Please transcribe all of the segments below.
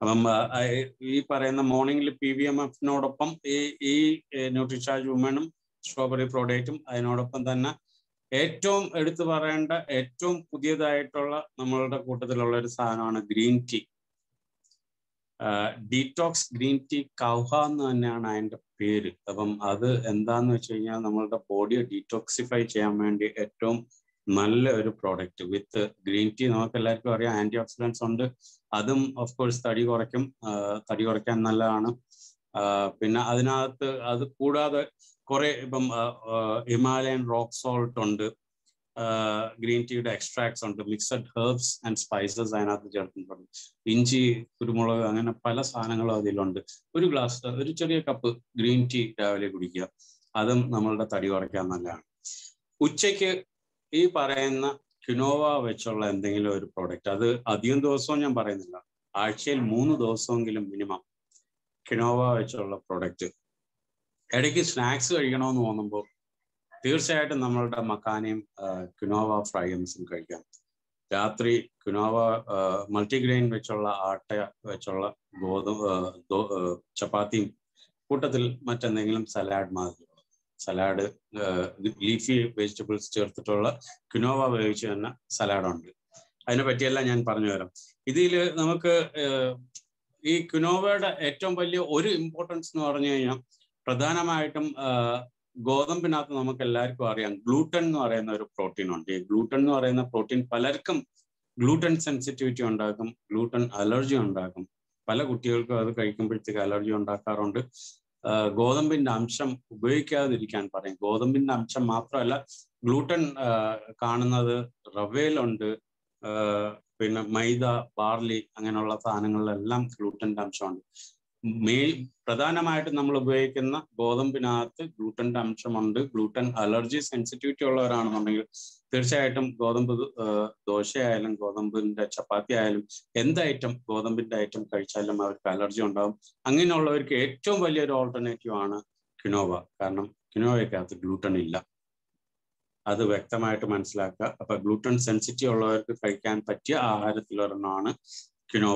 അപ്പം ആ, ആ, ഈ പറയുന്ന മോർണിംഗിൽ പി വി എം എഫിനോടൊപ്പം ഈ ഈ ന്യൂട്രിചാർജ് വുമണും സ്ട്രോബെറി പ്രോഡക്റ്റും അതിനോടൊപ്പം തന്നെ ഏറ്റവും എടുത്തു പറയേണ്ട ഏറ്റവും പുതിയതായിട്ടുള്ള നമ്മളുടെ കൂട്ടത്തിലുള്ള ഒരു സാധനമാണ് green tea detox green tea കൗഹ എന്ന് തന്നെയാണ് അതിന്റെ പേര് അപ്പം അത് എന്താന്ന് വെച്ച് കഴിഞ്ഞാൽ നമ്മളുടെ ബോഡിയെ ഡീറ്റോക്സിഫൈ ചെയ്യാൻ വേണ്ടി ഏറ്റവും നല്ല ഒരു പ്രോഡക്റ്റ് വിത്ത് ഗ്രീൻ ടീ നമുക്ക് എല്ലാവർക്കും അറിയാം ആന്റി ഓക്സിഡൻസ് ഉണ്ട് അതും ഓഫ് കോഴ്സ് തടി കുറയ്ക്കും ആ, തടി കുറയ്ക്കാൻ നല്ലതാണ് ആ, പിന്നെ അതിനകത്ത് അത് കൂടാതെ കുറെ ഇപ്പം ഹിമാലയൻ റോക്ക് സോൾട്ട് ഉണ്ട് ഗ്രീൻ ടീയുടെ എക്സ്ട്രാക്ട്സ് ഉണ്ട് മിക്സഡ് ഹെർബ്സ് ആൻഡ് സ്പൈസസ് അതിനകത്ത് ചേർത്തിട്ടുണ്ട് ഇഞ്ചി കുരുമുളക് അങ്ങനെ പല സാധനങ്ങളും അതിലുണ്ട് ഒരു ഗ്ലാസ് ഒരു ചെറിയ കപ്പ് ഗ്രീൻ ടീ രാവിലെ കുടിക്കുക അതും നമ്മളുടെ തടി കുറയ്ക്കാൻ നല്ലതാണ് ഉച്ചയ്ക്ക് ഈ പറയുന്ന ക്യുനോവ വെച്ചുള്ള എന്തെങ്കിലും ഒരു പ്രോഡക്റ്റ് അത് അധികം ദിവസവും ഞാൻ പറയുന്നില്ല ആഴ്ചയിൽ മൂന്ന് ദിവസമെങ്കിലും മിനിമം ക്യുനോവ വെച്ചുള്ള പ്രോഡക്റ്റ് ഇടയ്ക്ക് സ്നാക്സ് കഴിക്കണമെന്ന് തോന്നുമ്പോൾ തീർച്ചയായിട്ടും നമ്മളുടെ മക്കാനയും ക്യുനോവ ഫ്രൈംസും കഴിക്കാം രാത്രി ക്യുനോവ മൾട്ടിഗ്രെയിൻ വെച്ചുള്ള ആട്ട വെച്ചുള്ള ഗോതമ്പ് ആ, ദോ- ആ, ചപ്പാത്തിയും കൂട്ടത്തിൽ മറ്റെന്തെങ്കിലും സലാഡ് മാതിരി സലാഡ് ലീഫി വെജിറ്റബിൾസ് ചേർത്തിട്ടുള്ള ക്യുനോവ വേവിച്ച് തന്നെ സലാഡുണ്ട് അതിനെ പറ്റിയെല്ലാം ഞാൻ പറഞ്ഞു തരാം ഇതിൽ നമുക്ക് ഏഹ്, ഈ ക്യുനോവയുടെ ഏറ്റവും വലിയ ഒരു ഇമ്പോർട്ടൻസ് എന്ന് പറഞ്ഞു കഴിഞ്ഞാൽ പ്രധാനമായിട്ടും ആഹ്, ഗോതമ്പിനകത്ത് നമുക്ക് എല്ലാവർക്കും അറിയാം ഗ്ലൂട്ടൻ എന്ന് പറയുന്ന ഒരു പ്രോട്ടീൻ ഉണ്ട് ഈ ഗ്ലൂട്ടൻ എന്ന് പറയുന്ന പ്രോട്ടീൻ പലർക്കും ഗ്ലൂട്ടൻ സെൻസിറ്റിവിറ്റി ഉണ്ടാക്കും ഗ്ലൂട്ടൻ അലർജി ഉണ്ടാക്കും പല കുട്ടികൾക്കും അത് കഴിക്കുമ്പോഴത്തേക്ക് അലർജി ഉണ്ടാക്കാറുണ്ട് ആഹ് ഗോതമ്പിന്റെ അംശം ഉപയോഗിക്കാതിരിക്കാൻ പറയും ഗോതമ്പിന്റെ അംശം മാത്രമല്ല ഗ്ലൂട്ടൻ ആഹ് കാണുന്നത് റവയിലുണ്ട് ആഹ് പിന്നെ മൈദ ബാർലി അങ്ങനെയുള്ള സാധനങ്ങളിലെല്ലാം ഗ്ലൂട്ടന്റെ അംശമുണ്ട് മെയിൻ പ്രധാനമായിട്ടും നമ്മൾ ഉപയോഗിക്കുന്ന ഗോതമ്പിനകത്ത് ഗ്ലൂട്ടന്റെ അംശമുണ്ട് ഗ്ലൂട്ടൻ അലർജി സെൻസിറ്റിവിറ്റി ഉള്ളവരാണെന്നുണ്ടെങ്കിൽ തീർച്ചയായിട്ടും ഗോതമ്പ് ആഹ് ദോശയായാലും ഗോതമ്പിന്റെ ചപ്പാത്തി ആയാലും എന്ത് ഐറ്റം ഗോതമ്പിന്റെ ഐറ്റം കഴിച്ചാലും അവർക്ക് അലർജി ഉണ്ടാവും അങ്ങനെയുള്ളവർക്ക് ഏറ്റവും വലിയൊരു ഓൾട്ടർനേറ്റീവ് ആണ് കിനോവ കാരണം കിനോവയ്ക്കകത്ത് ഗ്ലൂട്ടൻ ഇല്ല അത് വ്യക്തമായിട്ട് മനസ്സിലാക്കുക അപ്പൊ ഗ്ലൂട്ടൻ സെൻസിറ്റീവ് ഉള്ളവർക്ക് കഴിക്കാൻ പറ്റിയ ആഹാരത്തിലൊരെണ്ണമാണ് കിനോവ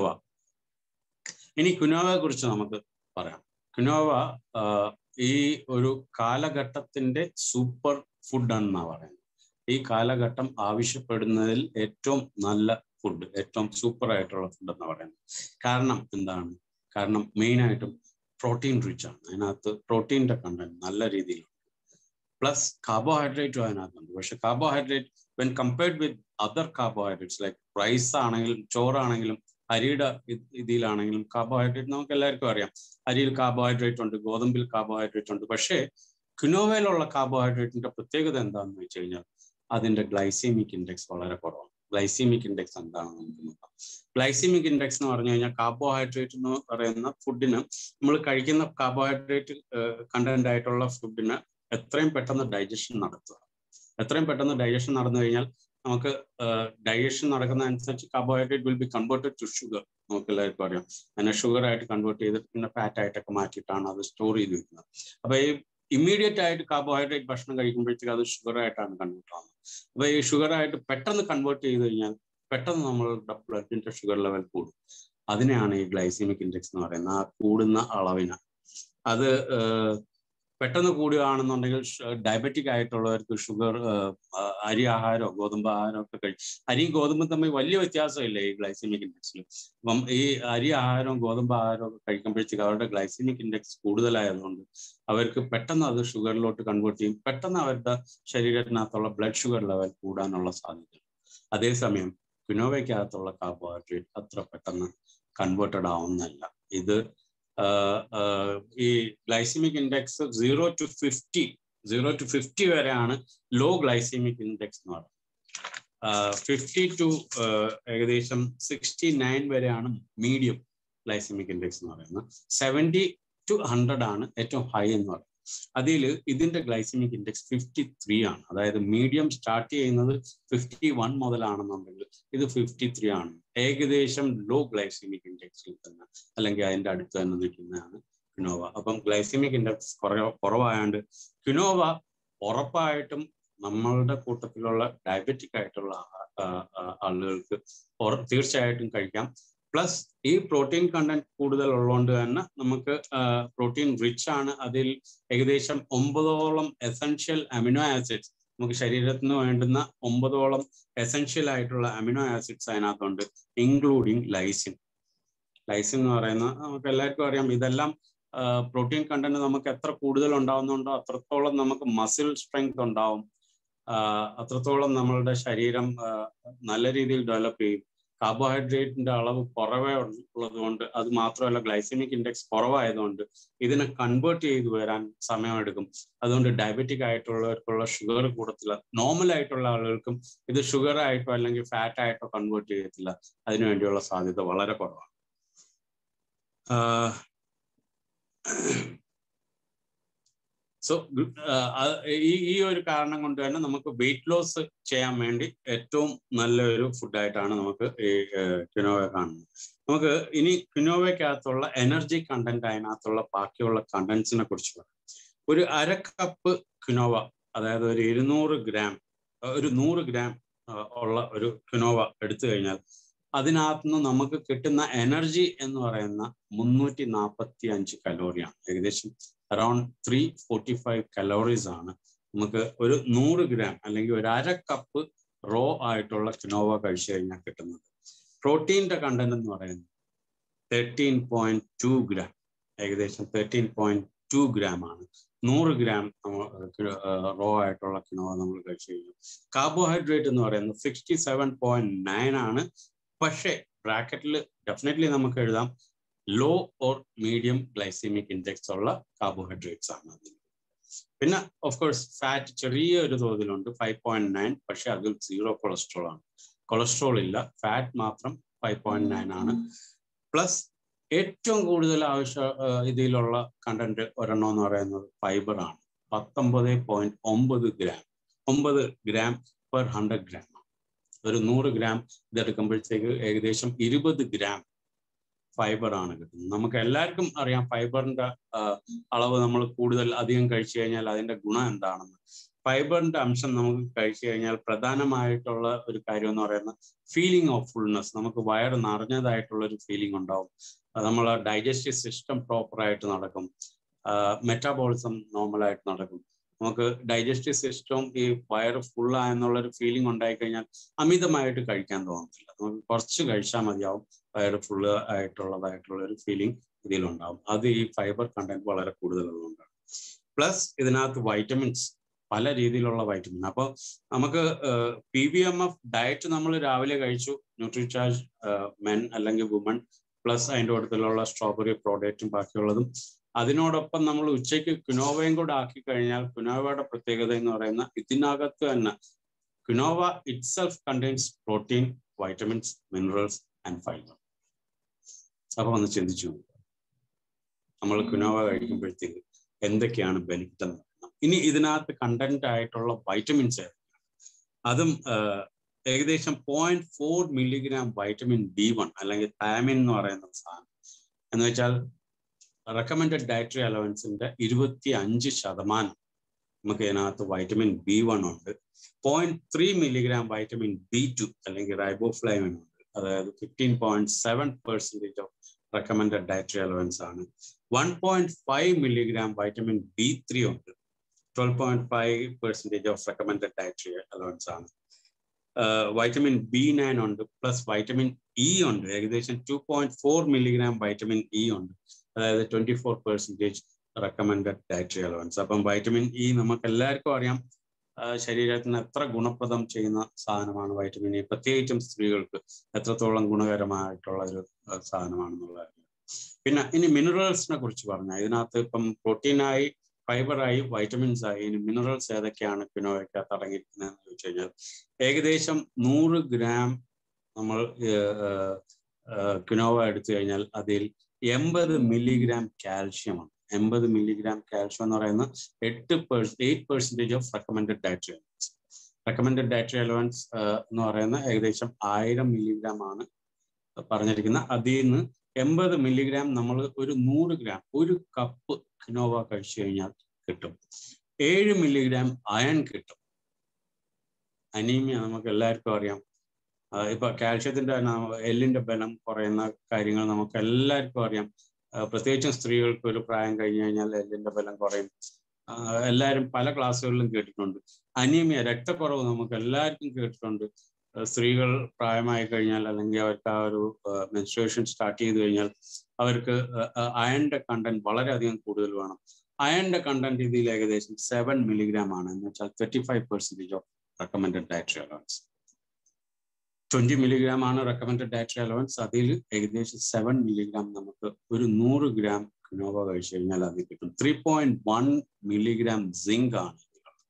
ഇനി കുനോവയെ കുറിച്ച് നമുക്ക് പറയാം കുനോവ ആഹ്, ഈ ഒരു കാലഘട്ടത്തിന്റെ സൂപ്പർ ഫുഡ് എന്നാ പറയുന്നത് ഈ കാലഘട്ടം ആവശ്യപ്പെടുന്നതിൽ ഏറ്റവും നല്ല ഫുഡ് ഏറ്റവും സൂപ്പർ ആയിട്ടുള്ള ഫുഡ് എന്ന് പറയുന്നത് കാരണം എന്താണ് കാരണം മെയിൻ ആയിട്ടും പ്രോട്ടീൻ റിച്ച് ആണ് അതിനകത്ത് പ്രോട്ടീൻ്റെ കണ്ടന്റ് നല്ല രീതിയിലുണ്ട് പ്ലസ് കാർബോഹൈഡ്രേറ്റും അതിനകത്തുണ്ട് പക്ഷെ carbohydrate when compared with other carbohydrates like rice ആണെങ്കിലും ചോറാണെങ്കിലും അരിയുടെ ഇത് ഇതിലാണെങ്കിലും കാർബോഹൈഡ്രേറ്റ് നമുക്ക് എല്ലാവർക്കും അറിയാം അരിയിൽ കാർബോഹൈഡ്രേറ്റ് ഉണ്ട് ഗോതമ്പിൽ കാർബോഹൈഡ്രേറ്റ് ഉണ്ട് പക്ഷേ ക്യുനോവയിലുള്ള കാർബോഹൈഡ്രേറ്റിന്റെ പ്രത്യേകത എന്താണെന്ന് വെച്ച് കഴിഞ്ഞാൽ അതിന്റെ ഗ്ലൈസീമിക് ഇൻഡെക്സ് വളരെ കുറവാണ് ഗ്ലൈസീമിക് ഇൻഡെക്സ് എന്താണെന്ന് നമുക്ക് നോക്കാം ഗ്ലൈസീമിക് ഇൻഡെക്സ് എന്ന് പറഞ്ഞു കഴിഞ്ഞാൽ കാർബോഹൈഡ്രേറ്റ് എന്ന് പറയുന്ന ഫുഡിന് നമ്മൾ കഴിക്കുന്ന കാർബോഹൈഡ്രേറ്റ് കണ്ടന്റ് ആയിട്ടുള്ള ഫുഡിന് എത്രയും പെട്ടെന്ന് ഡൈജഷൻ നടത്തുക എത്രയും പെട്ടെന്ന് ഡൈജഷൻ നടന്നു കഴിഞ്ഞാൽ നമുക്ക് ഡൈജഷൻ നടക്കുന്ന അനുസരിച്ച് carbohydrate will be converted to sugar നമുക്ക് എല്ലാവർക്കും അറിയാം അതിനെ ഷുഗർ ആയിട്ട് കൺവേർട്ട് ചെയ്തിട്ട് പിന്നെ ഫാറ്റ് ആയിട്ടൊക്കെ മാറ്റിയിട്ടാണ് അത് സ്റ്റോർ ചെയ്ത് വെക്കുന്നത് അപ്പൊ ഈ ഇമ്മീഡിയറ്റ് ആയിട്ട് കാർബോഹൈഡ്രേറ്റ് ഭക്ഷണം കഴിക്കുമ്പോഴത്തേക്ക് അത് ഷുഗർ ആയിട്ടാണ് കൺവേർട്ട് ആവുന്നത് അപ്പൊ ഈ ഷുഗർ ആയിട്ട് പെട്ടെന്ന് കൺവേർട്ട് ചെയ്ത് കഴിഞ്ഞാൽ പെട്ടെന്ന് നമ്മളുടെ ബ്ലഡിന്റെ ഷുഗർ ലെവൽ കൂടും അതിനെയാണ് ഈ ഗ്ലൈസീമിക് ഇൻഡെക്സ് എന്ന് പറയുന്നത് ആ കൂടുന്ന അളവിന് അത് ഏഹ്, പെട്ടെന്ന് കൂടുകയാണെന്നുണ്ടെങ്കിൽ ഡയബറ്റിക് ആയിട്ടുള്ളവർക്ക് ഷുഗർ അരി ആഹാരമോ ഗോതമ്പ് ആഹാരമോ ഒക്കെ കഴിക്കും അരിയും ഗോതമ്പും തമ്മിൽ വലിയ വ്യത്യാസമില്ല ഈ ഗ്ലൈസീമിക് ഇൻഡെക്സിൽ അപ്പം ഈ അരി ആഹാരവും ഗോതമ്പ് ആഹാരവും ഒക്കെ കഴിക്കുമ്പോഴത്തേക്ക് അവരുടെ ഗ്ലൈസീമിക് ഇൻഡെക്സ് കൂടുതലായതുകൊണ്ട് അവർക്ക് പെട്ടെന്ന് അത് ഷുഗറിലോട്ട് കൺവേർട്ട് ചെയ്യും പെട്ടെന്ന് അവരുടെ ശരീരത്തിനകത്തുള്ള ബ്ലഡ് ഷുഗർ ലെവൽ കൂടാനുള്ള സാധ്യത അതേസമയം കുനോവയ്ക്കകത്തുള്ള കാർബോഹൈഡ്രേറ്റ് അത്ര പെട്ടെന്ന് കൺവേർട്ടഡ് ആവുന്നല്ല ഇത് ആഹ് ആഹ് ഈ glycemic index zero to fifty zero to fifty വരെയാണ് ലോ ഗ്ലൈസിമിക് ഇൻഡെക്സ് എന്ന് പറയുന്നത് ഫിഫ്റ്റി ടു ഏകദേശം സിക്സ്റ്റി നയൻ വരെയാണ് മീഡിയം ഗ്ലൈസിമിക് ഇൻഡെക്സ് എന്ന് പറയുന്നത് സെവൻറ്റി ടു ഹൺഡ്രഡ് ആണ് ഏറ്റവും ഹൈ എന്ന് പറയുന്നത് അതിൽ ഇതിന്റെ ഗ്ലൈസിമിക് ഇൻഡെക്സ് ഫിഫ്റ്റി ത്രീ ആണ് അതായത് മീഡിയം സ്റ്റാർട്ട് ചെയ്യുന്നത് ഫിഫ്റ്റി വൺ മുതലാണെന്നുണ്ടെങ്കിൽ ഇത് ഫിഫ്റ്റി ത്രീ ആണ് ഏകദേശം ലോ ഗ്ലൈസിമിക് ഇൻഡെക്സിൽ തന്നെ അല്ലെങ്കിൽ അതിന്റെ അടുത്ത് തന്നെ നിൽക്കുന്നതാണ് ക്യുനോവ അപ്പം ഗ്ലൈസിമിക് ഇൻഡെക്സ് കുറ കുറവായതുകൊണ്ട് ക്യുനോവ ഉറപ്പായിട്ടും നമ്മളുടെ കൂട്ടത്തിലുള്ള ഡയബറ്റിക് ആയിട്ടുള്ള ആ- ആ- ആ- ആളുകൾക്ക് ഉറ- തീർച്ചയായിട്ടും കഴിക്കാം പ്ലസ് ഈ പ്രോട്ടീൻ കണ്ടന്റ് കൂടുതൽ ഉള്ളതുകൊണ്ട് തന്നെ നമുക്ക് പ്രോട്ടീൻ റിച്ച് ആണ് അതിൽ ഏകദേശം ഒമ്പതോളം എസൻഷ്യൽ അമിനോ ആസിഡ്സ് നമുക്ക് ശരീരത്തിന് വേണ്ടുന്ന ഒമ്പതോളം എസൻഷ്യൽ ആയിട്ടുള്ള അമിനോ ആസിഡ്സ് അതിനകത്തുണ്ട് ഇൻക്ലൂഡിങ് ലൈസിൻ ലൈസിൻ എന്ന് പറയുന്ന നമുക്ക് എല്ലാവർക്കും അറിയാം ഇതെല്ലാം പ്രോട്ടീൻ കണ്ടന്റ് നമുക്ക് എത്ര കൂടുതൽ ഉണ്ടാവുന്നുണ്ടോ അത്രത്തോളം നമുക്ക് മസിൽ സ്ട്രെങ്ത് ഉണ്ടാവും അത്രത്തോളം നമ്മളുടെ ശരീരം നല്ല രീതിയിൽ ഡെവലപ്പ് ചെയ്യും കാർബോഹൈഡ്രേറ്റിന്റെ അളവ് കുറവേ ഉള്ളത് കൊണ്ട് അത് മാത്രമല്ല ഗ്ലൈസമിക് ഇൻഡെക്സ് കുറവായതുകൊണ്ട് ഇതിനെ കൺവേർട്ട് ചെയ്ത് വരാൻ സമയമെടുക്കും അതുകൊണ്ട് ഡയബറ്റിക് ആയിട്ടുള്ളവർക്കുള്ള ഷുഗർ കൂടത്തില്ല നോർമൽ ആയിട്ടുള്ള ആളുകൾക്കും ഇത് ഷുഗർ ആയിട്ടോ അല്ലെങ്കിൽ ഫാറ്റ് ആയിട്ടോ കൺവേർട്ട് ചെയ്യത്തില്ല അതിനുവേണ്ടിയുള്ള സാധ്യത വളരെ കുറവാണ് സോ ഈ ഈ ഒരു കാരണം കൊണ്ട് തന്നെ നമുക്ക് വെയിറ്റ് ലോസ് ചെയ്യാൻ വേണ്ടി ഏറ്റവും നല്ലൊരു ഫുഡായിട്ടാണ് നമുക്ക് ഈ ക്വിനോവ കാണുന്നത് നമുക്ക് ഇനി ക്വിനോവയ്ക്കകത്തുള്ള എനർജി കണ്ടന്റ് അതിനകത്തുള്ള ബാക്കിയുള്ള കണ്ടന്റ്സിനെ കുറിച്ച് പറയാം ഒരു അര കപ്പ് ക്വിനോവ അതായത് ഒരു ഇരുന്നൂറ് ഗ്രാം ഒരു നൂറ് ഗ്രാം ഉള്ള ഒരു ക്വിനോവ എടുത്തു കഴിഞ്ഞാൽ അതിനകത്തുനിന്ന് നമുക്ക് കിട്ടുന്ന എനർജി എന്ന് പറയുന്ന മുന്നൂറ്റി നാൽപ്പത്തി അഞ്ച് കലോറിയാണ് ഏകദേശം around three forty five calories ആണ് നമുക്ക് ഒരു നൂറ് ഗ്രാം അല്ലെങ്കിൽ ഒരു അര കപ്പ് റോ ആയിട്ടുള്ള ക്വിനോവ കഴിച്ചു കഴിഞ്ഞാൽ കിട്ടുന്നത് പ്രോട്ടീൻ്റെ കണ്ടന്റ് എന്ന് പറയുന്നത് തേർട്ടീൻ പോയിന്റ് ടു ഗ്രാം ഏകദേശം തേർട്ടീൻ പോയിന്റ് ടു ഗ്രാം ആണ് നൂറ് ഗ്രാം റോ ആയിട്ടുള്ള കിനോവ നമ്മൾ കഴിച്ചു കഴിഞ്ഞു കാർബോഹൈഡ്രേറ്റ് എന്ന് പറയുന്നത് സിക്സ്റ്റി സെവൻ പോയിന്റ് നയൻ ആണ് പക്ഷേ ബ്രാക്കറ്റിൽ ഡെഫിനറ്റ്ലി നമുക്ക് എഴുതാം low or medium glycemic index ഉള്ള കാർബോഹൈഡ്രേറ്റ്സ് ആണ് അതിൽ പിന്നെ ഓഫ് കോഴ്സ് ഫാറ്റ് ചെറിയ ഒരു തോതിലുണ്ട് ഫൈവ് പോയിന്റ് നയൻ പക്ഷെ അതിൽ സീറോ കൊളസ്ട്രോൾ ആണ് കൊളസ്ട്രോൾ ഇല്ല ഫാറ്റ് മാത്രം ഫൈവ് പോയിന്റ് നയൻ ആണ് പ്ലസ് ഏറ്റവും കൂടുതൽ ആവശ്യ ഇതിലുള്ള കണ്ടന്റ് ഒരെണ്ണം എന്ന് പറയുന്നത് ഫൈബർ ആണ് പത്തൊമ്പത് പോയിന്റ് ഒമ്പത് ഗ്രാം ഒമ്പത് ഗ്രാം പെർ ഹൺഡ്രഡ് ഗ്രാം ഒരു നൂറ് ഗ്രാം ഇതെടുക്കുമ്പോഴത്തേക്ക് ഏകദേശം ഇരുപത് ഗ്രാം ഫൈബർ ആണ് കിട്ടുന്നത് നമുക്ക് എല്ലാവർക്കും അറിയാം ഫൈബറിന്റെ അളവ് നമ്മൾ കൂടുതൽ അധികം കഴിച്ചു കഴിഞ്ഞാൽ അതിന്റെ ഗുണം എന്താണെന്ന് ഫൈബറിന്റെ അംശം നമുക്ക് കഴിച്ചു കഴിഞ്ഞാൽ പ്രധാനമായിട്ടുള്ള ഒരു കാര്യം എന്ന് പറയുന്നത് ഫീലിംഗ് ഓഫ് ഫുൾനെസ് നമുക്ക് വയറ് നിറഞ്ഞതായിട്ടുള്ള ഒരു ഫീലിംഗ് ഉണ്ടാവും നമ്മൾ ഡൈജസ്റ്റീവ് സിസ്റ്റം പ്രോപ്പർ ആയിട്ട് നടക്കും മെറ്റാബോളിസം നോർമലായിട്ട് നടക്കും നമുക്ക് ഡൈജസ്റ്റീവ് സിസ്റ്റം ഈ വയറ് ഫുൾ ആയെന്നുള്ള ഒരു ഫീലിംഗ് ഉണ്ടായി കഴിഞ്ഞാൽ അമിതമായിട്ട് കഴിക്കാൻ തോന്നത്തില്ല നമുക്ക് കുറച്ച് കഴിച്ചാൽ മതിയാവും വയറ് ഫുള്ള് ആയിട്ടുള്ളതായിട്ടുള്ള ഒരു ഫീലിംഗ് ഇതിലുണ്ടാവും അത് ഈ ഫൈബർ കണ്ടന്റ് വളരെ കൂടുതലുള്ളതുകൊണ്ടാണ് പ്ലസ് ഇതിനകത്ത് വൈറ്റമിൻസ് പല രീതിയിലുള്ള വൈറ്റമിൻ അപ്പോൾ നമുക്ക് P V M F diet നമ്മൾ രാവിലെ കഴിച്ചു ന്യൂട്രിചാർജ് മെൻ അല്ലെങ്കിൽ വുമൺ പ്ലസ് അതിൻ്റെ കൂട്ടത്തിലുള്ള സ്ട്രോബെറി പ്രോഡക്റ്റും ബാക്കിയുള്ളതും അതിനോടൊപ്പം നമ്മൾ ഉച്ചയ്ക്ക് കുനോവയും കൂടെ ആക്കി കഴിഞ്ഞാൽ കുനോവയുടെ പ്രത്യേകത എന്ന് പറയുന്ന ഇതിനകത്ത് തന്നെ quinoa itself contains protein vitamins minerals and fibre അപ്പൊ ഒന്ന് ചിന്തിച്ചു നമ്മൾ കുനോവ കഴിക്കുമ്പോഴത്തേക്ക് എന്തൊക്കെയാണ് ബെനിഫിറ്റ് എന്ന് പറയുന്നത് ഇനി ഇതിനകത്ത് കണ്ടന്റ് ആയിട്ടുള്ള വൈറ്റമിൻസ് അതും ഏകദേശം point four milligram vitamin B one അല്ലെങ്കിൽ താമിൻ എന്ന് പറയുന്ന സാധനം എന്ന് വെച്ചാൽ റെക്കമെൻഡഡ് ഡയറ്ററി അലവൻസിന്റെ ഇരുപത്തി അഞ്ച് ശതമാനം നമുക്ക് ഇതിനകത്ത് വൈറ്റമിൻ ബി വൺ ഉണ്ട് point three milligram vitamin B two അല്ലെങ്കിൽ റൈബോഫ്ലൈമിൻ ഉണ്ട് അതായത് fifteen point seven percentage of recommended dietary allowance ആണ് one point five milligram vitamin B three ഉണ്ട് twelve point five percentage of recommended dietary allowance ആണ് vitamin B nine ഉണ്ട് plus vitamin E ഉണ്ട് ഏകദേശം two point four milligram vitamin E ഉണ്ട് അതായത് twenty four percentage recommended dietary allowance അപ്പം vitamin E നമുക്ക് എല്ലാവർക്കും അറിയാം ശരീരത്തിന് എത്ര ഗുണപ്രദം ചെയ്യുന്ന സാധനമാണ് വൈറ്റമിൻ ഇ പ്രത്യേകിച്ചും സ്ത്രീകൾക്ക് എത്രത്തോളം ഗുണകരമായിട്ടുള്ള ഒരു സാധനമാണെന്നുള്ള പിന്നെ ഇനി മിനറൽസിനെ കുറിച്ച് പറഞ്ഞാൽ ഇതിനകത്ത് ഇപ്പം പ്രോട്ടീനായി ഫൈബറായി വൈറ്റമിൻസ് ആയി ഇനി മിനറൽസ് ഏതൊക്കെയാണ് പിനോയ്ക്കകത്ത് അടങ്ങിയിരിക്കുന്നതെന്ന് ചോദിച്ചു കഴിഞ്ഞാൽ ഏകദേശം നൂറ് ഗ്രാം നമ്മൾ കിനോവ എടുത്തു കഴിഞ്ഞാൽ അതിൽ എൺപത് മില്ലിഗ്രാം കാൽഷ്യമാണ് എൺപത് മില്ലിഗ്രാം കാൽഷ്യം എന്ന് പറയുന്ന എട്ട് പേഴ്സ് eight percentage of recommended dietary allowance recommended dietary allowance എന്ന് പറയുന്ന ഏകദേശം ആയിരം മില്ലിഗ്രാം ആണ് പറഞ്ഞിരിക്കുന്നത് അതിൽ നിന്ന് എൺപത് മില്ലിഗ്രാം നമ്മൾ ഒരു നൂറ് ഗ്രാം ഒരു കപ്പ് കിനോവ കഴിച്ചു കഴിഞ്ഞാൽ കിട്ടും ഏഴ് മില്ലിഗ്രാം അയൺ കിട്ടും അനീമിയ നമുക്ക് എല്ലാവർക്കും അറിയാം ഇപ്പൊ കാൽഷ്യത്തിന്റെ എല്ലിന്റെ ബലം കുറയുന്ന കാര്യങ്ങൾ നമുക്ക് എല്ലാവർക്കും അറിയാം പ്രത്യേകിച്ചും സ്ത്രീകൾക്ക് ഒരു പ്രായം കഴിഞ്ഞു കഴിഞ്ഞാൽ എല്ലിന്റെ ബലം കുറയും എല്ലാവരും പല ക്ലാസ്സുകളിലും കേട്ടിട്ടുണ്ട് അനീമിയ രക്തക്കുറവ് നമുക്ക് എല്ലാവർക്കും കേട്ടിട്ടുണ്ട് സ്ത്രീകൾ പ്രായമായി കഴിഞ്ഞാൽ അല്ലെങ്കിൽ അവർക്ക് ആ ഒരു മെൻസ്ട്രേഷൻ സ്റ്റാർട്ട് ചെയ്ത് കഴിഞ്ഞാൽ അവർക്ക് അയണിന്റെ കണ്ടന്റ് വളരെയധികം കൂടുതൽ വേണം അയണിന്റെ കണ്ടന്റ് ഇതിൽ ഏകദേശം സെവൻ മില്ലിഗ്രാം ആണ് എന്ന് വെച്ചാൽ thirty five percentage of recommended dietary allowance twenty milligram ആണ് റെക്കമെൻഡഡ് ഡയറ്ററി അലവൻസ് അതിൽ ഏകദേശം സെവൻ മില്ലിഗ്രാം നമുക്ക് ഒരു നൂറ് ഗ്രാം കിനോവ കഴിച്ചു കഴിഞ്ഞാൽ അത് കിട്ടും three point one milligram zinc ആണ്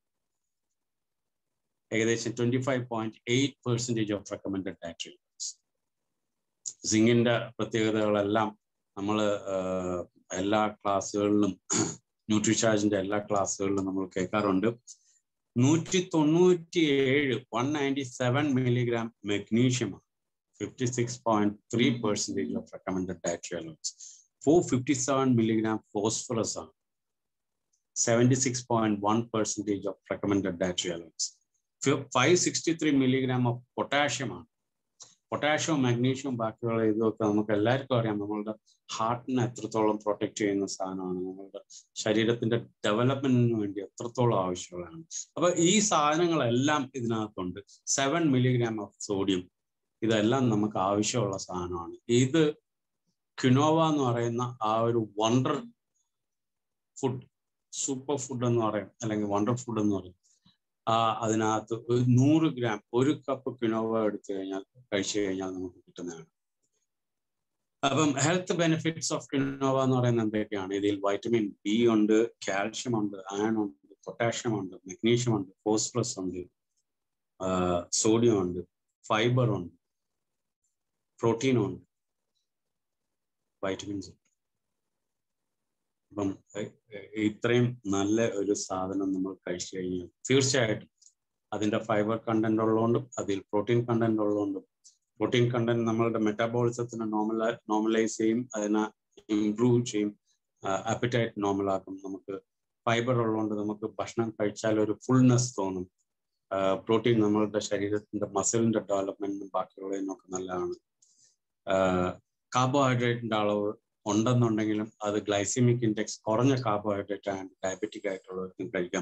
ഏകദേശം twenty five point eight percentage of recommended dietary allowance സിങ്കിന്റെ പ്രത്യേകതകളെല്ലാം നമ്മൾ എല്ലാ ക്ലാസ്സുകളിലും ന്യൂട്രിചാർജിന്റെ എല്ലാ ക്ലാസ്സുകളിലും നമ്മൾ കേൾക്കാറുണ്ട് നൂറ്റി തൊണ്ണൂറ്റി ഏഴ് വൺ നയൻറ്റി സെവൻ മില്ലിഗ്രാം മെഗ്നീഷ്യമാണ് fifty six point three percentage of recommended dietary allowance four fifty seven milligram phosphorus ആണ് seventy six point one percentage of recommended dietary allowance five sixty three milligram of potassium ആണ് പൊട്ടാഷ്യവും മാഗ്നീഷ്യവും ബാക്കിയുള്ള ഇതൊക്കെ നമുക്ക് എല്ലാവർക്കും അറിയാം നമ്മളുടെ ഹാർട്ടിനെ എത്രത്തോളം പ്രൊട്ടക്ട് ചെയ്യുന്ന സാധനമാണ് നമ്മളുടെ ശരീരത്തിന്റെ ഡെവലപ്മെന്റിന് വേണ്ടി എത്രത്തോളം ആവശ്യമുള്ളതാണ് അപ്പൊ ഈ സാധനങ്ങളെല്ലാം ഇതിനകത്തുണ്ട് സെവൻ മില്ലിഗ്രാം ഓഫ് സോഡിയം ഇതെല്ലാം നമുക്ക് ആവശ്യമുള്ള സാധനമാണ് ഇത് ക്യുനോവ എന്ന് പറയുന്ന ആ ഒരു വണ്ടർ ഫുഡ് സൂപ്പർ ഫുഡ് എന്ന് പറയും അല്ലെങ്കിൽ വണ്ടർ ഫുഡ് എന്ന് പറയും ആ അതിനകത്ത് ഒരു നൂറ് ഗ്രാം ഒരു കപ്പ് കിനോവ എടുത്തു കഴിഞ്ഞാൽ കഴിച്ചു കഴിഞ്ഞാൽ നമുക്ക് കിട്ടുന്നതാണ് അപ്പം ഹെൽത്ത് ബെനിഫിറ്റ്സ് ഓഫ് കിനോവ എന്ന് പറയുന്നത് എന്തൊക്കെയാണ് ഇതിൽ വൈറ്റമിൻ ബി ഉണ്ട് കാൽഷ്യം ഉണ്ട് അയൺ ഉണ്ട് പൊട്ടാഷ്യം ഉണ്ട് മഗ്നീഷ്യം ഉണ്ട് ഫോസ്ഫറസ് ഉണ്ട് സോഡിയം ഉണ്ട് ഫൈബർ ഉണ്ട് പ്രോട്ടീൻ ഉണ്ട് വൈറ്റമിൻസ് ഉണ്ട് അപ്പം ഇത്രയും നല്ല ഒരു സാധനം നമ്മൾ കഴിച്ചു കഴിഞ്ഞാൽ തീർച്ചയായിട്ടും അതിന്റെ ഫൈബർ കണ്ടന്റ് ഉള്ളതുകൊണ്ടും അതിൽ പ്രോട്ടീൻ കണ്ടന്റ് ഉള്ളതുകൊണ്ടും പ്രോട്ടീൻ കണ്ടന്റ് നമ്മളുടെ മെറ്റാബോളിസത്തിനെ നോർമല നോർമലൈസ് ചെയ്യും അതിനെ ഇംപ്രൂവ് ചെയ്യും അപ്പിറ്റൈറ്റ് നോർമലാക്കും നമുക്ക് ഫൈബർ ഉള്ളതുകൊണ്ട് നമുക്ക് ഭക്ഷണം കഴിച്ചാൽ ഒരു ഫുൾനെസ് തോന്നും പ്രോട്ടീൻ നമ്മളുടെ ശരീരത്തിന്റെ മസിലിന്റെ ഡെവലപ്മെന്റിനും ബാക്കിയുള്ളതിനൊക്കെ നല്ലതാണ് കാർബോഹൈഡ്രേറ്റിന്റെ അളവ് ഉണ്ടെന്നുണ്ടെങ്കിലും അത് ഗ്ലൈസിമിക് ഇൻഡെക്സ് കുറഞ്ഞ കാർബോഹൈഡ്രേറ്റ് ആണ് ഡയബറ്റിക് ആയിട്ടുള്ളവർക്കും കഴിക്കാം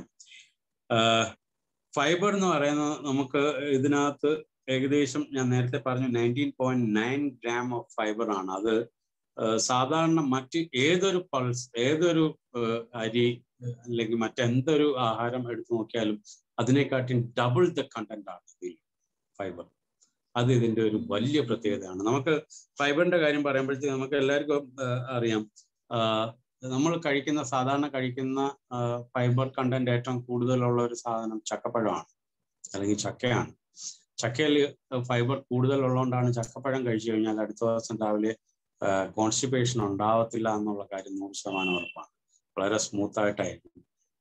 ഫൈബർ എന്ന് പറയുന്നത് നമുക്ക് ഇതിനകത്ത് ഏകദേശം ഞാൻ നേരത്തെ പറഞ്ഞു nineteen point nine gram of fibre ആണ് അത് സാധാരണ മറ്റ് ഏതൊരു പൾസ് ഏതൊരു അരി അല്ലെങ്കിൽ മറ്റെന്തൊരു ആഹാരം എടുത്തു നോക്കിയാലും അതിനെക്കാട്ടി ഡബിൾ ദ കണ്ടന്റ് ആണ് ഇതിൽ ഫൈബർ അത് ഇതിന്റെ ഒരു വലിയ പ്രത്യേകതയാണ് നമുക്ക് ഫൈബറിന്റെ കാര്യം പറയുമ്പോഴത്തേക്ക് നമുക്ക് എല്ലാവർക്കും അറിയാം നമ്മൾ കഴിക്കുന്ന സാധാരണ കഴിക്കുന്ന ഫൈബർ കണ്ടന്റ് ഏറ്റവും കൂടുതലുള്ള ഒരു സാധനം ചക്കപ്പഴമാണ് അല്ലെങ്കിൽ ചക്കയാണ് ചക്കയിൽ ഫൈബർ കൂടുതൽ ഉള്ളതുകൊണ്ടാണ് ചക്കപ്പഴം കഴിച്ചു കഴിഞ്ഞാൽ അടുത്ത ദിവസം രാവിലെ കോൺസ്റ്റിപ്പേഷൻ ഉണ്ടാവത്തില്ല എന്നുള്ള കാര്യം നൂറ് ശതമാനം ഉറപ്പാണ് വളരെ സ്മൂത്ത് ആയിട്ടായിരിക്കും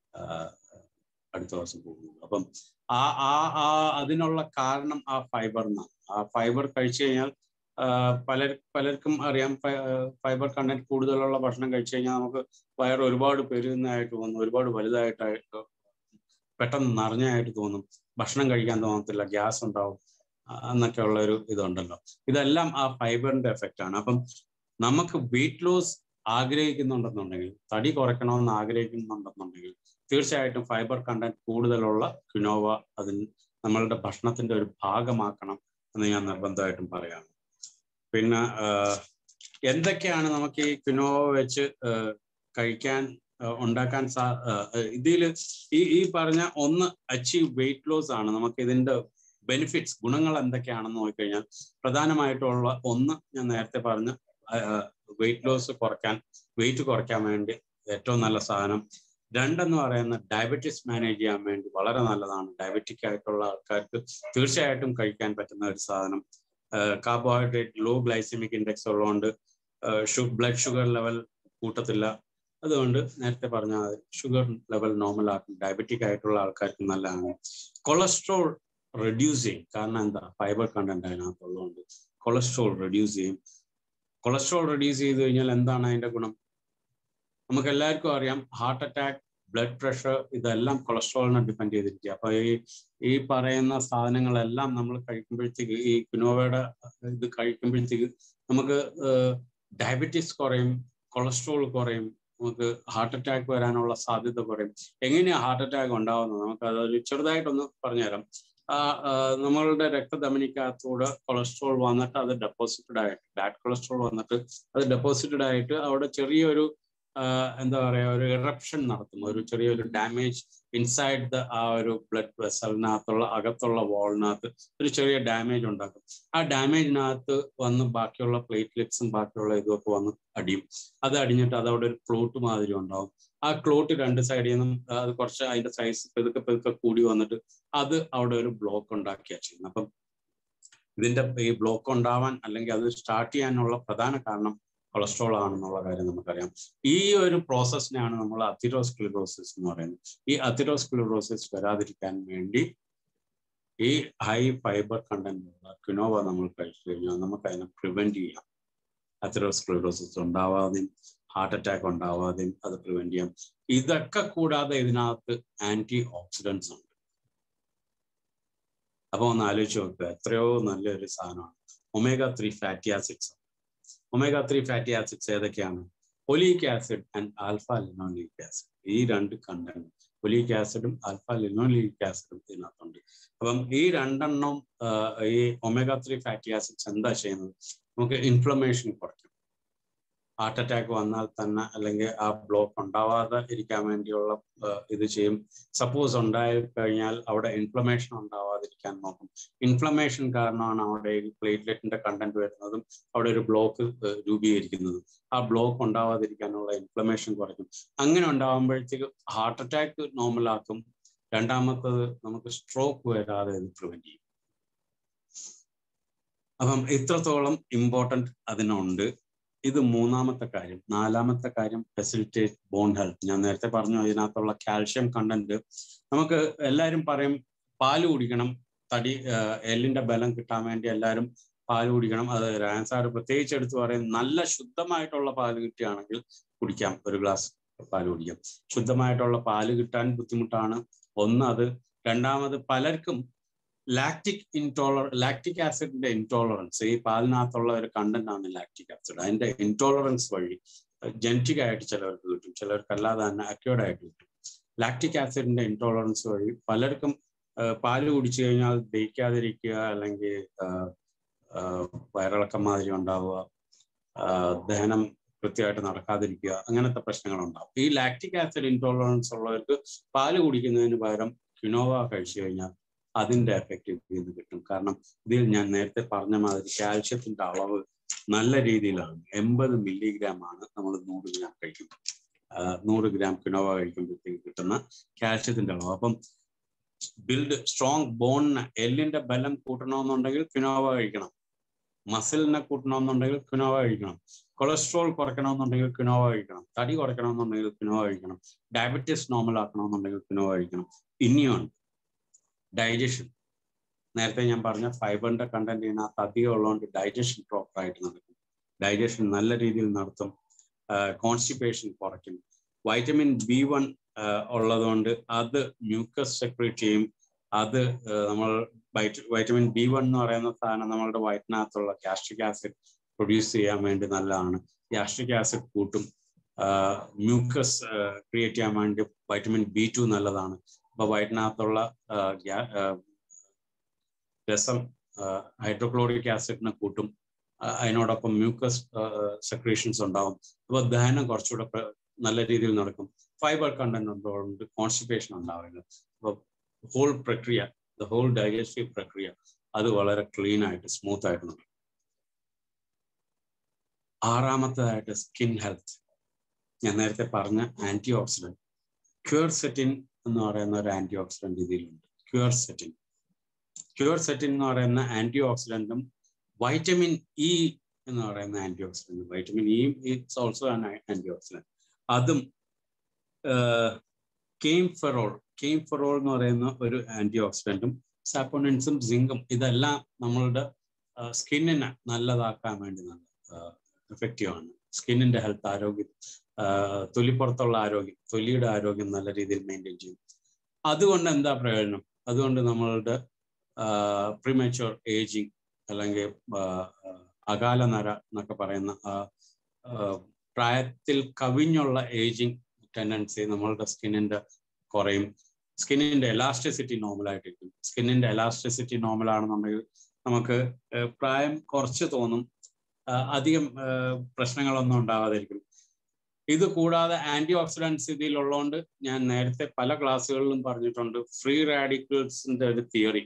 അടുത്ത ദിവസം പോകുന്നത് അപ്പം ആ ആ ആ അതിനുള്ള കാരണം ആ ഫൈബറിനാണ് ആ ഫൈബർ കഴിച്ചു കഴിഞ്ഞാൽ പലർ പലർക്കും അറിയാം ഫൈബർ കണ്ടന്റ് കൂടുതലുള്ള ഭക്ഷണം കഴിച്ചു കഴിഞ്ഞാൽ നമുക്ക് വയർ ഒരുപാട് പെരുകുന്നതായിട്ട് തോന്നും ഒരുപാട് വലുതായിട്ടായിട്ട് പെട്ടെന്ന് നിറഞ്ഞായിട്ട് തോന്നും ഭക്ഷണം കഴിക്കാൻ തോന്നത്തില്ല ഗ്യാസ് ഉണ്ടാവും എന്നൊക്കെ ഉള്ള ഒരു ഇതുണ്ടല്ലോ ഇതെല്ലാം ആ ഫൈബറിന്റെ എഫക്റ്റ് ആണ് അപ്പം നമുക്ക് വെയിറ്റ് ലോസ് ആഗ്രഹിക്കുന്നുണ്ടെന്നുണ്ടെങ്കിൽ തടി കുറയ്ക്കണമെന്ന് ആഗ്രഹിക്കുന്നുണ്ടെന്നുണ്ടെങ്കിൽ തീർച്ചയായിട്ടും ഫൈബർ കണ്ടന്റ് കൂടുതലുള്ള ക്വിനോവ അതിന് നമ്മളുടെ ഭക്ഷണത്തിന്റെ ഒരു ഭാഗമാക്കണം എന്ന് ഞാൻ നിർബന്ധമായിട്ടും പറയാം പിന്നെ എന്തൊക്കെയാണ് നമുക്ക് ഈ ക്വിനോവ വെച്ച് കഴിക്കാൻ ഉണ്ടാക്കാൻ സാ ഇതിൽ ഈ ഈ പറഞ്ഞ ഒന്ന് അച്ചീവ് വെയിറ്റ് ലോസ് ആണ് നമുക്ക് ഇതിന്റെ ബെനിഫിറ്റ്സ് ഗുണങ്ങൾ എന്തൊക്കെയാണെന്ന് നോക്കിക്കഴിഞ്ഞാൽ പ്രധാനമായിട്ടുള്ള ഒന്ന് ഞാൻ നേരത്തെ പറഞ്ഞ വെയിറ്റ് ലോസ് കുറയ്ക്കാൻ വെയിറ്റ് കുറയ്ക്കാൻ വേണ്ടി ഏറ്റവും നല്ല സാധനം രണ്ടെന്ന് പറയുന്ന ഡയബറ്റീസ് മാനേജ് ചെയ്യാൻ വേണ്ടി വളരെ നല്ലതാണ് ഡയബറ്റിക് ആയിട്ടുള്ള ആൾക്കാർക്ക് തീർച്ചയായിട്ടും കഴിക്കാൻ പറ്റുന്ന ഒരു സാധനം കാർബോഹൈഡ്രേറ്റ് ലോ ഗ്ലൈസിമിക് ഇൻഡെക്സ് ഉള്ളതുകൊണ്ട് ബ്ലഡ് ഷുഗർ ലെവൽ കൂട്ടത്തില്ല അതുകൊണ്ട് നേരത്തെ പറഞ്ഞ ഷുഗർ ലെവൽ നോർമൽ ആക്കും ഡയബറ്റിക് ആയിട്ടുള്ള ആൾക്കാർക്ക് നല്ലതാണ് കൊളസ്ട്രോൾ റെഡ്യൂസ് ചെയ്യും കാരണം എന്താ ഫൈബർ കണ്ടന്റ് അതിനകത്തുള്ളതുകൊണ്ട് കൊളസ്ട്രോൾ റെഡ്യൂസ് ചെയ്യും കൊളസ്ട്രോൾ റെഡ്യൂസ് ചെയ്ത് കഴിഞ്ഞാൽ എന്താണ് അതിന്റെ ഗുണം നമുക്ക് എല്ലാവർക്കും അറിയാം ഹാർട്ട് അറ്റാക്ക് ബ്ലഡ് പ്രഷർ ഇതെല്ലാം കൊളസ്ട്രോളിനെ ഡിപ്പെൻഡ് ചെയ്തിരിക്കുക അപ്പൊ ഈ ഈ പറയുന്ന സാധനങ്ങളെല്ലാം നമ്മൾ കഴിക്കുമ്പോഴത്തേക്ക് ഈ കുനോവയുടെ ഇത് കഴിക്കുമ്പോഴത്തേക്ക് നമുക്ക് ഡയബറ്റീസ് കുറയും കൊളസ്ട്രോൾ കുറയും നമുക്ക് ഹാർട്ട് അറ്റാക്ക് വരാനുള്ള സാധ്യത കുറയും എങ്ങനെയാ ഹാർട്ട് അറ്റാക്ക് ഉണ്ടാവുന്നത് നമുക്ക് അതൊരു ചെറുതായിട്ടൊന്ന് പറഞ്ഞുതരാം നമ്മളുടെ രക്തധമനിക്കകത്തൂടെ കൊളസ്ട്രോൾ വന്നിട്ട് അത് ഡെപ്പോസിറ്റഡ് ആയിട്ട് ബാഡ് കൊളസ്ട്രോൾ വന്നിട്ട് അത് ഡെപ്പോസിറ്റഡ് ആയിട്ട് അവിടെ ചെറിയൊരു എന്താ പറയുക ഒരു ഇറപ്ഷൻ നടത്തും ഒരു ചെറിയൊരു ഡാമേജ് ഇൻസൈഡ് ദ ആ ഒരു ബ്ലഡ് വെസലിനകത്തുള്ള അകത്തുള്ള വാളിനകത്ത് ഒരു ചെറിയ ഡാമേജ് ഉണ്ടാക്കും ആ ഡാമേജിനകത്ത് വന്ന് ബാക്കിയുള്ള പ്ലേറ്റ്ലെറ്റ്സും ബാക്കിയുള്ള ഇതൊക്കെ വന്ന് അടിയും അത് അടിഞ്ഞിട്ട് അതവിടെ ഒരു ക്ലോട്ട് മാതിരി ഉണ്ടാവും ആ ക്ലോട്ട് രണ്ട് സൈഡിൽ നിന്നും അത് കുറച്ച് അതിന്റെ സൈസ് പെതുക്കെ പെതുക്കെ കൂടി വന്നിട്ട് അത് അവിടെ ഒരു ബ്ലോക്ക് ഉണ്ടാക്കിയാ ചെയ്യുന്നത് അപ്പം ഇതിന്റെ ഈ ബ്ലോക്ക് ഉണ്ടാവാൻ അല്ലെങ്കിൽ അത് സ്റ്റാർട്ട് ചെയ്യാനുള്ള പ്രധാന കാരണം കൊളസ്ട്രോൾ ആണെന്നുള്ള കാര്യം നമുക്കറിയാം ഈ ഒരു പ്രോസസ്സിനെയാണ് നമ്മൾ അതിറോസ്ക്ലിറോസിസ് എന്ന് പറയുന്നത് ഈ അതിറോസ്ക്ലിറോസിസ് വരാതിരിക്കാൻ വേണ്ടി ഈ ഹൈ ഫൈബർ കണ്ടന്റ് ഉള്ള ക്വിനോവ നമ്മൾ കഴിച്ചു കഴിഞ്ഞാൽ നമുക്ക് അതിനെ പ്രിവെന്റ് ചെയ്യാം അതിറോസ്ക്ലിറോസിസ് ഉണ്ടാവാതെയും ഹാർട്ട് അറ്റാക്ക് ഉണ്ടാവാതെയും അത് പ്രിവെന്റ് ചെയ്യാം ഇതൊക്കെ കൂടാതെ ഇതിനകത്ത് ആന്റി ഓക്സിഡൻസ് ഉണ്ട് അപ്പൊ ഒന്ന് ആലോചിച്ച് നോക്കുക എത്രയോ നല്ലൊരു സാധനമാണ് omega three fatty acids omega three fatty acids ഏതൊക്കെയാണ് oleic acid and alpha linoleic acid ഈ രണ്ട് കണ്ടന്റ് ഒലീക് ആസിഡും ആൽഫ ലിനോലിക് ആസിഡും ഇതിനകത്തുണ്ട് അപ്പം ഈ രണ്ടെണ്ണം ഈ ഒമേഗ ത്രീ ഫാറ്റി ആസിഡ്സ് എന്താ ചെയ്യുന്നത് നമുക്ക് ഇൻഫ്ലമേഷൻ കുറയ്ക്കും ഹാർട്ട് അറ്റാക്ക് വന്നാൽ തന്നെ അല്ലെങ്കിൽ ആ ബ്ലോക്ക് ഉണ്ടാവാതെ ഇരിക്കാൻ വേണ്ടിയുള്ള ഇത് ചെയ്യും സപ്പോസ് ഉണ്ടായി കഴിഞ്ഞാൽ അവിടെ ഇൻഫ്ലമേഷൻ ഉണ്ടാവാതിരിക്കാൻ നോക്കും ഇൻഫ്ലമേഷൻ കാരണമാണ് അവിടെ പ്ലേറ്റ്ലെറ്റിന്റെ കണ്ടന്റ് വരുന്നതും അവിടെ ഒരു ബ്ലോക്ക് രൂപീകരിക്കുന്നതും ആ ബ്ലോക്ക് ഉണ്ടാവാതിരിക്കാനുള്ള ഇൻഫ്ലമേഷൻ കുറയ്ക്കും അങ്ങനെ ഉണ്ടാകുമ്പോഴത്തേക്ക് ഹാർട്ട് അറ്റാക്ക് നോർമലാക്കും രണ്ടാമത്തത് നമുക്ക് സ്ട്രോക്ക് വരാതെ ഇത് പ്രിവെന്റ് ചെയ്യും അപ്പം ഇത്രത്തോളം ഇമ്പോർട്ടൻറ്റ് അതിനുണ്ട് ഇത് മൂന്നാമത്തെ കാര്യം നാലാമത്തെ കാര്യം ഫെസിലിറ്റേറ്റ് ബോൺ ഹെൽത്ത് ഞാൻ നേരത്തെ പറഞ്ഞു ഇതിനകത്തുള്ള കാൽഷ്യം കണ്ടന്റ് നമുക്ക് എല്ലാവരും പറയും പാല് കുടിക്കണം തടി എല്ലിന്റെ ബലം കിട്ടാൻ വേണ്ടി എല്ലാവരും പാല് കുടിക്കണം അത് രാൻസാർ പ്രത്യേകിച്ച് എടുത്ത് പറയും നല്ല ശുദ്ധമായിട്ടുള്ള പാല് കിട്ടുകയാണെങ്കിൽ കുടിക്കാം ഒരു ഗ്ലാസ് പാല് കുടിക്കാം ശുദ്ധമായിട്ടുള്ള പാല് കിട്ടാൻ ബുദ്ധിമുട്ടാണ് ഒന്ന് അത് രണ്ടാമത് പലർക്കും ലാക്റ്റിക് ഇൻടോളർ ലാക്റ്റിക് ആസിഡിന്റെ ഇൻടോളറൻസ് ഈ പാലിനകത്തുള്ള ഒരു കണ്ടന്റ് ആണ് ലാക്റ്റിക് ആസിഡ് അതിന്റെ ഇൻടോളറൻസ് വഴി ജനറ്റിക് ആയിട്ട് ചിലവർക്ക് കിട്ടും ചിലർക്ക് അല്ലാതെ തന്നെ അക്യൂർഡ് ആയിട്ട് കിട്ടും ലാക്റ്റിക് ആസിഡിന്റെ ഇൻടോളറൻസ് വഴി പലർക്കും പാല് കുടിച്ചു കഴിഞ്ഞാൽ ദഹിക്കാതിരിക്കുക അല്ലെങ്കിൽ വയറിളക്കം മാതിരി ഉണ്ടാവുക ദഹനം കൃത്യമായിട്ട് നടക്കാതിരിക്കുക അങ്ങനത്തെ പ്രശ്നങ്ങൾ ഉണ്ടാവും ഈ ലാക്റ്റിക് ആസിഡ് ഇൻടോളറൻസ് ഉള്ളവർക്ക് പാല് കുടിക്കുന്നതിന് പകരം ക്യുനോവ കഴിച്ചു കഴിഞ്ഞാൽ അതിന്റെ എഫക്റ്റ് ഇത് കിട്ടും കാരണം ഇതിൽ ഞാൻ നേരത്തെ പറഞ്ഞ മാതിരി കാൽഷ്യത്തിന്റെ അളവ് നല്ല രീതിയിലാണ് എൺപത് മില്ലിഗ്രാം ആണ് നമ്മൾ നൂറ് ഗ്രാം കഴിക്കുമ്പോൾ നൂറ് ഗ്രാം കിനോവ കഴിക്കുമ്പോഴത്തേക്ക് കിട്ടുന്ന കാൽഷ്യത്തിന്റെ അളവ് അപ്പം ബിൽഡ് സ്ട്രോങ് ബോണിന് എല്ലിന്റെ ബലം കൂട്ടണമെന്നുണ്ടെങ്കിൽ കിനോവ കഴിക്കണം മസിലിനെ കൂട്ടണമെന്നുണ്ടെങ്കിൽ കിനോവ കഴിക്കണം കൊളസ്ട്രോൾ കുറയ്ക്കണമെന്നുണ്ടെങ്കിൽ കിനോവ കഴിക്കണം തടി കുറയ്ക്കണമെന്നുണ്ടെങ്കിൽ കിനോവ കഴിക്കണം ഡയബറ്റീസ് നോർമൽ ആക്കണമെന്നുണ്ടെങ്കിൽ കിനോവ കഴിക്കണം ഇനിയുണ്ട് ഡൈജഷൻ നേരത്തെ ഞാൻ പറഞ്ഞ ഫൈബറിന്റെ കണ്ടന്റ് ഇതിനകത്ത് അധികം ഉള്ളതുകൊണ്ട് ഡൈജഷൻ പ്രോപ്പർ ആയിട്ട് നടക്കും ഡൈജഷൻ നല്ല രീതിയിൽ നടത്തും കോൺസ്റ്റിപ്പേഷൻ കുറയ്ക്കും വൈറ്റമിൻ ബി വൺ ഉള്ളതുകൊണ്ട് അത് മ്യൂക്കസ് സെക്രേറ്റ് ചെയ്യും അത് നമ്മൾ വൈറ്റമിൻ ബി വൺ എന്ന് പറയുന്ന സാധനം നമ്മളുടെ വയറ്റിനകത്തുള്ള ഗ്യാസ്ട്രിക് ആസിഡ് പ്രൊഡ്യൂസ് ചെയ്യാൻ വേണ്ടി നല്ലതാണ് ഗ്യാസ്ട്രിക് ആസിഡ് കൂട്ടും മ്യൂക്കസ് ക്രിയേറ്റ് ചെയ്യാൻ വേണ്ടി വൈറ്റമിൻ ബി ടു നല്ലതാണ് അപ്പൊ വയറ്റിനകത്തുള്ള രസം ഹൈഡ്രോക്ലോറിക് ആസിഡിനെ കൂട്ടും അതിനോടൊപ്പം മ്യൂക്കസ് സെക്രീഷൻസ് ഉണ്ടാവും അപ്പൊ ദഹനം കുറച്ചുകൂടെ നല്ല രീതിയിൽ നടക്കും ഫൈബർ കണ്ടന്റ് ഉള്ളതുകൊണ്ട് കോൺസ്റ്റിപ്പേഷൻ ഉണ്ടാവില്ല അപ്പൊ ഹോൾ പ്രക്രിയ ദ ഹോൾ ഡൈജസ്റ്റീവ് പ്രക്രിയ അത് വളരെ ക്ലീൻ ആയിട്ട് സ്മൂത്ത് ആയിട്ട് നടക്കും ആറാമത്തേതായിട്ട് സ്കിൻ ഹെൽത്ത് ഞാൻ നേരത്തെ പറഞ്ഞ ആന്റി ഓക്സിഡന്റ് ക്യൂർസെറ്റിൻ എന്ന് പറയുന്ന ഒരു ആന്റി ഓക്സിഡന്റ് ഇതിലുണ്ട് ക്യൂർസെറ്റിൻ ക്യൂർസെറ്റിൻ എന്ന് പറയുന്ന ആന്റി ഓക്സിഡന്റും വൈറ്റമിൻ ഇ എന്ന് പറയുന്ന antioxidant vitamin E it's also an anti antioxidant അതും കെയിം ഫെറോൾ കെയിം ഫെറോൾ എന്ന് പറയുന്ന ഒരു ആന്റി ഓക്സിഡന്റും സാപ്പോണിൻസും സിങ്കും ഇതെല്ലാം നമ്മളുടെ സ്കിന്നിനെ നല്ലതാക്കാൻ വേണ്ടി നല്ല എഫക്റ്റീവ് ആണ് സ്കിന്നിന്റെ ഹെൽത്ത് ആരോഗ്യം തൊലിപ്പുറത്തുള്ള ആരോഗ്യം തൊലിയുടെ ആരോഗ്യം നല്ല രീതിയിൽ മെയിൻറ്റെയിൻ ചെയ്യും അതുകൊണ്ട് എന്താ പ്രയോജനം അതുകൊണ്ട് നമ്മളുടെ പ്രിമച്വർ ഏജിങ് അല്ലെങ്കിൽ അകാല നര എന്നൊക്കെ പറയുന്ന പ്രായത്തിൽ കവിഞ്ഞുള്ള ഏജിങ് ടെൻഡൻസി നമ്മളുടെ സ്കിന്നിന്റെ കുറയും സ്കിന്നിന്റെ എലാസ്റ്റിസിറ്റി നോർമലായിട്ടിരിക്കും സ്കിന്നിന്റെ എലാസ്റ്റിസിറ്റി നോർമലാണെന്നുണ്ടെങ്കിൽ നമുക്ക് പ്രായം കുറച്ച് തോന്നും അധികം പ്രശ്നങ്ങളൊന്നും ഉണ്ടാവാതിരിക്കും ഇത് കൂടാതെ ആന്റി ഓക്സിഡൻസ് ഇതിലുള്ളതുകൊണ്ട് ഞാൻ നേരത്തെ പല ക്ലാസ്സുകളിലും പറഞ്ഞിട്ടുണ്ട് ഫ്രീ റാഡിക്കൽസിന്റെ ഒരു തിയറി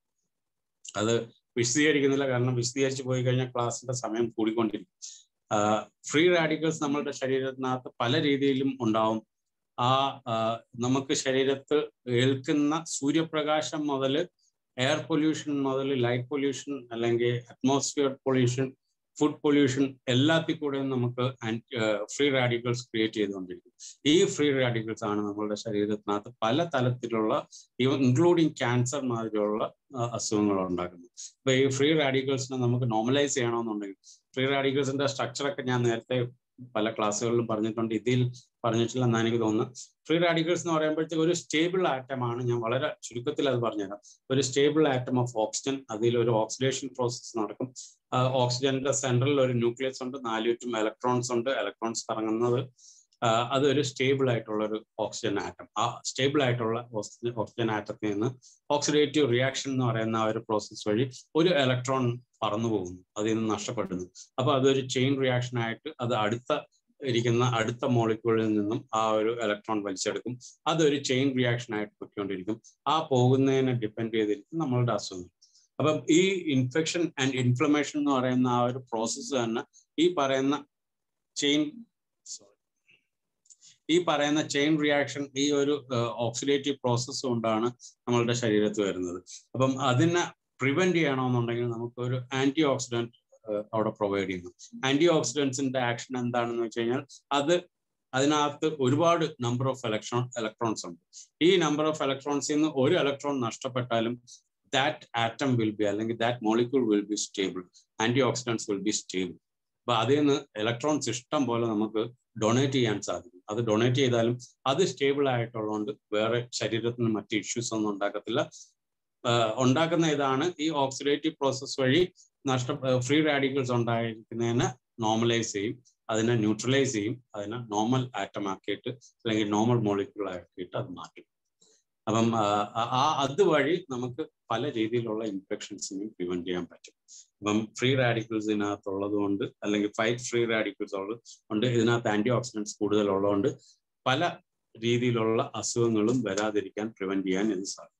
അത് വിശദീകരിക്കുന്നില്ല കാരണം വിശദീകരിച്ച് പോയി കഴിഞ്ഞാൽ ക്ലാസ്സിന്റെ സമയം കൂടിക്കൊണ്ടിരിക്കും ഫ്രീ റാഡിക്കൽസ് നമ്മളുടെ ശരീരത്തിനകത്ത് പല രീതിയിലും ഉണ്ടാവും ആ നമുക്ക് ശരീരത്ത് ഏൽക്കുന്ന സൂര്യപ്രകാശം മുതൽ എയർ പൊല്യൂഷൻ മുതൽ ലൈറ്റ് പൊല്യൂഷൻ അല്ലെങ്കിൽ അറ്റ്മോസ്ഫിയർ പൊല്യൂഷൻ ഫുഡ് പൊല്യൂഷൻ എല്ലാത്തിൽ കൂടെയും നമുക്ക് ഫ്രീ റാഡിക്കൽസ് ക്രിയേറ്റ് ചെയ്തുകൊണ്ടിരിക്കും ഈ ഫ്രീ റാഡിക്കൽസ് ആണ് നമ്മളുടെ ശരീരത്തിനകത്ത് പല തലത്തിലുള്ള ഇൻക്ലൂഡിങ് ക്യാൻസർ മാതിരിയുള്ള അസുഖങ്ങൾ ഉണ്ടാക്കുന്നത് അപ്പൊ ഈ ഫ്രീ റാഡിക്കൽസിനെ നമുക്ക് നോർമലൈസ് ചെയ്യണമെന്നുണ്ടെങ്കിൽ ഫ്രീ റാഡിക്കൽസിന്റെ സ്ട്രക്ചറൊക്കെ ഞാൻ നേരത്തെ പല ക്ലാസ്സുകളിലും പറഞ്ഞിട്ടുണ്ട് ഇതിൽ പറഞ്ഞിട്ടില്ല എന്നാണ് എനിക്ക് തോന്നുന്നു ഫ്രീ റാഡിക്കൽസ് എന്ന് പറയുമ്പോഴത്തേക്ക് ഒരു സ്റ്റേബിൾ ആറ്റമാണ് ഞാൻ വളരെ ചുരുക്കത്തിൽ അത് പറഞ്ഞുതരാം ഒരു സ്റ്റേബിൾ ആറ്റം ഓഫ് ഓക്സിജൻ അതിൽ ഒരു ഓക്സിഡേഷൻ പ്രോസസ്സ് നടക്കും ഓക്സിജന്റെ സെൻട്രലിൽ ഒരു ന്യൂക്ലിയസ് ഉണ്ട് നാല് ചുറ്റും ഇലക്ട്രോൺസ് ഉണ്ട് ഇലക്ട്രോൺസ് കറങ്ങുന്നത് അതൊരു സ്റ്റേബിൾ ആയിട്ടുള്ള ഒരു ഓക്സിജൻ ആറ്റം ആ സ്റ്റേബിൾ ആയിട്ടുള്ള ഓക്സിജൻ ആറ്റത്തിൽ നിന്ന് ഓക്സിഡേറ്റീവ് റിയാക്ഷൻ എന്ന് പറയുന്ന ആ ഒരു പ്രോസസ്സ് വഴി ഒരു ഇലക്ട്രോൺ പറന്നു പോകുന്നു അതിൽ നിന്ന് നഷ്ടപ്പെടുന്നു അപ്പൊ അതൊരു ചെയിൻ റിയാക്ഷൻ ആയിട്ട് അത് അടുത്ത ഇരിക്കുന്ന അടുത്ത മോളിക്യൂളിൽ നിന്നും ആ ഒരു ഇലക്ട്രോൺ വലിച്ചെടുക്കും അതൊരു ചെയിൻ റിയാക്ഷൻ ആയിട്ട് പൊയ്ക്കൊണ്ടിരിക്കും ആ പോകുന്നതിനെ ഡിപ്പെൻഡ് ചെയ്തിരിക്കും നമ്മളുടെ അസുഖം അപ്പം ഈ ഇൻഫെക്ഷൻ ആൻഡ് ഇൻഫ്ലമേഷൻ എന്ന് പറയുന്ന ആ ഒരു പ്രോസസ്സ് തന്നെ ഈ പറയുന്ന ചെയിൻ ഈ പറയുന്ന ചെയിൻ റിയാക്ഷൻ ഈ ഒരു ഓക്സിഡേറ്റീവ് പ്രോസസ്സ് കൊണ്ടാണ് നമ്മളുടെ ശരീരത്ത് വരുന്നത് അപ്പം അതിനെ പ്രിവെന്റ് ചെയ്യണമെന്നുണ്ടെങ്കിൽ നമുക്ക് ഒരു ആന്റി ഓക്സിഡന്റ് അവിടെ പ്രൊവൈഡ് ചെയ്യുന്നു ആന്റി ഓക്സിഡൻസിന്റെ ആക്ഷൻ എന്താണെന്ന് വെച്ച് കഴിഞ്ഞാൽ അത് അതിനകത്ത് ഒരുപാട് നമ്പർ ഓഫ് ഇലക്ട്രോൺ ഇലക്ട്രോൺസ് ഉണ്ട് ഈ നമ്പർ ഓഫ് ഇലക്ട്രോൺസിൽ നിന്ന് ഒരു ഇലക്ട്രോൺ നഷ്ടപ്പെട്ടാലും ദാറ്റ് ആറ്റം വിൽ ബി അല്ലെങ്കിൽ that molecule will be stable antioxidants will be stable അപ്പൊ അതിൽ നിന്ന് ഇലക്ട്രോൺസ് ഇഷ്ടം പോലെ നമുക്ക് ഡൊണേറ്റ് ചെയ്യാൻ സാധിക്കും അത് ഡൊണേറ്റ് ചെയ്താലും അത് സ്റ്റേബിൾ ആയിട്ടുള്ളതുകൊണ്ട് വേറെ ശരീരത്തിന് മറ്റ് ഇഷ്യൂസ് ഒന്നും ഉണ്ടാക്കത്തില്ല ഉണ്ടാക്കുന്ന ഇതാണ് ഈ ഓക്സിഡേറ്റീവ് പ്രോസസ് വഴി നഷ്ട ഫ്രീ റാഡിക്കൽസ് ഉണ്ടായിരിക്കുന്നതിനെ നോർമലൈസ് ചെയ്യും അതിനെ ന്യൂട്രലൈസ് ചെയ്യും അതിനെ നോർമൽ ആറ്റം ആക്കിയിട്ട് അല്ലെങ്കിൽ നോർമൽ മോളിക്യൂൾ ആക്കിയിട്ട് അത് മാറ്റും അപ്പം ആ അതുവഴി നമുക്ക് പല രീതിയിലുള്ള ഇൻഫെക്ഷൻസിനെയും പ്രിവെന്റ് ചെയ്യാൻ പറ്റും അപ്പം ഫ്രീ റാഡിക്കൽസ് ഇതിനകത്തുള്ളത് കൊണ്ട് അല്ലെങ്കിൽ ഫൈറ്റ് ഫ്രീ റാഡിക്കൽസ് ഉണ്ട് ഇതിനകത്ത് ആന്റി ഓക്സിഡൻസ് കൂടുതൽ ഉള്ളതുകൊണ്ട് പല രീതിയിലുള്ള അസുഖങ്ങളും വരാതിരിക്കാൻ പ്രിവെന്റ് ചെയ്യാൻ ഇത് സാധിക്കും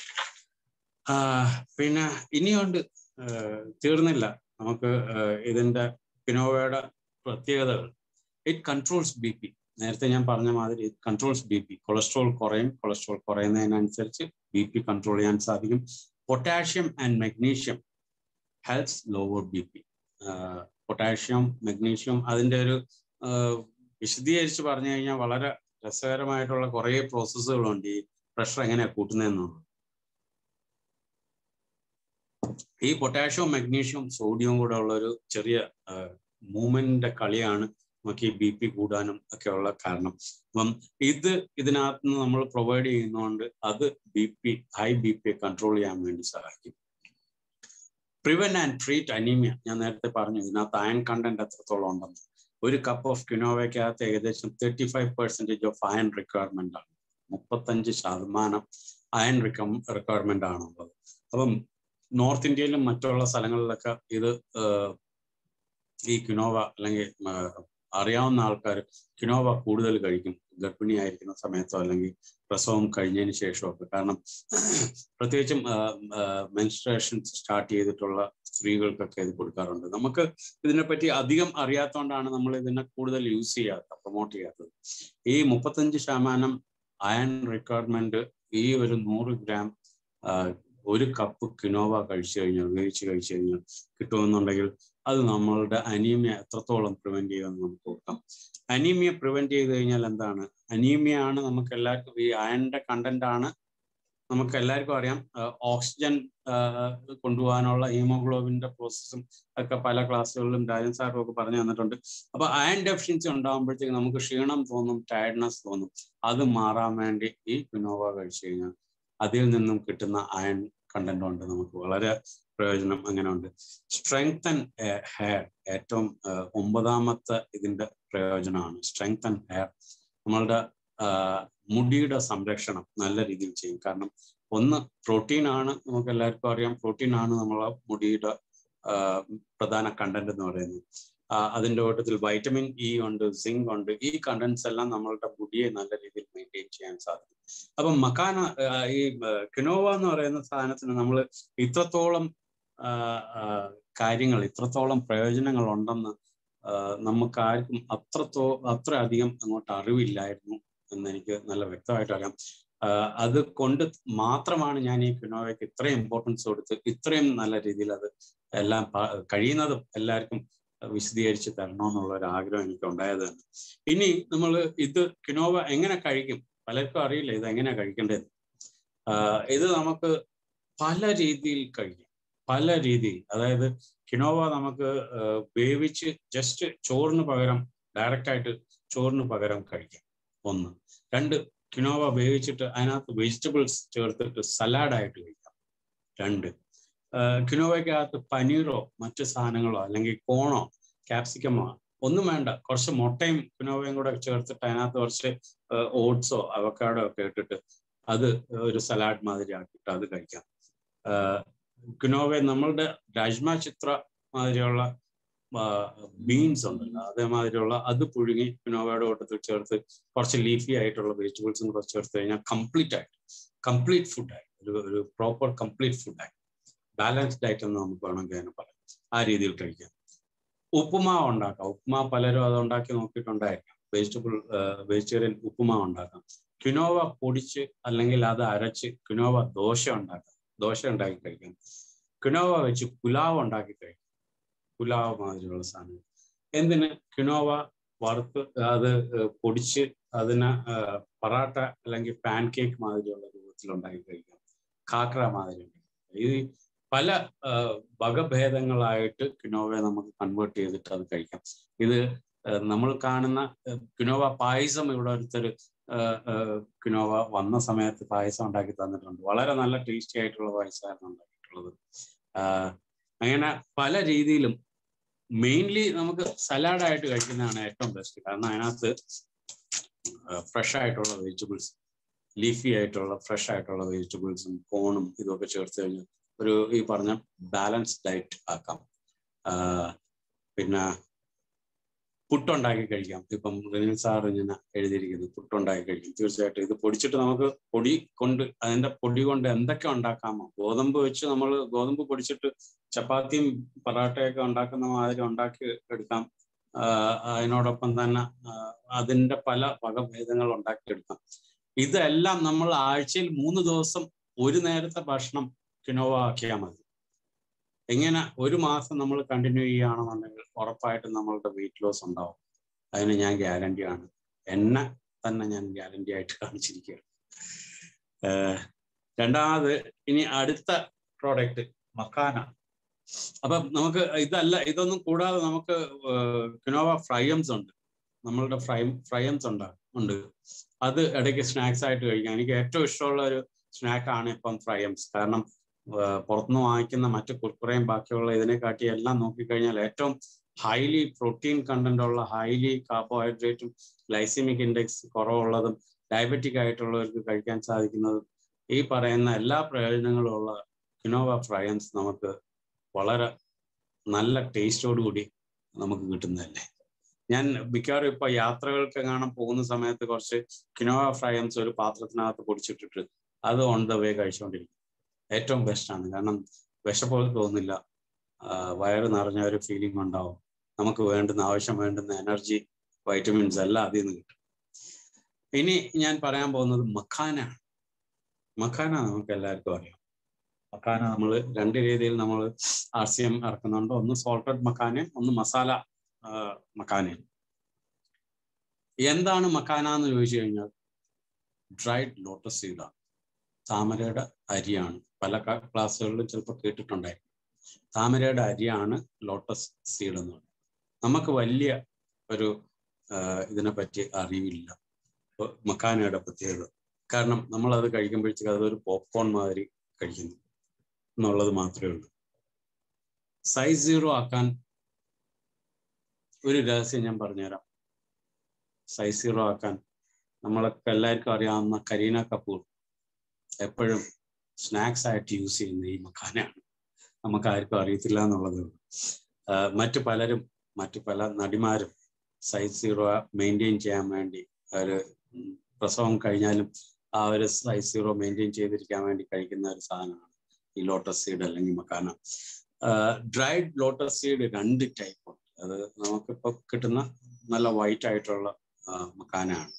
പിന്നെ ഇനിയുണ്ട് തീർന്നില്ല നമുക്ക് ഇതിന്റെ പിനോവയുടെ പ്രത്യേകതകൾ ഇറ്റ് കൺട്രോൾസ് ബി പി നേരത്തെ ഞാൻ പറഞ്ഞ മാതിരി it controls B P cholesterol കുറയും കൊളസ്ട്രോൾ കുറയുന്നതിനനുസരിച്ച് ബി പി കൺട്രോൾ ചെയ്യാൻ സാധിക്കും potassium and magnesium helps lower B P potassium magnesium അതിൻ്റെ ഒരു വിശദീകരിച്ച് പറഞ്ഞു കഴിഞ്ഞാൽ വളരെ രസകരമായിട്ടുള്ള കുറേ പ്രോസസ്സുകളുണ്ട് ഈ പ്രഷർ എങ്ങനെയാണ് കൂട്ടുന്നതെന്നുള്ളത് ഈ പൊട്ടാഷ്യവും മഗ്നീഷ്യവും സോഡിയവും കൂടെ ഉള്ള ഒരു ചെറിയ മൂവ്മെന്റിന്റെ കളിയാണ് നമുക്ക് ഈ ബി പി കൂടാനും ഒക്കെ ഉള്ള കാരണം അപ്പം ഇത് ഇതിനകത്ത് നിന്ന് നമ്മൾ പ്രൊവൈഡ് ചെയ്യുന്നതുകൊണ്ട് അത് B P high B P control ചെയ്യാൻ വേണ്ടി സഹായിക്കും പ്രിവെന്റ് ആൻഡ് ട്രീറ്റ് അനീമിയ ഞാൻ നേരത്തെ പറഞ്ഞു ഇതിനകത്ത് അയൺ കണ്ടന്റ് എത്രത്തോളം ഉണ്ടെന്ന് ഒരു കപ്പ് ഓഫ് കിനോവയ്ക്കകത്ത് ഏകദേശം thirty five percentage of iron requirement ആണ് മുപ്പത്തഞ്ച് ശതമാനം അയൺ റിക്വയർമെന്റ് ആണുള്ളത് അപ്പം നോർത്ത് ഇന്ത്യയിലും മറ്റുള്ള സ്ഥലങ്ങളിലൊക്കെ ഇത് ഈ കിനോവ അല്ലെങ്കിൽ അറിയാവുന്ന ആൾക്കാർ കിനോവ കൂടുതൽ കഴിക്കും ഗർഭിണിയായിരിക്കുന്ന സമയത്തോ അല്ലെങ്കിൽ പ്രസവം കഴിഞ്ഞതിന് ശേഷമൊക്കെ കാരണം പ്രത്യേകിച്ചും മെൻസ്ട്രേഷൻ സ്റ്റാർട്ട് ചെയ്തിട്ടുള്ള സ്ത്രീകൾക്കൊക്കെ ഇത് കൊടുക്കാറുണ്ട് നമുക്ക് ഇതിനെപ്പറ്റി അധികം അറിയാത്തതുകൊണ്ടാണ് നമ്മൾ ഇതിനെ കൂടുതൽ യൂസ് ചെയ്യാത്ത പ്രൊമോട്ട് ചെയ്യാത്തത് ഈ മുപ്പത്തഞ്ച് ശതമാനം അയൺ റിക്വയർമെന്റ് ഈ ഒരു നൂറ് ഗ്രാം ഒരു കപ്പ് കിനോവ കഴിച്ചു കഴിഞ്ഞാൽ ഉപയോഗിച്ച് കഴിച്ചു കഴിഞ്ഞാൽ കിട്ടുമെന്നുണ്ടെങ്കിൽ അത് നമ്മളുടെ അനീമിയ എത്രത്തോളം പ്രിവെന്റ് ചെയ്യുമെന്ന് നമുക്ക് നോക്കാം അനീമിയ പ്രിവെന്റ് ചെയ്ത് കഴിഞ്ഞാൽ എന്താണ് അനീമിയ ആണ് നമുക്ക് എല്ലാവർക്കും ഈ അയണിന്റെ കണ്ടന്റ് ആണ് നമുക്ക് എല്ലാവർക്കും അറിയാം ഓക്സിജൻ കൊണ്ടുപോകാനുള്ള ഹീമോഗ്ലോബിന്റെ പ്രോസസ്സും ഒക്കെ പല ക്ലാസ്സുകളിലും രാജൻ സാറും ഒക്കെ പറഞ്ഞു തന്നിട്ടുണ്ട് അപ്പൊ അയൺ ഡെഫിഷ്യൻസി ഉണ്ടാകുമ്പോഴത്തേക്ക് നമുക്ക് ക്ഷീണം തോന്നും ടയർഡ്നെസ് തോന്നും അത് മാറാൻ വേണ്ടി ഈ പിനോവ കഴിച്ചു കഴിഞ്ഞാൽ അതിൽ നിന്നും കിട്ടുന്ന അയൺ കണ്ടന്റ് കൊണ്ട് നമുക്ക് വളരെ പ്രയോജനം അങ്ങനെ ഉണ്ട് സ്ട്രെങ്ത് ആൻഡ് ഹെയർ ഏറ്റവും ഒമ്പതാമത്തെ ഇതിന്റെ പ്രയോജനമാണ് സ്ട്രെങ്ത് ആൻഡ് ഹെയർ നമ്മളുടെ മുടിയുടെ സംരക്ഷണം നല്ല രീതിയിൽ ചെയ്യും കാരണം ഒന്ന് പ്രോട്ടീൻ ആണ് നമുക്ക് എല്ലാവർക്കും അറിയാം പ്രോട്ടീൻ ആണ് നമ്മളെ മുടിയുടെ പ്രധാന കണ്ടന്റ് എന്ന് പറയുന്നത് അതിന്റെ കൂട്ടത്തിൽ വൈറ്റമിൻ ഇ ഉണ്ട് സിങ്ക് ഉണ്ട് ഈ കണ്ടന്റ്സ് എല്ലാം നമ്മളുടെ മുടിയെ നല്ല രീതിയിൽ മെയിൻറ്റെയിൻ ചെയ്യാൻ സാധിക്കും അപ്പം മക്കാന ഈ കിനോവ എന്ന് പറയുന്ന സാധനത്തിന് നമ്മൾ ഇത്രത്തോളം കാര്യങ്ങൾ ഇത്രത്തോളം പ്രയോജനങ്ങൾ ഉണ്ടെന്ന് നമുക്ക് ആർക്കും അത്രത്തോ അത്ര അധികം അങ്ങോട്ട് അറിവില്ലായിരുന്നു എന്ന് എനിക്ക് നല്ല വ്യക്തമായിട്ട് അറിയാം അത് കൊണ്ട് മാത്രമാണ് ഞാൻ ഈ കിനോവയ്ക്ക് ഇത്രയും ഇമ്പോർട്ടൻസ് കൊടുത്ത് ഇത്രയും നല്ല രീതിയിൽ അത് എല്ലാം കഴിയുന്നതും എല്ലാവർക്കും വിശദീകരിച്ച് തരണമെന്നുള്ള ഒരു ആഗ്രഹം എനിക്ക് ഉണ്ടായത് തന്നെ ഇനി നമ്മൾ ഇത് കിനോവ എങ്ങനെ കഴിക്കും പലർക്കും അറിയില്ല ഇത് എങ്ങനെ കഴിക്കേണ്ടത് ഇത് നമുക്ക് പല രീതിയിൽ കഴിക്കാം പല രീതിയിൽ അതായത് കിനോവ നമുക്ക് വേവിച്ച് ജസ്റ്റ് ചോറിന് പകരം ഡയറക്റ്റ് ആയിട്ട് ചോറിന് പകരം കഴിക്കാം ഒന്ന് രണ്ട് കിനോവ വേവിച്ചിട്ട് അതിനകത്ത് വെജിറ്റബിൾസ് ചേർത്തിട്ട് സലാഡായിട്ട് കഴിക്കാം രണ്ട് കിനോവയ്ക്കകത്ത് പനീറോ മറ്റു സാധനങ്ങളോ അല്ലെങ്കിൽ കോണോ ക്യാപ്സിക്കമോ ഒന്നും വേണ്ട കുറച്ച് മുട്ടയും കിനോവയും കൂടെ ചേർത്തിട്ട് അതിനകത്ത് കുറച്ച് ഓട്സോ അവക്കാഡോ ഒക്കെ ഇട്ടിട്ട് അത് ഒരു സലാഡ് മാതിരി ആക്കിയിട്ട് അത് കഴിക്കാം കിനോവ നമ്മളുടെ രാജ്മ ചിത്ര മാതിരിയുള്ള ബീൻസ് ഉണ്ടല്ലോ അതേമാതിരിയുള്ള അത് പുഴുങ്ങി കിനോവയുടെ കൂട്ടത്തിൽ ചേർത്ത് കുറച്ച് ലീഫി ആയിട്ടുള്ള വെജിറ്റബിൾസും കൂടെ ചേർത്ത് കഴിഞ്ഞാൽ കംപ്ലീറ്റ് ആയിട്ട് കംപ്ലീറ്റ് ഫുഡായി ഒരു ഒരു പ്രോപ്പർ കംപ്ലീറ്റ് ഫുഡായി ബാലൻസ്ഡ് ആയിട്ട് എന്ന് നമുക്ക് വേണമെങ്കിൽ അതിനെ പറയാം ആ രീതിയിൽ കഴിക്കാം ഉപ്പുമാവ് ഉണ്ടാക്കാം ഉപ്പുമാവ് പലരും അത് ഉണ്ടാക്കി നോക്കിയിട്ടുണ്ടായിരിക്കാം വെജിറ്റബിൾ വെജിറ്റേറിയൻ ഉപ്പുമാവ് ഉണ്ടാക്കാം കിനോവ പൊടിച്ച് അല്ലെങ്കിൽ അത് അരച്ച് കിനോവ ദോശ ഉണ്ടാക്കാം ദോശ ഉണ്ടാക്കി കഴിക്കാം കിനോവ വെച്ച് പുലാവ് ഉണ്ടാക്കി കഴിക്കാം പുലാവ് മാതിരിയുള്ള സാധനങ്ങൾ എന്തിന് കിനോവ വറുത്ത് അത് പൊടിച്ച് അതിനെ പറാട്ട അല്ലെങ്കിൽ പാൻ കേക്ക് മാതിരിയുള്ള രൂപത്തിൽ ഉണ്ടാക്കി കഴിക്കാം കാക്ര മാതിരി ഈ പല വകഭേദങ്ങളായിട്ട് കിനോവയെ നമുക്ക് കൺവേർട്ട് ചെയ്തിട്ട് അത് കഴിക്കാം ഇത് നമ്മൾ കാണുന്ന കിനോവ പായസം ഇവിടെ ഒരുത്തൊരു കിനോവ വന്ന സമയത്ത് പായസം ഉണ്ടാക്കി തന്നിട്ടുണ്ട് വളരെ നല്ല ടേസ്റ്റി ആയിട്ടുള്ള പായസമായിരുന്നു ഉണ്ടാക്കിയിട്ടുള്ളത് അങ്ങനെ പല രീതിയിലും മെയിൻലി നമുക്ക് സലാഡായിട്ട് കഴിക്കുന്നതാണ് ഏറ്റവും ബെസ്റ്റ് കാരണം അതിനകത്ത് ഫ്രഷ് ആയിട്ടുള്ള വെജിറ്റബിൾസ് ലീഫി ആയിട്ടുള്ള ഫ്രഷ് ആയിട്ടുള്ള വെജിറ്റബിൾസും കോണും ഇതൊക്കെ ചേർത്ത് കഴിഞ്ഞാൽ ഒരു ഈ പറഞ്ഞ ബാലൻസ് ഡയറ്റ് ആക്കാം പിന്നെ പുട്ടുണ്ടാക്കി കഴിക്കാം ഇപ്പം റിനിൽ സാർ ഇങ്ങനെ എഴുതിയിരിക്കുന്നു പുട്ടുണ്ടാക്കി കഴിക്കും തീർച്ചയായിട്ടും ഇത് പൊടിച്ചിട്ട് നമുക്ക് പൊടി കൊണ്ട് അതിന്റെ പൊടി കൊണ്ട് എന്തൊക്കെ ഉണ്ടാക്കാമോ ഗോതമ്പ് വെച്ച് നമ്മൾ ഗോതമ്പ് പൊടിച്ചിട്ട് ചപ്പാത്തിയും പറാട്ടയൊക്കെ ഉണ്ടാക്കുന്ന മാതിരി ഉണ്ടാക്കി എടുക്കാം അതിനോടൊപ്പം തന്നെ അതിന്റെ പല വകഭേദങ്ങൾ ഉണ്ടാക്കിയെടുക്കാം ഇതെല്ലാം നമ്മൾ ആഴ്ചയിൽ മൂന്ന് ദിവസം ഒരു നേരത്തെ ഭക്ഷണം കിനോവ ആക്കിയാൽ മതി എങ്ങനെ ഒരു മാസം നമ്മൾ കണ്ടിന്യൂ ചെയ്യുകയാണെന്നുണ്ടെങ്കിൽ ഉറപ്പായിട്ടും നമ്മളുടെ വെയിറ്റ് ലോസ് ഉണ്ടാവും അതിന് ഞാൻ ഗ്യാരണ്ടിയാണ് എന്നെ തന്നെ ഞാൻ ഗ്യാരണ്ടി ആയിട്ട് കാണിച്ചിരിക്കുകയാണ് രണ്ടാമത് ഇനി അടുത്ത പ്രോഡക്റ്റ് മക്കാന അപ്പൊ നമുക്ക് ഇതല്ല ഇതൊന്നും കൂടാതെ നമുക്ക് കിനോവ ഫ്രൈയംസ് ഉണ്ട് നമ്മളുടെ ഫ്രൈ ഫ്രൈയംസ് ഉണ്ട് ഉണ്ട് അത് ഇടയ്ക്ക് സ്നാക്സ് ആയിട്ട് കഴിക്കാം എനിക്ക് ഏറ്റവും ഇഷ്ടമുള്ള ഒരു സ്നാക്കാണ് ഇപ്പം ഫ്രൈയംസ് കാരണം പുറത്തുനിന്ന് വാങ്ങിക്കുന്ന മറ്റു കുർക്കുറയും ബാക്കിയുള്ള ഇതിനെക്കാട്ടി എല്ലാം നോക്കിക്കഴിഞ്ഞാൽ ഏറ്റവും ഹൈലി പ്രോട്ടീൻ കണ്ടന്റ് ഉള്ള ഹൈലി കാർബോഹൈഡ്രേറ്റും ഗ്ലൈസിമിക് ഇൻഡെക്സ് കുറവുള്ളതും ഡയബറ്റിക് ആയിട്ടുള്ളവർക്ക് കഴിക്കാൻ സാധിക്കുന്നതും ഈ പറയുന്ന എല്ലാ പ്രയോജനങ്ങളും ഉള്ള കിനോവ ഫ്രയൻസ് നമുക്ക് വളരെ നല്ല ടേസ്റ്റോടുകൂടി നമുക്ക് കിട്ടുന്നതല്ലേ ഞാൻ മിക്കവാറും ഇപ്പൊ യാത്രകൾക്ക് കാണാൻ പോകുന്ന സമയത്ത് കുറച്ച് കിനോവ ഫ്രയൻസ് ഒരു പാത്രത്തിനകത്ത് പൊടിച്ചിട്ടിട്ട് അത് ഓൺ ദ വേ കഴിച്ചുകൊണ്ടിരിക്കും ഏറ്റവും ബെസ്റ്റാണ് കാരണം വിശപ്പ് തോന്നില്ല വയറ് നിറഞ്ഞ ഒരു ഫീലിംഗ് ഉണ്ടാവും നമുക്ക് വേണ്ടുന്ന ആവശ്യം വേണ്ടുന്ന എനർജി വൈറ്റമിൻസ് എല്ലാം അതിൽ നിന്ന് കിട്ടും ഇനി ഞാൻ പറയാൻ പോകുന്നത് മഖാന മഖാന നമുക്ക് എല്ലാവർക്കും അറിയാം മഖാന നമ്മൾ രണ്ട് രീതിയിൽ നമ്മൾ ആർ സി എം ഇറക്കുന്നുണ്ട് ഒന്ന് സോൾട്ടഡ് മക്കാനയും ഒന്ന് മസാല മക്കാനയും എന്താണ് മക്കാന എന്ന് ചോദിച്ചു കഴിഞ്ഞാൽ ഡ്രൈഡ് ലോട്ടസ് സീഡാണ് താമരയുടെ അരിയാണ് പല ക്ലാസ്സുകളിലും ചിലപ്പോൾ കേട്ടിട്ടുണ്ടായിരിക്കും താമരയുടെ അരിയാണ് ലോട്ടസ് സീഡ് എന്ന് പറയുന്നത് നമുക്ക് വലിയ ഒരു ഇതിനെപ്പറ്റി അറിവില്ല മക്കാനയുടെ പ്രത്യേകത കാരണം നമ്മൾ അത് കഴിക്കുമ്പോഴത്തേക്ക് അതൊരു പോപ്കോൺ മാതിരി കഴിക്കുന്നു എന്നുള്ളത് മാത്രമേ ഉള്ളൂ സൈസ് സീറോ ആക്കാൻ ഒരു രഹസ്യം ഞാൻ പറഞ്ഞുതരാം സൈസ് സീറോ ആക്കാൻ നമ്മളൊക്കെ എല്ലാവർക്കും അറിയാവുന്ന കരീന കപൂർ എപ്പോഴും സ്നാക്സ് ആയിട്ട് യൂസ് ചെയ്യുന്ന ഈ മക്കാനാണ് നമുക്ക് ആർക്കും അറിയത്തില്ല എന്നുള്ളത് മറ്റു പലരും മറ്റു പല നടിമാരും സൈസ് സീറോ മെയിൻറ്റെയിൻ ചെയ്യാൻ വേണ്ടി ഒരു പ്രസവം കഴിഞ്ഞാലും ആ ഒരു സൈസ് സീറോ മെയിൻറ്റെയിൻ ചെയ്തിരിക്കാൻ വേണ്ടി കഴിക്കുന്ന ഒരു സാധനമാണ് ഈ ലോട്ടസ് സീഡ് അല്ലെങ്കിൽ മക്കാന ഡ്രൈഡ് ലോട്ടസ് സീഡ് രണ്ട് ടൈപ്പ് ഉണ്ട് അത് നമുക്കിപ്പോൾ കിട്ടുന്ന നല്ല വൈറ്റ് ആയിട്ടുള്ള മക്കാനാണ്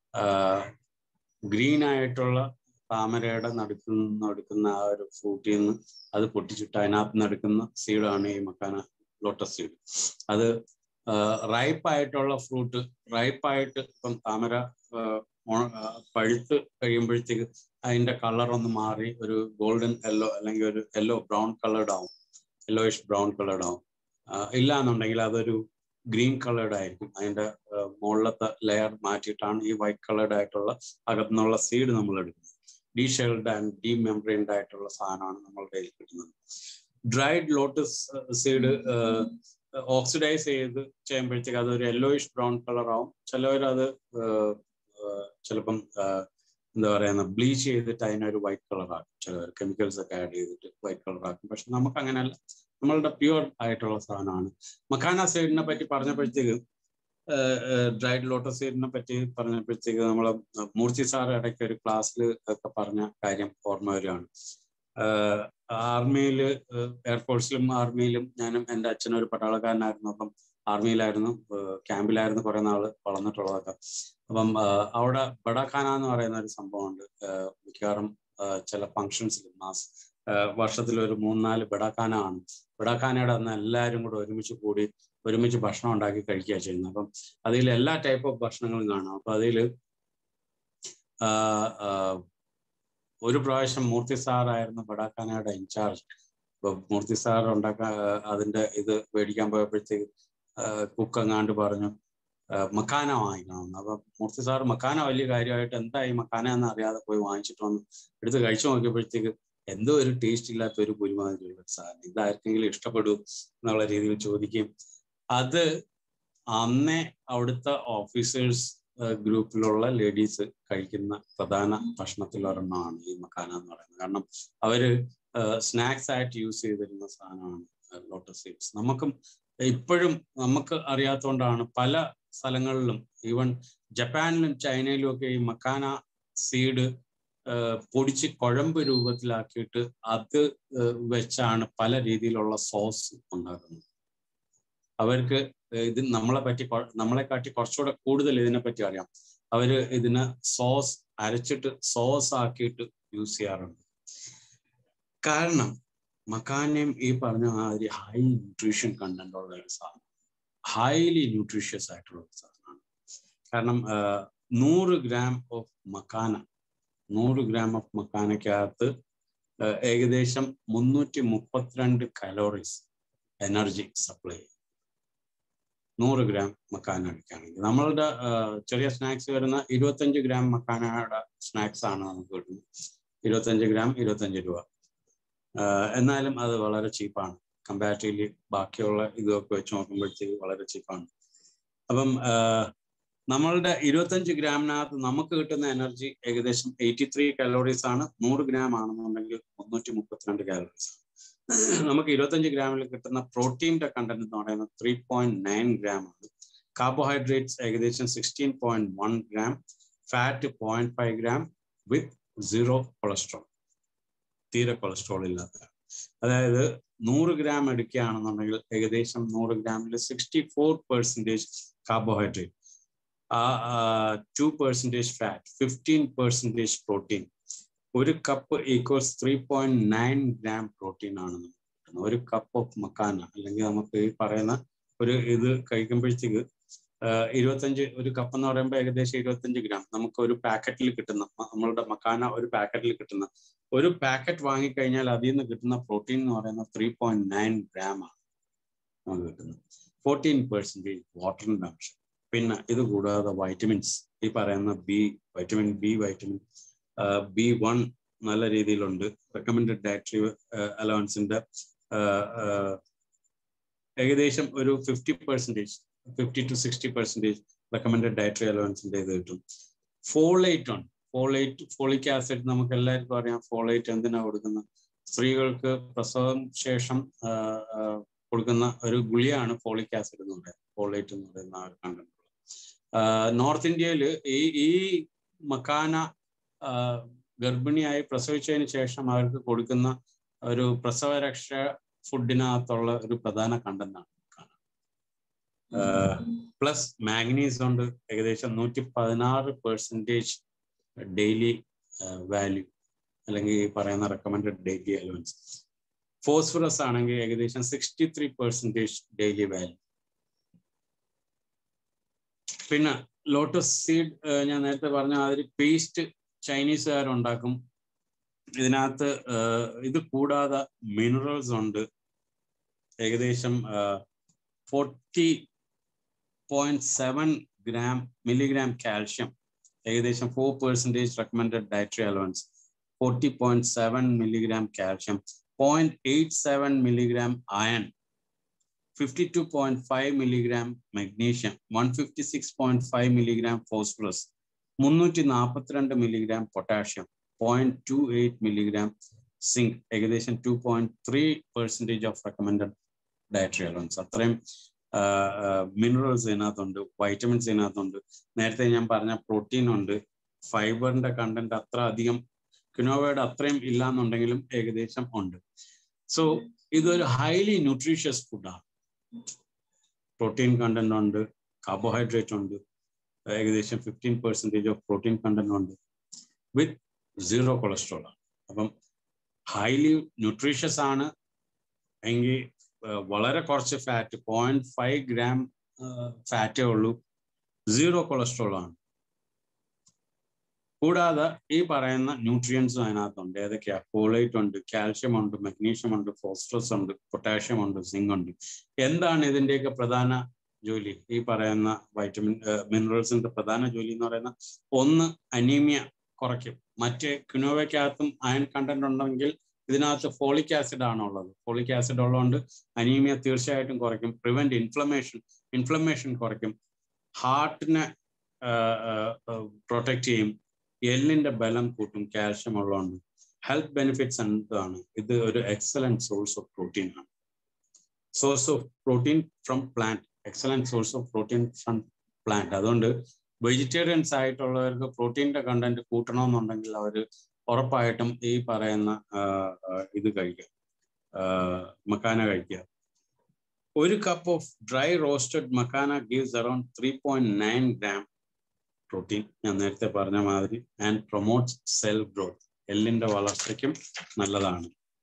ഗ്രീൻ ആയിട്ടുള്ള താമരയുടെ നടുക്കിൽ നിന്ന് എടുക്കുന്ന ആ ഒരു ഫ്രൂട്ടിൽ നിന്ന് അത് പൊട്ടിച്ചിട്ട് അതിനകത്ത് നിന്ന് എടുക്കുന്ന സീഡാണ് ഈ മക്കാന ലോട്ടസ് സീഡ് അത് റൈപ്പ് ആയിട്ടുള്ള ഫ്രൂട്ട് റൈപ്പായിട്ട് ഇപ്പം താമര പഴുത്ത് കഴിയുമ്പോഴത്തേക്ക് അതിന്റെ കളർ ഒന്ന് മാറി ഒരു ഗോൾഡൻ യെല്ലോ അല്ലെങ്കിൽ ഒരു യെല്ലോ ബ്രൗൺ കളേർഡ് ആവും യെല്ലോയിഷ് ബ്രൗൺ കളേർഡ് ആവും ഇല്ല എന്നുണ്ടെങ്കിൽ അതൊരു ഗ്രീൻ കളേർഡ് ആയിരിക്കും അതിന്റെ മുകളിലത്തെ ലെയർ മാറ്റിയിട്ടാണ് ഈ വൈറ്റ് കളേർഡ് ആയിട്ടുള്ള അകത്തുനിന്നുള്ള സീഡ് നമ്മൾ എടുക്കുന്നത് deshelled and demembraned ആയിട്ടുള്ള സാധനമാണ് നമ്മളുടെ കയ്യിൽ കിട്ടുന്നത് ഡ്രൈഡ് ലോട്ടസ് സീഡ് ഓക്സിഡൈസ് ചെയ്ത് ചെയ്യുമ്പോഴത്തേക്ക് അതൊരു യെല്ലോയിഷ് ബ്രൗൺ കളർ ആവും ചിലവർ അത് ചിലപ്പം എന്താ പറയുന്ന ബ്ലീച്ച് ചെയ്തിട്ട് അതിനൊരു വൈറ്റ് കളർ ആക്കും ചിലവർ കെമിക്കൽസ് ഒക്കെ ആഡ് ചെയ്തിട്ട് വൈറ്റ് കളർ ആക്കും പക്ഷെ നമുക്ക് അങ്ങനെയല്ല നമ്മളുടെ പ്യുവർ ആയിട്ടുള്ള സാധനമാണ് മക്കാന സൈഡിനെ പറ്റി പറഞ്ഞപ്പോഴത്തേക്ക് ഡ്രൈഡ് ലോട്ടസ് സീഡിനെ പറ്റി പറഞ്ഞപ്പോഴത്തേക്ക് നമ്മൾ മൂർത്തി സാർ ഇടയ്ക്ക് ഒരു ക്ലാസ്സിൽ ഒക്കെ പറഞ്ഞ കാര്യം ഓർമ്മ വരികയാണ് ആർമിയിൽ എയർഫോഴ്സിലും ആർമിയിലും ഞാനും എൻ്റെ അച്ഛനും ഒരു പട്ടാളക്കാരനായിരുന്നു അപ്പം ആർമിയിലായിരുന്നു ക്യാമ്പിലായിരുന്നു കുറെ നാള് വളർന്നിട്ടുള്ളതൊക്കെ അപ്പം അവിടെ ബഡാഖാന എന്ന് പറയുന്ന ഒരു സംഭവമുണ്ട് മിക്കവാറും ചില ഫങ്ഷൻസിൽ മാസ് വർഷത്തിൽ ഒരു മൂന്നാല് ബഡാഖാന ആണ് ബഡാഖാനയുടെ അന്ന് എല്ലാവരും കൂടെ ഒരുമിച്ച് കൂടി ഒരുമിച്ച് ഭക്ഷണം ഉണ്ടാക്കി കഴിക്കുക ചെയ്യുന്നത് അപ്പം അതിൽ എല്ലാ ടൈപ്പ് ഓഫ് ഭക്ഷണങ്ങളും കാണാം അപ്പൊ അതിൽ ഒരു പ്രാവശ്യം മൂർത്തി സാറായിരുന്നു ബഡാഖാനയുടെ ഇൻചാർജ് ഇപ്പൊ മൂർത്തി സാർ ഉണ്ടാക്കാൻ അതിന്റെ ഇത് മേടിക്കാൻ പോയപ്പോഴത്തേക്ക് കുക്ക് എങ്ങാണ്ട് പറഞ്ഞു മക്കാന വാങ്ങിക്കണമെന്ന് അപ്പൊ മൂർത്തി സാർ മക്കാന വലിയ കാര്യമായിട്ട് എന്താ ഈ മക്കാന എന്ന് അറിയാതെ പോയി വാങ്ങിച്ചിട്ട് വന്ന് എടുത്ത് കഴിച്ചു നോക്കിയപ്പോഴത്തേക്ക് എന്തോ ഒരു ടേസ്റ്റ് ഇല്ലാത്ത ഒരു പുരിമാതിരിയുള്ള സാധനം ഇതാർക്കെങ്കിലും ഇഷ്ടപ്പെടൂ എന്നുള്ള രീതിയിൽ ചോദിക്കുകയും അത് അന്നേ അവിടുത്തെ ഓഫീസേഴ്സ് ഗ്രൂപ്പിലുള്ള ലേഡീസ് കഴിക്കുന്ന പ്രധാന ഭക്ഷണത്തിൽ ഒരെണ്ണമാണ് ഈ മക്കാന എന്ന് പറയുന്നത് കാരണം അവര് സ്നാക്സ് ആയിട്ട് യൂസ് ചെയ്തിരുന്ന സാധനമാണ് ലോട്ടസ് സീഡ്സ് നമുക്കും ഇപ്പോഴും നമുക്ക് അറിയാത്തതുകൊണ്ടാണ് പല സ്ഥലങ്ങളിലും ഈവൻ ജപ്പാനിലും ചൈനയിലും ഒക്കെ ഈ മക്കാന സീഡ് പൊടിച്ച് കുഴമ്പ് രൂപത്തിലാക്കിയിട്ട് അത് വെച്ചാണ് പല രീതിയിലുള്ള സോസ് ഉണ്ടാക്കുന്നത് അവർക്ക് ഇത് നമ്മളെ പറ്റി നമ്മളെ കാട്ടി കുറച്ചുകൂടെ കൂടുതൽ ഇതിനെ പറ്റി അറിയാം അവര് ഇതിന് സോസ് അരച്ചിട്ട് സോസ് ആക്കിയിട്ട് യൂസ് ചെയ്യാറുണ്ട് കാരണം മക്കാനയും ഈ പറഞ്ഞ മാതിരി ഹൈ ന്യൂട്രീഷൻ കണ്ടന്റ് ഉള്ള ഒരു സാധനം ഹൈലി ന്യൂട്രീഷ്യസ് ആയിട്ടുള്ള ഒരു സാധനമാണ് കാരണം നൂറ് ഗ്രാം ഓഫ് മക്കാന നൂറ് ഗ്രാം ഓഫ് മക്കാനയ്ക്കകത്ത് ഏകദേശം മുന്നൂറ്റി മുപ്പത്തിരണ്ട് കലോറീസ് എനർജി സപ്ലൈ ചെയ്യും നൂറ് ഗ്രാം മക്കാന അടിക്കുകയാണെങ്കിൽ നമ്മളുടെ ചെറിയ സ്നാക്സ് വരുന്ന ഇരുപത്തഞ്ച് ഗ്രാം മക്കാനയുടെ സ്നാക്സ് ആണ് നമുക്ക് കിട്ടുന്നത് ഇരുപത്തഞ്ച് ഗ്രാം ഇരുപത്തഞ്ച് രൂപ എന്നാലും അത് വളരെ ചീപ്പാണ് കമ്പാരിറ്റീവ്ലി ബാക്കിയുള്ള ഇതൊക്കെ വെച്ച് നോക്കുമ്പോഴത്തേക്ക് വളരെ ചീപ്പാണ് അപ്പം നമ്മളുടെ ഇരുപത്തഞ്ച് ഗ്രാമിനകത്ത് നമുക്ക് കിട്ടുന്ന എനർജി ഏകദേശം എയ്റ്റി ത്രീ കലോറീസ് ആണ് നൂറ് ഗ്രാം ആണെന്നുണ്ടെങ്കിൽ മുന്നൂറ്റി മുപ്പത്തിരണ്ട് കാലറീസ് ആണ് നമുക്ക് ഇരുപത്തഞ്ച് ഗ്രാമിൽ കിട്ടുന്ന പ്രോട്ടീൻ്റെ കണ്ടന്റ് എന്ന് പറയുന്നത് ത്രീ പോയിന്റ് നയൻ ഗ്രാം ആണ് കാർബോഹൈഡ്രേറ്റ്സ് ഏകദേശം sixteen point one gram fat point five gram with zero cholesterol തീരെ കൊളസ്ട്രോൾ ഇല്ലാത്ത അതായത് നൂറ് ഗ്രാം എടുക്കുകയാണെന്നുണ്ടെങ്കിൽ ഏകദേശം നൂറ് ഗ്രാമിൽ sixty four percentage carbohydrate two percentage fat fifteen percentage protein ഒരു cup equals three point nine gram protein ആണ് നമുക്ക് കിട്ടുന്നത് ഒരു കപ്പ് ഓഫ് മക്കാന അല്ലെങ്കിൽ നമുക്ക് ഈ പറയുന്ന ഒരു ഇത് കഴിക്കുമ്പോഴത്തേക്ക് ഇരുപത്തഞ്ച് ഒരു കപ്പ് എന്ന് പറയുമ്പോൾ ഏകദേശം ഇരുപത്തഞ്ച് ഗ്രാം നമുക്ക് ഒരു പാക്കറ്റിൽ കിട്ടുന്ന നമ്മളുടെ മക്കാന ഒരു പാക്കറ്റിൽ കിട്ടുന്ന ഒരു പാക്കറ്റ് വാങ്ങിക്കഴിഞ്ഞാൽ അതിൽ നിന്ന് കിട്ടുന്ന പ്രോട്ടീൻ എന്ന് പറയുന്നത് ത്രീ പോയിന്റ് നയൻ ഗ്രാം ആണ് നമുക്ക് കിട്ടുന്നത് ഫോർട്ടീൻ പെർസെൻറ്റേജ് വാട്ടറിൻ്റെ അംശം പിന്നെ ഇത് കൂടാതെ വൈറ്റമിൻസ് ഈ പറയുന്ന B vitamin B vitamin B one നല്ല രീതിയിലുണ്ട് റെക്കമെൻഡഡ് ഡയറ്ററി അലവൻസിന്റെ ഏകദേശം ഒരു fifty percentage fifty to sixty percentage recommended dietary അലവൻസിന്റെ ഇത് കിട്ടും ഫോളേറ്റ് ഉണ്ട് ഫോളേറ്റ് ഫോളിക് ആസിഡ് നമുക്ക് എല്ലാവർക്കും അറിയാം ഫോളേറ്റ് എന്തിനാ കൊടുക്കുന്നത് സ്ത്രീകൾക്ക് പ്രസവം ശേഷം കൊടുക്കുന്ന ഒരു ഗുളിയാണ് ഫോളിക് ആസിഡ് എന്ന് പറയുന്നത് ഫോളേറ്റ് എന്ന് പറയുന്ന ആ ഒരു കണ്ടന്റ് നോർത്ത് ഇന്ത്യയിൽ ഈ ഈ മക്കാന ഗർഭിണിയായി പ്രസവിച്ചതിന് ശേഷം അവർക്ക് കൊടുക്കുന്ന ഒരു പ്രസവരക്ഷ ഫുഡിനകത്തുള്ള ഒരു പ്രധാന കണ്ടന്റാണ് പ്ലസ് മാഗ്നീസ് ഉണ്ട് ഏകദേശം നൂറ്റി പതിനാറ് പെർസെൻറ്റേജ് ഡെയിലി വാല്യൂ അല്ലെങ്കിൽ ഈ പറയുന്ന റെക്കമെൻഡഡ് ഡെയിലി അലവൻസ് ഫോസ്ഫറസ് ആണെങ്കിൽ ഏകദേശം sixty three percentage daily value പിന്നെ ലോട്ടസ് സീഡ് ഞാൻ നേരത്തെ പറഞ്ഞ മാതിരി പേസ്റ്റ് ചൈനീസുകാരുണ്ടാക്കും ഇതിനകത്ത് ഇത് കൂടാതെ മിനറൽസ് ഉണ്ട് ഏകദേശം forty point seven gram milligram calcium ഏകദേശം four percentage recommended dietary allowance forty point seven milligram calcium point eight seven milligram iron fifty two point five milligram magnesium one fifty six point five milligram phosphorus മുന്നൂറ്റി നാൽപ്പത്തിരണ്ട് milligram potassium point two eight milligram zinc ഏകദേശം two point three percentage of recommended dietary allowance അത്രയും minerals ഇതിനകത്തുണ്ട് vitamins ഇതിനകത്തുണ്ട് നേരത്തെ ഞാൻ പറഞ്ഞ protein ഉണ്ട് ഫൈബറിന്റെ കണ്ടന്റ് അത്ര അധികം ക്യുനോവയുടെ അത്രയും ഇല്ല എന്നുണ്ടെങ്കിലും ഏകദേശം ഉണ്ട് സോ ഇതൊരു ഹൈലി ന്യൂട്രീഷ്യസ് ഫുഡാണ് പ്രോട്ടീൻ കണ്ടന്റ് ഉണ്ട് കാർബോഹൈഡ്രേറ്റ് ഉണ്ട് ഏകദേശം fifteen percentage of protein content ഉണ്ട് വിത്ത് സീറോ കൊളസ്ട്രോൾ ആണ് അപ്പം ഹൈലി ന്യൂട്രീഷ്യസ് ആണ് എങ്കിൽ വളരെ കുറച്ച് ഫാറ്റ് പോയിന്റ് ഫൈവ് ഗ്രാം ഫാറ്റേ ഉള്ളൂ സീറോ കൊളസ്ട്രോൾ ആണ് കൂടാതെ ഈ പറയുന്ന ന്യൂട്രിയൻസും അതിനകത്തുണ്ട് ഏതൊക്കെയാ ഫോളേറ്റ് ഉണ്ട് കാൽഷ്യം ഉണ്ട് മഗ്നീഷ്യം ഉണ്ട് ഫോസ്ഫറസ് ഉണ്ട് പൊട്ടാഷ്യം ഉണ്ട് സിങ്ക് ഉണ്ട് എന്താണ് ഇതിന്റെയൊക്കെ പ്രധാന ജോലി ഈ പറയുന്ന വൈറ്റമിൻ മിനറൽസിന്റെ പ്രധാന ജോലി എന്ന് പറയുന്ന ഒന്ന് അനീമിയ കുറയ്ക്കും മറ്റ് ക്യുനോവയ്ക്കകത്തും അയൺ കണ്ടന്റ് ഉണ്ടെങ്കിൽ ഇതിനകത്ത് ഫോളിക് ആസിഡ് ആണ് ഉള്ളത് ഫോളിക് ആസിഡ് ഉള്ളതുകൊണ്ട് അനീമിയ തീർച്ചയായിട്ടും കുറയ്ക്കും പ്രിവെന്റ് ഇൻഫ്ലമേഷൻ ഇൻഫ്ലമേഷൻ കുറയ്ക്കും ഹാർട്ടിനെ പ്രൊട്ടക്ട് ചെയ്യും എല്ലിന്റെ ബലം കൂട്ടും കാൽഷ്യം ഉള്ളതുകൊണ്ട് ഹെൽത്ത് ബെനിഫിറ്റ്സ് എന്താണ് ഇത് ഒരു എക്സലന്റ് സോഴ്സ് ഓഫ് പ്രോട്ടീൻ ആണ് source of protein from plant excellent source of protein from plant അതുകൊണ്ട് വെജിറ്റേറിയൻസ് ആയിട്ടുള്ളവർക്ക് പ്രോട്ടീൻ്റെ കണ്ടന്റ് കൂട്ടണമെന്നുണ്ടെങ്കിൽ അവർ ഉറപ്പായിട്ടും ഈ പറയുന്ന ഇത് കഴിക്കുക മക്കാന കഴിക്കുക ഒരു cup of dry roasted makhana gives around three point nine gram protein ഞാൻ നേരത്തെ പറഞ്ഞ മാതിരി ആൻഡ് പ്രൊമോട്ട്സ് സെൽ ഗ്രോത്ത് എല്ലിന്റെ വളർച്ചയ്ക്കും നല്ലതാണ്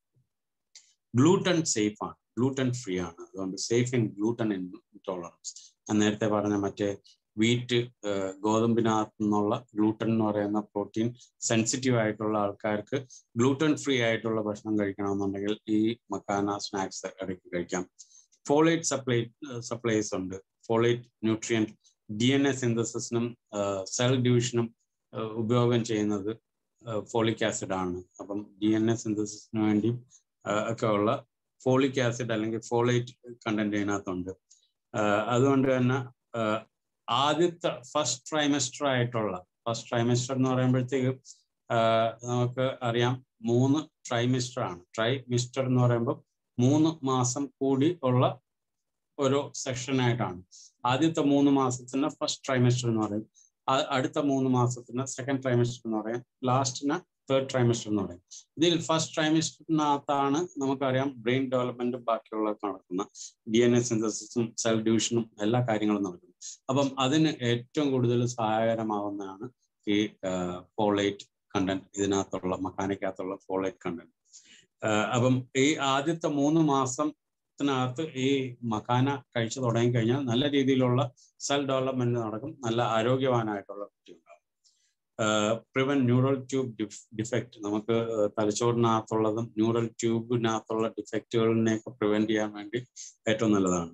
ഗ്ലൂട്ടൺ സേഫ് ആണ് ഗ്ലൂട്ടൺ ഫ്രീ ആണ് അതുകൊണ്ട് സേഫ് ഇൻ ഗ്ലൂട്ടൺ ഇൻടോളറൻസ് ഞാൻ നേരത്തെ പറഞ്ഞ മറ്റേ വീറ്റ് ഗോതമ്പിനകത്തു നിന്നുള്ള ഗ്ലൂട്ടൺ എന്ന് പറയുന്ന പ്രോട്ടീൻ സെൻസിറ്റീവ് ആയിട്ടുള്ള ആൾക്കാർക്ക് ഗ്ലൂട്ടൺ ഫ്രീ ആയിട്ടുള്ള ഭക്ഷണം കഴിക്കണമെന്നുണ്ടെങ്കിൽ ഈ മക്കാന സ്നാക്സ് ഇടയ്ക്ക് കഴിക്കാം ഫോളേറ്റ് സപ്ലൈ സപ്ലൈസ് ഉണ്ട് folate nutrient D N A സിന്തസിസിനും സെൽ ഡിവിഷനും ഉപയോഗം ചെയ്യുന്നത് ഫോളിക് ആസിഡ് ആണ് അപ്പം ഡി എൻ എ സിന്തസിസിന് വേണ്ടി ഒക്കെ ഉള്ള ഫോളിക് ആസിഡ് അല്ലെങ്കിൽ ഫോളേറ്റ് കണ്ടന്റ് ഇതിനകത്തുണ്ട് അതുകൊണ്ട് തന്നെ ആദ്യത്തെ ഫസ്റ്റ് ട്രൈമസ്റ്റർ ആയിട്ടുള്ള ഫസ്റ്റ് ട്രൈമസ്റ്റർ എന്ന് പറയുമ്പോഴത്തേക്ക് നമുക്ക് അറിയാം മൂന്ന് ട്രൈമിസ്റ്റർ ആണ് ട്രൈമിസ്റ്റർ എന്ന് പറയുമ്പോൾ മൂന്ന് മാസം കൂടി ഉള്ള ഒരു സെക്ഷൻ ആയിട്ടാണ് ആദ്യത്തെ മൂന്ന് മാസത്തിന് ഫസ്റ്റ് ട്രൈമസ്റ്റർ എന്ന് പറയും അടുത്ത മൂന്ന് മാസത്തിന് സെക്കൻഡ് ട്രൈമസ്റ്റർ എന്ന് പറയും ലാസ്റ്റിന് തേർഡ് ട്രൈമസ്റ്റർ എന്ന് പറയും ഇതിൽ ഫസ്റ്റ് ട്രൈമസ്റ്ററിനകത്താണ് നമുക്കറിയാം ബ്രെയിൻ ഡെവലപ്മെന്റും ബാക്കിയുള്ള നടക്കുന്ന ഡി എൻ എ സിന്തസിസും സെൽ ഡിവിഷനും എല്ലാ കാര്യങ്ങളും നടക്കുന്നത് അപ്പം അതിന് ഏറ്റവും കൂടുതൽ സഹായകരമാവുന്നതാണ് ഈ ഫോളേറ്റ് കണ്ടന്റ് ഇതിനകത്തുള്ള മക്കാനിക്കകത്തുള്ള ഫോളേറ്റ് കണ്ടന്റ് അപ്പം ഈ ആദ്യത്തെ മൂന്ന് മാസം ത്തിനകത്ത് ഈ മക്കാന കഴിച്ചു തുടങ്ങി കഴിഞ്ഞാൽ നല്ല രീതിയിലുള്ള സെൽ ഡെവലപ്മെന്റ് നടക്കും നല്ല ആരോഗ്യവാനായിട്ടുള്ള കുട്ടി ഉണ്ടാവും പ്രിവെന്റ് ന്യൂറൽ ട്യൂബ് ഡിഫക്റ്റ് നമുക്ക് തലച്ചോറിനകത്തുള്ളതും ന്യൂറൽ ട്യൂബിനകത്തുള്ള ഡിഫക്റ്റുകളിനെയൊക്കെ പ്രിവെന്റ് ചെയ്യാൻ വേണ്ടി ഏറ്റവും നല്ലതാണ്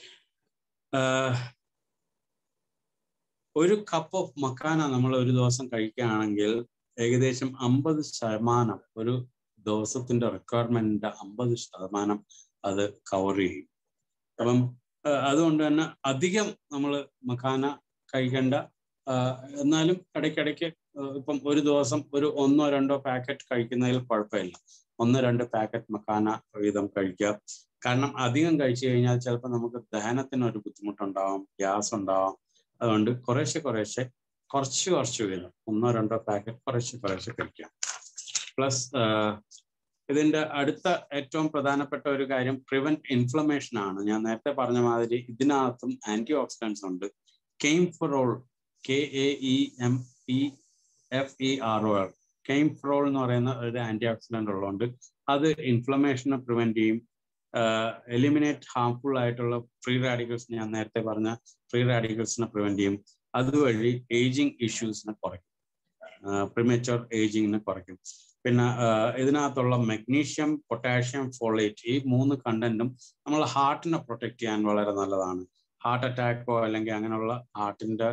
ഒരു കപ്പ് ഓഫ് മക്കാന നമ്മൾ ഒരു ദിവസം കഴിക്കുകയാണെങ്കിൽ ഏകദേശം അമ്പത് ശതമാനം ഒരു ദിവസത്തിന്റെ റിക്വയർമെന്റിന്റെ അമ്പത് ശതമാനം അത് കവർ ചെയ്യും അപ്പം അതുകൊണ്ട് തന്നെ അധികം നമ്മൾ മക്കാന കഴിക്കേണ്ട എന്നാലും ഇടയ്ക്കിടയ്ക്ക് ഇപ്പം ഒരു ദിവസം ഒരു ഒന്നോ രണ്ടോ പാക്കറ്റ് കഴിക്കുന്നതിൽ കുഴപ്പമില്ല ഒന്ന് രണ്ട് പാക്കറ്റ് മക്കാന വീതം കഴിക്കുക കാരണം അധികം കഴിച്ചു കഴിഞ്ഞാൽ ചിലപ്പോൾ നമുക്ക് ദഹനത്തിന് ഒരു ബുദ്ധിമുട്ടുണ്ടാവും ഗ്യാസ് ഉണ്ടാവും അതുകൊണ്ട് കുറേശ്ശെ കുറേശ്ശെ കുറച്ച് കുറച്ച് വീതം ഒന്നോ രണ്ടോ പാക്കറ്റ് കുറേശ്ശെ കുറേശ്ശെ കഴിക്കാം പ്ലസ് ഇതിന്റെ അടുത്ത ഏറ്റവും പ്രധാനപ്പെട്ട ഒരു കാര്യം പ്രിവെന്റ് ഇൻഫ്ലമേഷൻ ആണ് ഞാൻ നേരത്തെ പറഞ്ഞ മാതിരി ഇതിനകത്തും ആന്റി ഓക്സിഡൻസ് ഉണ്ട് kaempferol K A E M P F E R O L kaempferol എന്ന് പറയുന്ന ഒരു ആന്റി ഓക്സിഡന്റ് ഉള്ളതുകൊണ്ട് അത് ഇൻഫ്ലമേഷനെ പ്രിവെന്റ് ചെയ്യും എലിമിനേറ്റ് ഹാർംഫുൾ ആയിട്ടുള്ള ഫ്രീ റാഡിക്കൽസ് ഞാൻ നേരത്തെ പറഞ്ഞ ഫ്രീ റാഡിക്കൽസിനെ പ്രിവെന്റ് ചെയ്യും അതുവഴി ഏജിങ് ഇഷ്യൂസിനെ കുറയ്ക്കും പ്രിമേച്ചർ ഏജിങ്ങിനെ കുറയ്ക്കും പിന്നെ ഇതിനകത്തുള്ള മെഗ്നീഷ്യം പൊട്ടാഷ്യം ഫോളേറ്റ് ഈ മൂന്ന് കണ്ടന്റും നമ്മൾ ഹാർട്ടിനെ പ്രൊട്ടക്ട് ചെയ്യാൻ വളരെ നല്ലതാണ് ഹാർട്ട് അറ്റാക്കോ അല്ലെങ്കിൽ അങ്ങനെയുള്ള ഹാർട്ടിന്റെ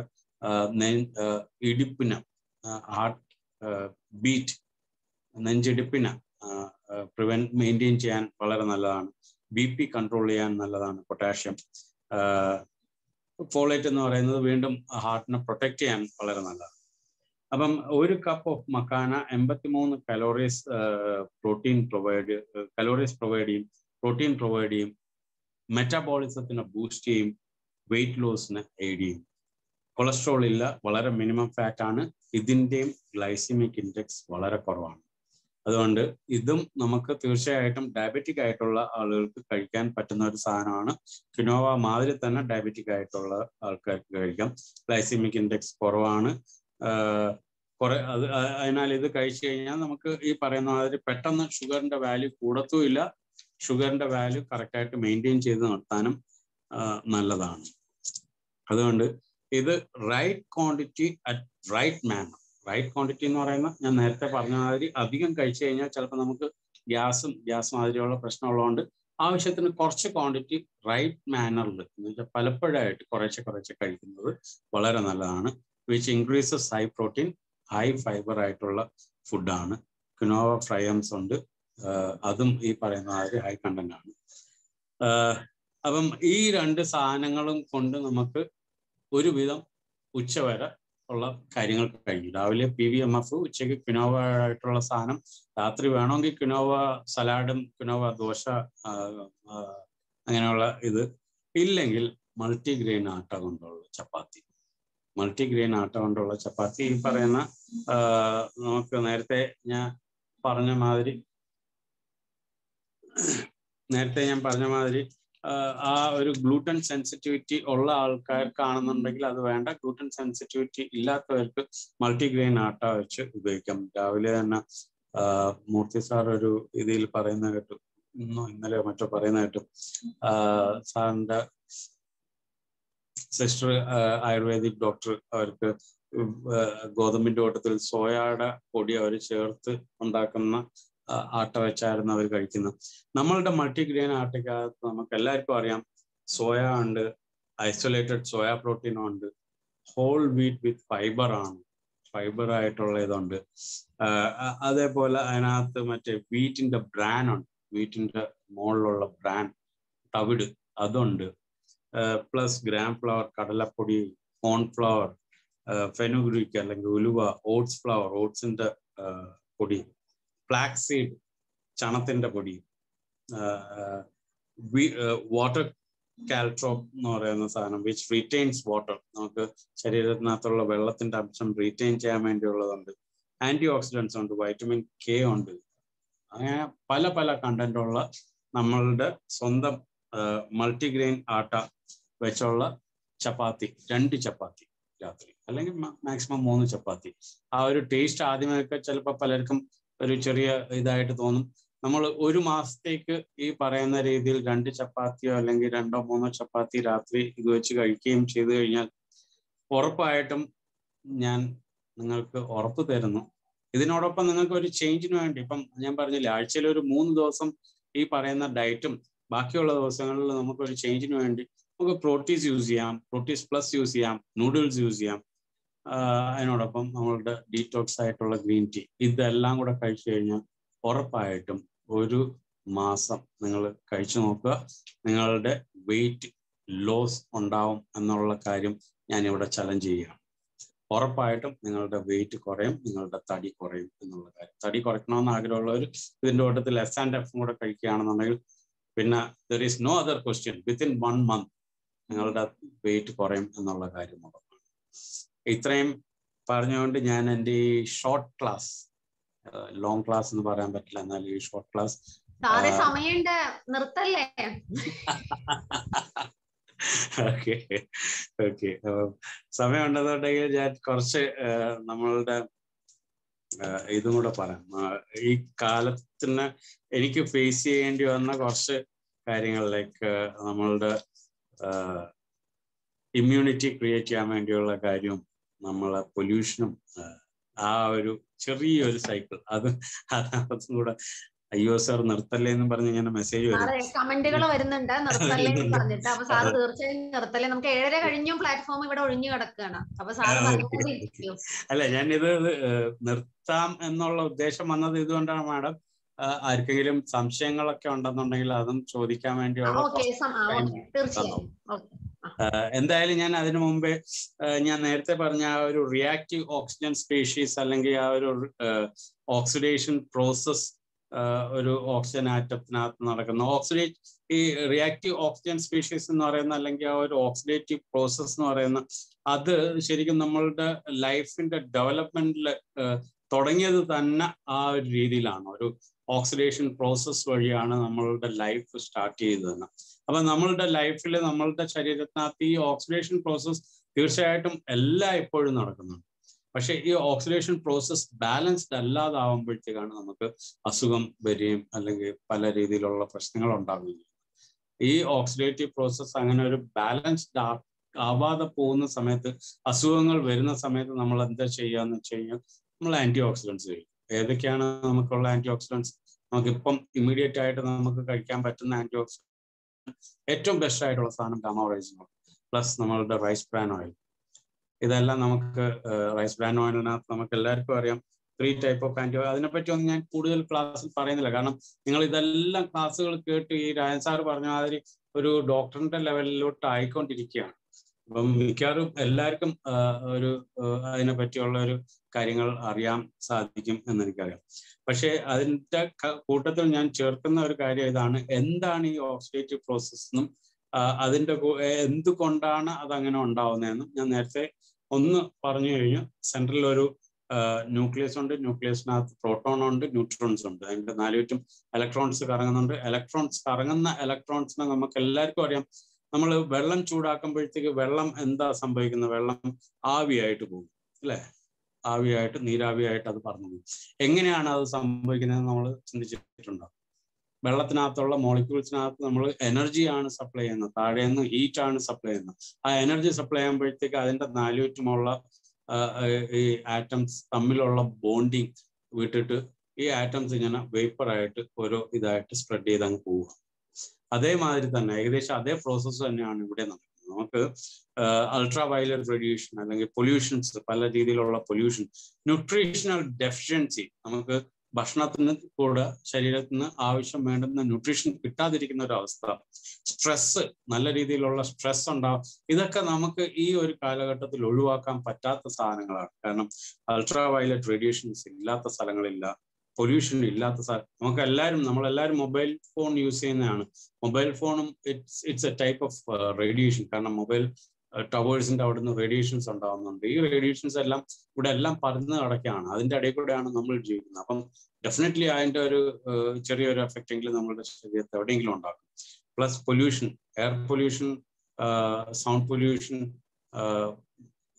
ഇടിപ്പിന് ഹാർട്ട് ബീറ്റ് നെഞ്ചിടിപ്പിന് പ്രിവെന്റ് മെയിൻറ്റെയിൻ ചെയ്യാൻ വളരെ നല്ലതാണ് ബി പി കൺട്രോൾ ചെയ്യാൻ നല്ലതാണ് പൊട്ടാഷ്യം ഫോളേറ്റ് എന്ന് പറയുന്നത് വീണ്ടും ഹാർട്ടിനെ പ്രൊട്ടക്ട് ചെയ്യാൻ വളരെ നല്ലതാണ് അപ്പം ഒരു കപ്പ് ഓഫ് മക്കാന എൺപത്തിമൂന്ന് calories protein provide calories provide ചെയ്യും പ്രോട്ടീൻ പ്രൊവൈഡ് ചെയ്യും മെറ്റാബോളിസത്തിനെ ബൂസ്റ്റ് ചെയ്യും വെയിറ്റ് ലോസിന് എയ്ഡ് ചെയ്യും കൊളസ്ട്രോൾ ഇല്ല വളരെ മിനിമം ഫാറ്റ് ആണ് ഇതിൻ്റെയും ഗ്ലൈസിമിക് ഇൻഡെക്സ് വളരെ കുറവാണ് അതുകൊണ്ട് ഇതും നമുക്ക് തീർച്ചയായിട്ടും ഡയബറ്റിക് ആയിട്ടുള്ള ആളുകൾക്ക് കഴിക്കാൻ പറ്റുന്ന ഒരു സാധനമാണ് കിനോവ മാതിരി തന്നെ ഡയബറ്റിക് ആയിട്ടുള്ള ആൾക്കാർക്ക് കഴിക്കാം ഗ്ലൈസിമിക് ഇൻഡെക്സ് കുറവാണ് കുറെ അത് അതിനാൽ ഇത് കഴിച്ചു കഴിഞ്ഞാൽ നമുക്ക് ഈ പറയുന്ന മാതിരി പെട്ടെന്ന് ഷുഗറിന്റെ വാല്യൂ കൂടത്തുമില്ല ഷുഗറിന്റെ വാല്യൂ കറക്റ്റായിട്ട് മെയിൻറ്റെയിൻ ചെയ്ത് നിർത്താനും നല്ലതാണ് അതുകൊണ്ട് ഇത് right quantity at right manner right quantity എന്ന് പറയുന്ന ഞാൻ നേരത്തെ പറഞ്ഞ മാതിരി അധികം കഴിച്ചു കഴിഞ്ഞാൽ ചിലപ്പോൾ നമുക്ക് ഗ്യാസും ഗ്യാസ് മാതിരിയുള്ള പ്രശ്നമുള്ളതുകൊണ്ട് ആവശ്യത്തിന് കുറച്ച് ക്വാണ്ടിറ്റി റൈറ്റ് മാനറിൽ എന്ന് വെച്ചാൽ പലപ്പോഴായിട്ട് കുറേശ്ശെ കുറേശ്ശെ കഴിക്കുന്നത് വളരെ നല്ലതാണ് which increases high protein high fibre ആയിട്ടുള്ള ഫുഡാണ് കിനോവ ഫ്രയംസ് ഉണ്ട് അതും ഈ പറയുന്ന മാതിരി ഹൈ കണ്ടന്റ് ആണ് അപ്പം ഈ രണ്ട് സാധനങ്ങളും കൊണ്ട് നമുക്ക് ഒരുവിധം ഉച്ചവരെ ഉള്ള കാര്യങ്ങൾ കഴിഞ്ഞു രാവിലെ പി വി എം എഫ് ഉച്ചയ്ക്ക് കിനോവ ആയിട്ടുള്ള സാധനം രാത്രി വേണമെങ്കിൽ കിനോവ സലാഡും കിനോവ ദോശ അങ്ങനെയുള്ള ഇത് ഇല്ലെങ്കിൽ മൾട്ടിഗ്രെയിൻ ആട്ട കൊണ്ടുള്ള ചപ്പാത്തി മൾട്ടിഗ്രെയിൻ ആട്ട കൊണ്ടുള്ള ചപ്പാത്തി ഈ പറയുന്ന നമുക്ക് നേരത്തെ ഞാൻ പറഞ്ഞ മാതിരി നേരത്തെ ഞാൻ പറഞ്ഞ മാതിരി ആ ഒരു ഗ്ലൂട്ടൻ സെൻസിറ്റിവിറ്റി ഉള്ള ആൾക്കാർക്കാണെന്നുണ്ടെങ്കിൽ അത് വേണ്ട ഗ്ലൂട്ടൻ സെൻസിറ്റിവിറ്റി ഇല്ലാത്തവർക്ക് മൾട്ടിഗ്രെയിൻ ആട്ട വെച്ച് ഉപയോഗിക്കാം രാവിലെ തന്നെ മൂർത്തി സാർ ഒരു ഇതിൽ പറയുന്ന കേട്ടു ഇന്നോ ഇന്നലെ മറ്റോ പറയുന്ന കേട്ടു സാറിന്റെ സിസ്റ്റർ ആയുർവേദിക് ഡോക്ടർ അവർക്ക് ഗോതമ്പിന്റെ ഓട്ടത്തിൽ സോയയുടെ പൊടി അവർ ചേർത്ത് ഉണ്ടാക്കുന്ന ആട്ട വെച്ചായിരുന്നു അവർ കഴിക്കുന്നത് നമ്മളുടെ മൾട്ടിഗ്രെയിൻ ആട്ടയ്ക്കകത്ത് നമുക്ക് എല്ലാവർക്കും അറിയാം സോയ ഉണ്ട് ഐസൊലേറ്റഡ് സോയ പ്രോട്ടീൻ ഉണ്ട് ഹോൾ വീറ്റ് വിത്ത് ഫൈബർ ആണ് ഫൈബർ ആയിട്ടുള്ള ഇതുണ്ട് അതേപോലെ അതിനകത്ത് മറ്റേ വീറ്റിന്റെ ബ്രാൻ ഉണ്ട് വീറ്റിന്റെ മുകളിലുള്ള ബ്രാൻ തവിട് അതുണ്ട് പ്ലസ് ഗ്രാം ഫ്ലവർ കടലപ്പൊടി കോൺഫ്ലവർ ഫെനുഗ്രിക് അല്ലെങ്കിൽ ഉലുവ ഓട്സ് ഫ്ലവർ ഓട്സിന്റെ പൊടി ഫ്ലാക്സ് സീഡ് ചണത്തിന്റെ പൊടി വാട്ടർ കാൽട്രോപ്പ് എന്ന് പറയുന്ന സാധനം വിച്ച് റീറ്റെയിൻസ് വാട്ടർ നമുക്ക് ശരീരത്തിനകത്തുള്ള വെള്ളത്തിന്റെ അംശം റീറ്റെയിൻ ചെയ്യാൻ വേണ്ടിയുള്ളതുണ്ട് ആന്റി ഓക്സിഡൻസ് ഉണ്ട് വൈറ്റമിൻ കെ ഉണ്ട് അങ്ങനെ പല പല കണ്ടന്റ് ഉള്ള നമ്മളുടെ സ്വന്തം മൾട്ടിഗ്രെയിൻ ആട്ട വെച്ചുള്ള ചപ്പാത്തി രണ്ട് ചപ്പാത്തി രാത്രി അല്ലെങ്കിൽ മാക്സിമം മൂന്ന് ചപ്പാത്തി ആ ഒരു ടേസ്റ്റ് ആദ്യമൊക്കെ ചിലപ്പോൾ പലർക്കും ഒരു ചെറിയ ഇതായിട്ട് തോന്നും നമ്മൾ ഒരു മാസത്തേക്ക് ഈ പറയുന്ന രീതിയിൽ രണ്ട് ചപ്പാത്തിയോ അല്ലെങ്കിൽ രണ്ടോ മൂന്നോ ചപ്പാത്തി രാത്രി ഇത് വെച്ച് കഴിക്കുകയും ചെയ്തു കഴിഞ്ഞാൽ ഉറപ്പായിട്ടും ഞാൻ നിങ്ങൾക്ക് ഉറപ്പ് തരുന്നു ഇതിനോടൊപ്പം നിങ്ങൾക്ക് ഒരു ചേഞ്ചിന് വേണ്ടി ഇപ്പം ഞാൻ പറഞ്ഞില്ലേ ആഴ്ചയിൽ ഒരു മൂന്ന് ദിവസം ഈ പറയുന്ന ഡയറ്റും ബാക്കിയുള്ള ദിവസങ്ങളിൽ നമുക്ക് ഒരു ചേഞ്ചിന് വേണ്ടി നമുക്ക് പ്രോട്ടീസ് യൂസ് ചെയ്യാം പ്രോട്ടീസ് പ്ലസ് യൂസ് ചെയ്യാം നൂഡിൽസ് യൂസ് ചെയ്യാം അതിനോടൊപ്പം നമ്മളുടെ ഡീറ്റോക്സ് ആയിട്ടുള്ള ഗ്രീൻ ടീ ഇതെല്ലാം കൂടെ കഴിച്ചു കഴിഞ്ഞാൽ ഉറപ്പായിട്ടും ഒരു മാസം നിങ്ങൾ കഴിച്ചു നോക്കുക നിങ്ങളുടെ വെയിറ്റ് ലോസ് ഉണ്ടാവും എന്നുള്ള കാര്യം ഞാൻ ഇവിടെ ചലഞ്ച് ചെയ്യുകയാണ് ഉറപ്പായിട്ടും നിങ്ങളുടെ വെയിറ്റ് കുറയും നിങ്ങളുടെ തടി കുറയും എന്നുള്ള കാര്യം തടി കുറയ്ക്കണമെന്ന് ആഗ്രഹമുള്ളവർ ഇതിന്റെ കൂട്ടത്തിൽ എസ് ആൻഡ് എഫും കൂടെ കഴിക്കുകയാണെന്നുണ്ടെങ്കിൽ പിന്നെ there is no other question within one month നിങ്ങളുടെ വെയിറ്റ് കുറയും എന്നുള്ള കാര്യം ഉറപ്പാണ് ഇത്രയും പറഞ്ഞുകൊണ്ട് ഞാൻ എൻ്റെ ഈ ഷോർട്ട് ക്ലാസ് ലോങ് ക്ലാസ് എന്ന് പറയാൻ പറ്റില്ല എന്നാൽ ഈ ഷോർട്ട് ക്ലാസ് സാറേ സമയമുണ്ട് നിർത്തല്ലേ ഓക്കെ ഓക്കെ സമയം ഉണ്ടെന്നുണ്ടെങ്കിൽ ഞാൻ കുറച്ച് നമ്മളുടെ ഇതും കൂടെ പറയാം ഈ കാലത്തിന് എനിക്ക് ഫേസ് ചെയ്യേണ്ടി വന്ന കുറച്ച് കാര്യങ്ങൾ ലൈക്ക് നമ്മളുടെ ഇമ്മ്യൂണിറ്റി ക്രിയേറ്റ് ചെയ്യാൻ വേണ്ടിയുള്ള കാര്യവും നമ്മളെ പൊല്യൂഷനും ആ ഒരു ചെറിയൊരു സൈക്കിൾ അത് അതും കൂടെ അയ്യോ സാർ നിർത്തല്ലേ എന്ന് പറഞ്ഞ് ഇങ്ങനെ മെസ്സേജ് വരും കമന്റുകൾ വരുന്നുണ്ട് നിർത്തല്ലേ എന്ന് പറഞ്ഞിട്ട് അപ്പൊ സാർ തീർച്ചയായും നിർത്തല്ലേ നമുക്ക് ഏഴര കഴിഞ്ഞും പ്ലാറ്റ്ഫോം ഇവിടെ ഒഴിഞ്ഞു കിടക്കുകയാണ് അപ്പൊ സാർ അല്ല ഞാൻ ഇത് നിർത്താം എന്നുള്ള ഉദ്ദേശം വന്നത് ഇതുകൊണ്ടാണ് മാഡം ആർക്കെങ്കിലും സംശയങ്ങളൊക്കെ ഉണ്ടെന്നുണ്ടെങ്കിൽ അതും ചോദിക്കാൻ വേണ്ടിയുള്ള തീർച്ചയായും എന്തായാലും ഞാൻ അതിനു മുമ്പേ ഞാൻ നേരത്തെ പറഞ്ഞ ആ ഒരു റിയാക്റ്റീവ് ഓക്സിജൻ സ്പീഷീസ് അല്ലെങ്കിൽ ആ ഒരു ഓക്സിഡേഷൻ പ്രോസസ് ഒരു ഓക്സിജൻ ആറ്റത്തിനകത്ത് നടക്കുന്ന ഓക്സിഡേറ്റ് ഈ റിയാക്റ്റീവ് ഓക്സിജൻ സ്പീഷീസ് എന്ന് പറയുന്ന അല്ലെങ്കിൽ ആ ഒരു ഓക്സിഡേറ്റീവ് പ്രോസസ് എന്ന് പറയുന്ന അത് ശരിക്കും നമ്മളുടെ ലൈഫിന്റെ ഡെവലപ്മെന്റിൽ തുടങ്ങിയത് തന്നെ ആ ഒരു രീതിയിലാണ് ഒരു ഓക്സിഡേഷൻ പ്രോസസ് വഴിയാണ് നമ്മളുടെ ലൈഫ് സ്റ്റാർട്ട് ചെയ്തതെന്ന് അപ്പൊ നമ്മളുടെ ലൈഫിൽ നമ്മളുടെ ശരീരത്തിനകത്ത് ഈ ഓക്സിഡേഷൻ പ്രോസസ് തീർച്ചയായിട്ടും എല്ലാം എപ്പോഴും നടക്കുന്നുണ്ട് പക്ഷെ ഈ ഓക്സിഡേഷൻ പ്രോസസ് ബാലൻസ്ഡ് അല്ലാതാവുമ്പോഴത്തേക്കാണ് നമുക്ക് അസുഖം വരികയും അല്ലെങ്കിൽ പല രീതിയിലുള്ള പ്രശ്നങ്ങൾ ഉണ്ടാവുകയും ഈ ഓക്സിഡേറ്റീവ് പ്രോസസ് അങ്ങനെ ഒരു ബാലൻസ്ഡ് ആവാതെ പോകുന്ന സമയത്ത് അസുഖങ്ങൾ വരുന്ന സമയത്ത് നമ്മൾ എന്താ ചെയ്യാന്ന് വെച്ച് കഴിഞ്ഞാൽ നമ്മൾ ആന്റി ഓക്സിഡൻസ് കഴിക്കും ഏതൊക്കെയാണ് നമുക്കുള്ള ആന്റി ഓക്സിഡൻസ് നമുക്കിപ്പം ഇമ്മീഡിയറ്റ് ആയിട്ട് നമുക്ക് കഴിക്കാൻ പറ്റുന്ന ആന്റി ഓക്സിഡൻസ് ഏറ്റവും ബെസ്റ്റ് ആയിട്ടുള്ള സാധനം ഗാമോറൈസിനോൾ പ്ലസ് നമ്മളുടെ റൈസ് ബ്രാൻ ഓയിൽ ഇതെല്ലാം നമുക്ക് റൈസ് ബ്രാൻ ഓയിലിനകത്ത് നമുക്ക് എല്ലാവർക്കും അറിയാം ത്രീ ടൈപ്പ് ഓഫ് ആന്റി അതിനെപ്പറ്റി ഒന്നും ഞാൻ കൂടുതൽ ക്ലാസ്സിൽ പറയുന്നില്ല കാരണം നിങ്ങൾ ഇതെല്ലാം ക്ലാസ്സുകൾ കേട്ട് ഈ രാജൻ സാർ പറഞ്ഞ മാതിരി ഒരു ഡോക്ടറിന്റെ ലെവലിലോട്ട് ആയിക്കൊണ്ടിരിക്കുകയാണ് അപ്പം മിക്കവാറും എല്ലാവർക്കും ഒരു അതിനെ പറ്റിയുള്ള ഒരു കാര്യങ്ങൾ അറിയാൻ സാധിക്കും എന്ന് എനിക്കറിയാം പക്ഷേ അതിന്റെ കൂട്ടത്തിൽ ഞാൻ ചേർക്കുന്ന ഒരു കാര്യം ഇതാണ് എന്താണ് ഈ ഓക്സിഡേറ്റീവ് പ്രോസസ് എന്നും അതിന്റെ എന്തുകൊണ്ടാണ് അതങ്ങനെ ഉണ്ടാവുന്നതെന്നും ഞാൻ നേരത്തെ ഒന്ന് പറഞ്ഞു കഴിഞ്ഞു സെൻട്രൽ ഒരു ന്യൂക്ലിയസ് ഉണ്ട് ന്യൂക്ലിയസിനകത്ത് പ്രോട്ടോൺ ഉണ്ട് ന്യൂട്രോൺസ് ഉണ്ട് അതിന്റെ നാലുചുറ്റും ഇലക്ട്രോൺസ് കറങ്ങുന്നുണ്ട് ഇലക്ട്രോൺസ് കറങ്ങുന്ന ഇലക്ട്രോൺസിനെ നമുക്ക് എല്ലാവർക്കും അറിയാം നമ്മൾ വെള്ളം ചൂടാക്കുമ്പോഴത്തേക്ക് വെള്ളം എന്താ സംഭവിക്കുന്നത് വെള്ളം ആവിയായിട്ട് പോകും അല്ലെ ആവിയായിട്ട് നീരാവിയായിട്ട് അത് പറഞ്ഞു പോകും എങ്ങനെയാണ് അത് സംഭവിക്കുന്നത് നമ്മൾ ചിന്തിച്ചിട്ടുണ്ടോ വെള്ളത്തിനകത്തുള്ള മോളിക്യൂൾസിനകത്ത് നമ്മൾ എനർജിയാണ് സപ്ലൈ ചെയ്യുന്നത് താഴെ നിന്ന് ഹീറ്റ് ആണ് സപ്ലൈ ചെയ്യുന്നത് ആ എനർജി സപ്ലൈ ചെയ്യുമ്പോഴത്തേക്ക് അതിന്റെ നാലുചുറ്റുമുള്ള ഈ ആറ്റംസ് തമ്മിലുള്ള ബോണ്ടിങ് വിട്ടിട്ട് ഈ ആറ്റംസ് ഇങ്ങനെ വേപ്പറായിട്ട് ഓരോ ഇതായിട്ട് സ്പ്രെഡ് ചെയ്ത് അങ്ങ് പോവുക അതേമാതിരി തന്നെ ഏകദേശം അതേ പ്രോസസ്സ് തന്നെയാണ് ഇവിടെ നടക്കുന്നത് നമുക്ക് അൾട്രാ വയലറ്റ് റേഡിയേഷൻ അല്ലെങ്കിൽ പൊല്യൂഷൻസ് പല രീതിയിലുള്ള പൊല്യൂഷൻ ന്യൂട്രീഷണൽ ഡെഫിഷ്യൻസി നമുക്ക് ഭക്ഷണത്തിന് കൂടെ ശരീരത്തിന് ആവശ്യം വേണ്ടുന്ന ന്യൂട്രീഷൻ കിട്ടാതിരിക്കുന്ന ഒരു അവസ്ഥ സ്ട്രെസ് നല്ല രീതിയിലുള്ള സ്ട്രെസ് ഉണ്ടാവും ഇതൊക്കെ നമുക്ക് ഈ ഒരു കാലഘട്ടത്തിൽ ഒഴിവാക്കാൻ പറ്റാത്ത സാധനങ്ങളാണ് കാരണം അൾട്രാ വയലറ്റ് റേഡിയേഷൻസ് ഇല്ലാത്ത സ്ഥലങ്ങളില്ല പൊല്യൂഷൻ ഇല്ലാത്ത സ്ഥലം നമുക്ക് എല്ലാവരും നമ്മളെല്ലാവരും മൊബൈൽ ഫോൺ യൂസ് ചെയ്യുന്നതാണ് മൊബൈൽ ഫോണും it's it's a type of radiation കാരണം മൊബൈൽ ടവേഴ്സിന്റെ അവിടുന്ന് റേഡിയേഷൻസ് ഉണ്ടാവുന്നുണ്ട് ഈ റേഡിയേഷൻസ് എല്ലാം ഇവിടെ എല്ലാം പറന്ന് കിടക്കുകയാണ് അതിന്റെ ഇടയിൽ കൂടെയാണ് നമ്മൾ ജീവിക്കുന്നത് അപ്പം ഡെഫിനറ്റ്ലി അതിന്റെ ഒരു ചെറിയൊരു എഫക്റ്റ് എങ്കിലും നമ്മുടെ ശരീരത്തെ എവിടെയെങ്കിലും ഉണ്ടാക്കും plus pollution air pollution sound pollution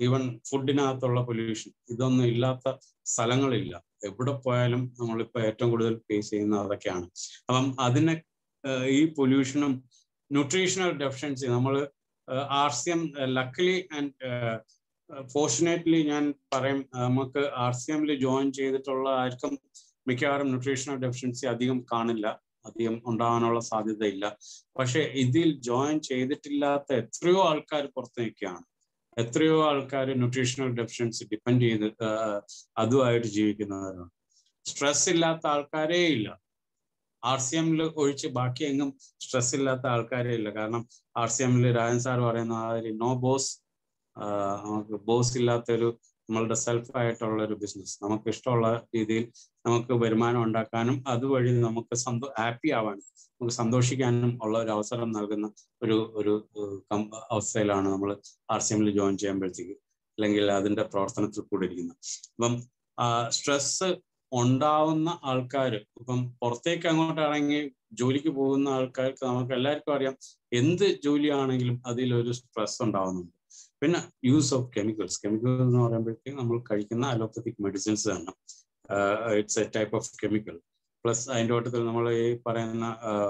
even ഫുഡിനകത്തുള്ള പൊല്യൂഷൻ ഇതൊന്നും ഇല്ലാത്ത സ്ഥലങ്ങളില്ല എവിടെ പോയാലും നമ്മളിപ്പോൾ ഏറ്റവും കൂടുതൽ ഫേസ് ചെയ്യുന്ന അതൊക്കെയാണ് അപ്പം അതിനെ ഈ പൊല്യൂഷനും ന്യൂട്രീഷണൽ ഡെഫിഷ്യൻസി നമ്മൾ R C M luckily and fortunately ഞാൻ പറയും നമുക്ക് ആർ സി എമ്മിൽ ജോയിൻ ചെയ്തിട്ടുള്ള ആർക്കും മിക്കവാറും ന്യൂട്രീഷണൽ ഡെഫിഷ്യൻസി അധികം കാണില്ല അധികം ഉണ്ടാകാനുള്ള സാധ്യതയില്ല പക്ഷെ ഇതിൽ ജോയിൻ ചെയ്തിട്ടില്ലാത്ത എത്രയോ ആൾക്കാർ പുറത്തു നിൽക്കുകയാണ് എത്രയോ ആൾക്കാർ ന്യൂട്രീഷണൽ ഡെഫിഷ്യൻസി ഡിപ്പെൻഡ് ചെയ്ത് അതുമായിട്ട് ജീവിക്കുന്നവരാണ് സ്ട്രെസ് ഇല്ലാത്ത ആൾക്കാരേ ഇല്ല ആർ സി എമ്മിൽ ഒഴിച്ച് ബാക്കി എങ്ങും സ്ട്രെസ് ഇല്ലാത്ത ആൾക്കാരേ ഇല്ല കാരണം ആർ സി എമ്മിൽ രാജൻ സാർ പറയുന്ന മാതിരി നോ ബോസ് നമുക്ക് ബോസ് ഇല്ലാത്തൊരു നമ്മളുടെ സെൽഫ് ആയിട്ടുള്ള ഒരു ബിസിനസ് നമുക്ക് ഇഷ്ടമുള്ള രീതിയിൽ നമുക്ക് വരുമാനം ഉണ്ടാക്കാനും അതുവഴി നമുക്ക് സന്തോ ഹാപ്പി ആവാനും നമുക്ക് സന്തോഷിക്കാനും ഉള്ള ഒരു അവസരം നൽകുന്ന ഒരു ഒരു അവസ്ഥയിലാണ് നമ്മൾ ആർ സി എമ്മിൽ ജോയിൻ ചെയ്യുമ്പോഴത്തേക്ക് അല്ലെങ്കിൽ അതിന്റെ പ്രവർത്തനത്തിൽ കൂടെ ഇരിക്കുന്നത് അപ്പം സ്ട്രെസ് ഉണ്ടാവുന്ന ആൾക്കാർ ഇപ്പം പുറത്തേക്ക് അങ്ങോട്ട് ഇറങ്ങി ജോലിക്ക് പോകുന്ന ആൾക്കാർക്ക് നമുക്ക് എല്ലാവർക്കും അറിയാം എന്ത് ജോലിയാണെങ്കിലും അതിലൊരു സ്ട്രെസ് ഉണ്ടാവുന്നുണ്ട് പിന്നെ യൂസ് ഓഫ് കെമിക്കൽസ് കെമിക്കൽസ് എന്ന് പറയുമ്പോഴത്തേക്ക് നമ്മൾ കഴിക്കുന്ന അലോപ്പത്തിക് മെഡിസിൻസ് തന്നെ it's a type of chemical plus അതിൻ്റെ കൂട്ടത്തിൽ നമ്മൾ ഈ പറയുന്ന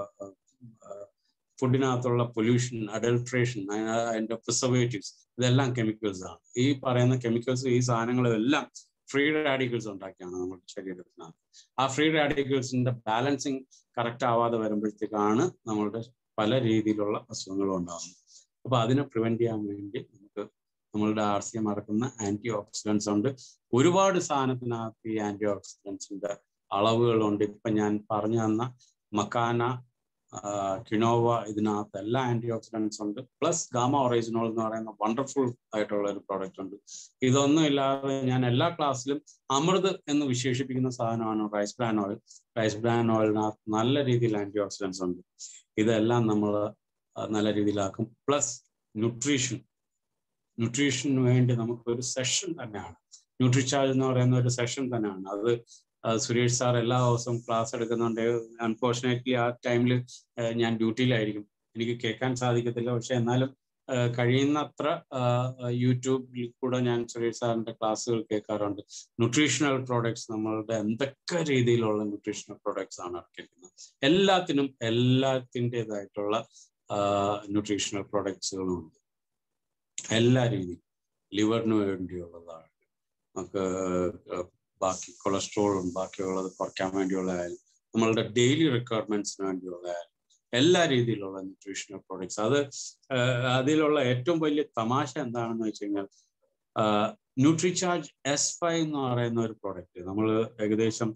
ഫുഡിനകത്തുള്ള പൊല്യൂഷൻ അഡൽട്രേഷൻ അതിൻ്റെ പ്രിസർവേറ്റീവ്സ് ഇതെല്ലാം കെമിക്കൽസ് ആണ് ഈ പറയുന്ന കെമിക്കൽസ് ഈ സാധനങ്ങളെല്ലാം ഫ്രീ റാഡിക്കൽസ് ഉണ്ടാക്കിയാണ് നമ്മുടെ ശരീരത്തിനകത്ത് ആ ഫ്രീ റാഡിക്കൽസിന്റെ ബാലൻസിങ് കറക്റ്റ് ആവാതെ വരുമ്പോഴത്തേക്കാണ് നമ്മളുടെ പല രീതിയിലുള്ള അസുഖങ്ങളും ഉണ്ടാകുന്നത് അപ്പൊ അതിനെ പ്രിവെന്റ് ചെയ്യാൻ വേണ്ടി നമുക്ക് നമ്മളുടെ ആർ സി എം അടക്കുന്ന ആന്റി ഓക്സിഡൻസ് ഉണ്ട് ഒരുപാട് സാധനത്തിനകത്ത് ഈ ആന്റി ഓക്സിഡൻസിന്റെ അളവുകളുണ്ട് ഇപ്പൊ ഞാൻ പറഞ്ഞു തന്ന മക്കാന ക്യുനോവ ഇതിനകത്ത് എല്ലാ ആന്റി ഓക്സിഡൻസ് ഉണ്ട് പ്ലസ് ഗാമ ഒറൈസിനോൾ എന്ന് പറയുന്ന വണ്ടർഫുൾ ആയിട്ടുള്ള ഒരു പ്രോഡക്റ്റ് ഉണ്ട് ഇതൊന്നും ഇല്ലാതെ ഞാൻ എല്ലാ ക്ലാസ്സിലും അമൃത് എന്ന് വിശേഷിപ്പിക്കുന്ന സാധനമാണ് rice bran oil rice bran ഓയിലിനകത്ത് നല്ല രീതിയിൽ ആന്റി ഓക്സിഡൻസ് ഉണ്ട് ഇതെല്ലാം നമ്മൾ നല്ല രീതിയിലാക്കും പ്ലസ് ന്യൂട്രീഷൻ ന്യൂട്രീഷന് വേണ്ടി നമുക്കൊരു സെഷൻ തന്നെയാണ് ന്യൂട്രിചാർജ് എന്ന് പറയുന്ന ഒരു സെഷൻ തന്നെയാണ് അത് സുരേഷ് സാർ എല്ലാ ദിവസവും ക്ലാസ് എടുക്കുന്നുണ്ട് അൺഫോർച്ചുനേറ്റ്ലി ആ ടൈമിൽ ഞാൻ ഡ്യൂട്ടിയിലായിരിക്കും എനിക്ക് കേൾക്കാൻ സാധിക്കത്തില്ല പക്ഷെ എന്നാലും കഴിയുന്നത്ര യൂട്യൂബിൽ കൂടെ ഞാൻ സുരേഷ് സാറിന്റെ ക്ലാസ്സുകൾ കേൾക്കാറുണ്ട് ന്യൂട്രീഷണൽ പ്രോഡക്ട്സ് നമ്മളുടെ എന്തൊക്കെ രീതിയിലുള്ള ന്യൂട്രീഷണൽ പ്രോഡക്ട്സ് ആണ് ഇറക്കിയിരിക്കുന്നത് എല്ലാത്തിനും എല്ലാത്തിൻ്റെതായിട്ടുള്ള ന്യൂട്രീഷണൽ പ്രോഡക്ട്സുകളും ഉണ്ട് എല്ലാ രീതിയിലും ലിവറിന് വേണ്ടിയുള്ളതാണ് നമുക്ക് ബാക്കി കൊളസ്ട്രോളും ബാക്കിയുള്ളത് കുറയ്ക്കാൻ വേണ്ടിയുള്ളതായാലും നമ്മളുടെ ഡെയിലി റിക്വയർമെന്റ്സിന് വേണ്ടിയുള്ളതായാലും എല്ലാ രീതിയിലുള്ള ന്യൂട്രീഷണൽ പ്രോഡക്ട്സ് അത് അതിലുള്ള ഏറ്റവും വലിയ തമാശ എന്താണെന്ന് വെച്ച് കഴിഞ്ഞാൽ ന്യൂട്രിചാർജ് എസ് ഫൈവ് എന്ന് പറയുന്ന ഒരു പ്രോഡക്റ്റ് നമ്മൾ ഏകദേശം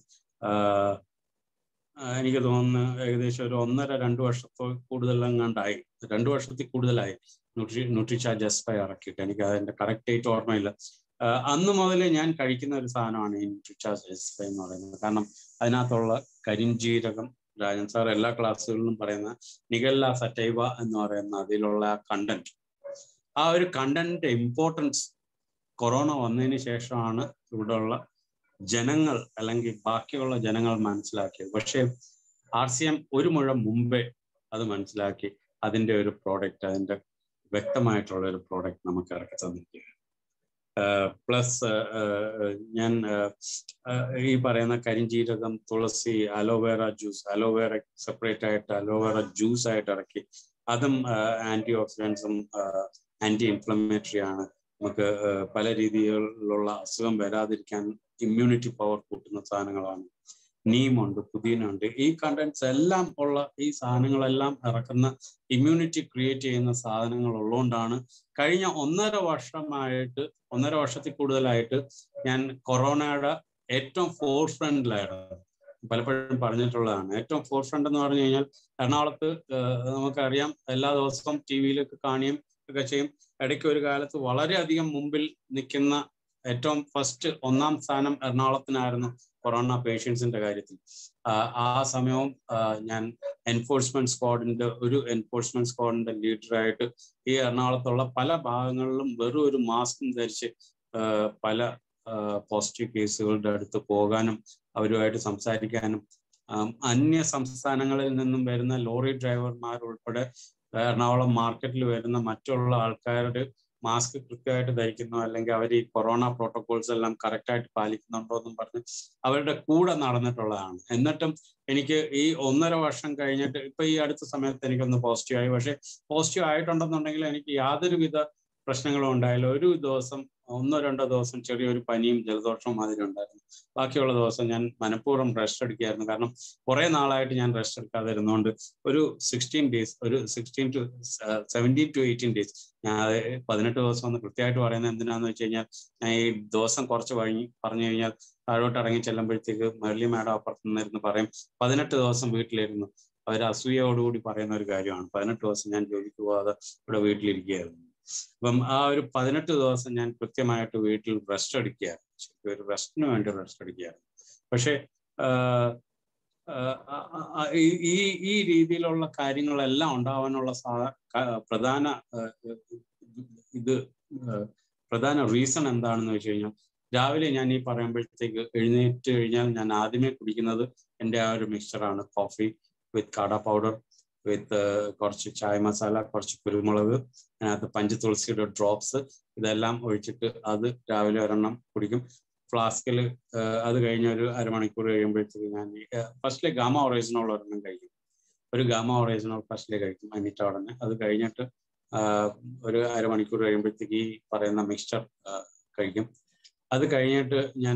എനിക്ക് തോന്നുന്നു ഏകദേശം ഒരു ഒന്നര രണ്ട് വർഷത്തോ കൂടുതലെങ്ങാണ്ടായി രണ്ട് വർഷത്തിൽ കൂടുതലായി ന്യൂട്രി ന്യൂട്രിചാർജ് എസ് ഫൈവ് ഇറക്കിയിട്ട് എനിക്ക് അതിന്റെ കറക്റ്റ് ഡേറ്റ് ഓർമ്മയില്ല അന്ന് മുതൽ ഞാൻ കഴിക്കുന്ന ഒരു സാധനമാണ് ഈ ന്യൂട്രിചാർജ് എസ് ഫൈവ് എന്ന് പറയുന്നത് കാരണം അതിനകത്തുള്ള കരിഞ്ജീരകം രാജൻ സാർ എല്ലാ ക്ലാസ്സുകളിലും പറയുന്ന നിഗല്ല സറ്റൈവ എന്ന് പറയുന്ന അതിലുള്ള കണ്ടന്റ് ആ ഒരു കണ്ടന്റിന്റെ ഇമ്പോർട്ടൻസ് കൊറോണ വന്നതിന് ശേഷമാണ് ഇവിടെയുള്ള ജനങ്ങൾ അല്ലെങ്കിൽ ബാക്കിയുള്ള ജനങ്ങൾ മനസ്സിലാക്കിയത് പക്ഷേ ആർ സി എം ഒരു മുഴം മുമ്പേ അത് മനസ്സിലാക്കി അതിന്റെ ഒരു പ്രോഡക്റ്റ് അതിന്റെ വ്യക്തമായിട്ടുള്ള ഒരു പ്രോഡക്റ്റ് നമുക്ക് ഇറക്കി തന്നിരിക്കുകയാണ് പ്ലസ് ഞാൻ ഈ പറയുന്ന കരിഞ്ജീരകം tulsi aloe vera juice aloe vera separate ആയിട്ട് അലോവേറ ജ്യൂസ് ആയിട്ട് ഇറക്കി അതും ആന്റി ഓക്സിഡൻസും ആന്റി ഇൻഫ്ലമേറ്ററി ആണ് നമുക്ക് പല രീതിയിലുള്ള അസുഖം വരാതിരിക്കാൻ ഇമ്മ്യൂണിറ്റി പവർ കൂട്ടുന്ന സാധനങ്ങളാണ് നീമുണ്ട് പുതിന ഉണ്ട് ഈ കണ്ടന്റ്സ് എല്ലാം ഉള്ള ഈ സാധനങ്ങളെല്ലാം ഇറക്കുന്ന ഇമ്മ്യൂണിറ്റി ക്രിയേറ്റ് ചെയ്യുന്ന സാധനങ്ങൾ ഉള്ളതുകൊണ്ടാണ് കഴിഞ്ഞ ഒന്നര വർഷമായിട്ട് ഒന്നര വർഷത്തിൽ കൂടുതലായിട്ട് ഞാൻ കൊറോണയുടെ ഏറ്റവും ഫോർ ഫ്രണ്ടിലായിരുന്നു പലപ്പോഴും പറഞ്ഞിട്ടുള്ളതാണ് ഏറ്റവും ഫോർ ഫ്രണ്ട് എന്ന് പറഞ്ഞു കഴിഞ്ഞാൽ എറണാകുളത്ത് നമുക്കറിയാം എല്ലാ ദിവസവും ടി വിയിലൊക്കെ കാണുകയും ഒക്കെ ചെയ്യും ഇടയ്ക്ക് ഒരു കാലത്ത് വളരെയധികം മുമ്പിൽ നിൽക്കുന്ന ഏറ്റവും ഫസ്റ്റ് ഒന്നാം സ്ഥാനം എറണാകുളത്തിനായിരുന്നു കൊറോണ പേഷ്യൻസിന്റെ കാര്യത്തിൽ ആ സമയവും ഞാൻ എൻഫോഴ്സ്മെന്റ് സ്ക്വാഡിന്റെ ഒരു എൻഫോഴ്സ്മെന്റ് സ്ക്വാഡിന്റെ ലീഡറായിട്ട് ഈ എറണാകുളത്തുള്ള പല ഭാഗങ്ങളിലും വെറും ഒരു മാസ്കും ധരിച്ച് പല പോസിറ്റീവ് കേസുകളുടെ അടുത്ത് പോകാനും അവരുമായിട്ട് സംസാരിക്കാനും അന്യ സംസ്ഥാനങ്ങളിൽ നിന്നും വരുന്ന ലോറി ഡ്രൈവർമാർ ഉൾപ്പെടെ എറണാകുളം മാർക്കറ്റിൽ വരുന്ന മറ്റുള്ള ആൾക്കാരുടെ മാസ്ക് കൃത്യമായിട്ട് ധരിക്കുന്നു അല്ലെങ്കിൽ അവർ ഈ കൊറോണ പ്രോട്ടോകോൾസ് എല്ലാം കറക്റ്റ് ആയിട്ട് പാലിക്കുന്നുണ്ടോ എന്നും പറഞ്ഞ് അവരുടെ കൂടെ നടന്നിട്ടുള്ളതാണ് എന്നിട്ടും എനിക്ക് ഈ ഒന്നര വർഷം കഴിഞ്ഞിട്ട് ഇപ്പൊ ഈ അടുത്ത സമയത്ത് എനിക്കൊന്ന് പോസിറ്റീവ് ആയി പക്ഷെ പോസിറ്റീവ് ആയിട്ടുണ്ടെന്നുണ്ടെങ്കിൽ എനിക്ക് യാതൊരുവിധ പ്രശ്നങ്ങളും ഉണ്ടായില്ല ഒരു ദിവസം ഒന്നോ രണ്ടോ ദിവസം ചെറിയൊരു പനിയും ജലദോഷവും മാതിരി ഉണ്ടായിരുന്നു ബാക്കിയുള്ള ദിവസം ഞാൻ മനഃപൂർവ്വം റെസ്റ്റ് എടുക്കുകയായിരുന്നു കാരണം കുറെ നാളായിട്ട് ഞാൻ റെസ്റ്റ് എടുക്കാതെ ഇരുന്നുകൊണ്ട് ഒരു സിക്സ്റ്റീൻ ഡേയ്സ് ഒരു sixteen to seventeen to eighteen days ഞാൻ അത് പതിനെട്ട് ദിവസം ഒന്ന് കൃത്യമായിട്ട് പറയുന്നത് എന്തിനാന്ന് വെച്ച് കഴിഞ്ഞാൽ ഞാൻ ഈ ദിവസം കുറച്ച് വഴി പറഞ്ഞു കഴിഞ്ഞാൽ താഴോട്ട് ഇറങ്ങി ചെല്ലുമ്പോഴത്തേക്ക് മെർലി മാഡം അപ്പുറത്ത് നിന്നിരുന്ന് പറയും പതിനെട്ട് ദിവസം വീട്ടിലിരുന്നു അവർ അസൂയയോടുകൂടി പറയുന്ന ഒരു കാര്യമാണ് പതിനെട്ട് ദിവസം ഞാൻ ജോലിക്ക് പോകാതെ ഇവിടെ വീട്ടിലിരിക്കുകയായിരുന്നു അപ്പം ആ ഒരു പതിനെട്ട് ദിവസം ഞാൻ കൃത്യമായിട്ട് വീട്ടിൽ റെസ്റ്റ് എടുക്കുകയായിരുന്നു ശരിക്കും ഒരു റെസ്റ്റിന് വേണ്ടി റെസ്റ്റ് എടുക്കുകയായിരുന്നു പക്ഷേ ഈ ഈ രീതിയിലുള്ള കാര്യങ്ങളെല്ലാം ഉണ്ടാവാനുള്ള സാ പ്രധാന ഇത് പ്രധാന റീസൺ എന്താണെന്ന് വെച്ച് കഴിഞ്ഞാൽ രാവിലെ ഞാൻ ഈ പറയുമ്പോഴത്തേക്ക് എഴുന്നേറ്റ് കഴിഞ്ഞാൽ ഞാൻ ആദ്യമേ കുടിക്കുന്നത് എൻ്റെ ആ ഒരു മിക്സ്ചറാണ് കോഫി വിത്ത് കാട പൗഡർ വിത്ത് കുറച്ച് ചായ മസാല കുറച്ച് കുരുമുളക് അതിനകത്ത് പഞ്ച് തുളസിയുടെ ഡ്രോപ്സ് ഇതെല്ലാം ഒഴിച്ചിട്ട് അത് രാവിലെ ഒരെണ്ണം കുടിക്കും ഫ്ലാസ്കിൽ അത് കഴിഞ്ഞ ഒരു അരമണിക്കൂർ കഴിയുമ്പോഴത്തേക്ക് ഞാൻ ഫസ്റ്റിലെ ഗാമ ഒറേസിനോൾ ഒരെണ്ണം കഴിക്കും ഒരു ഗാമ ഒറേസിനോൾ ഫസ്റ്റിലെ കഴിക്കും എന്നിട്ട് ഉടനെ അത് കഴിഞ്ഞിട്ട് ഒരു അരമണിക്കൂർ കഴിയുമ്പോഴത്തേക്ക് ഈ പറയുന്ന മിക്സ്ചർ കഴിക്കും അത് കഴിഞ്ഞിട്ട് ഞാൻ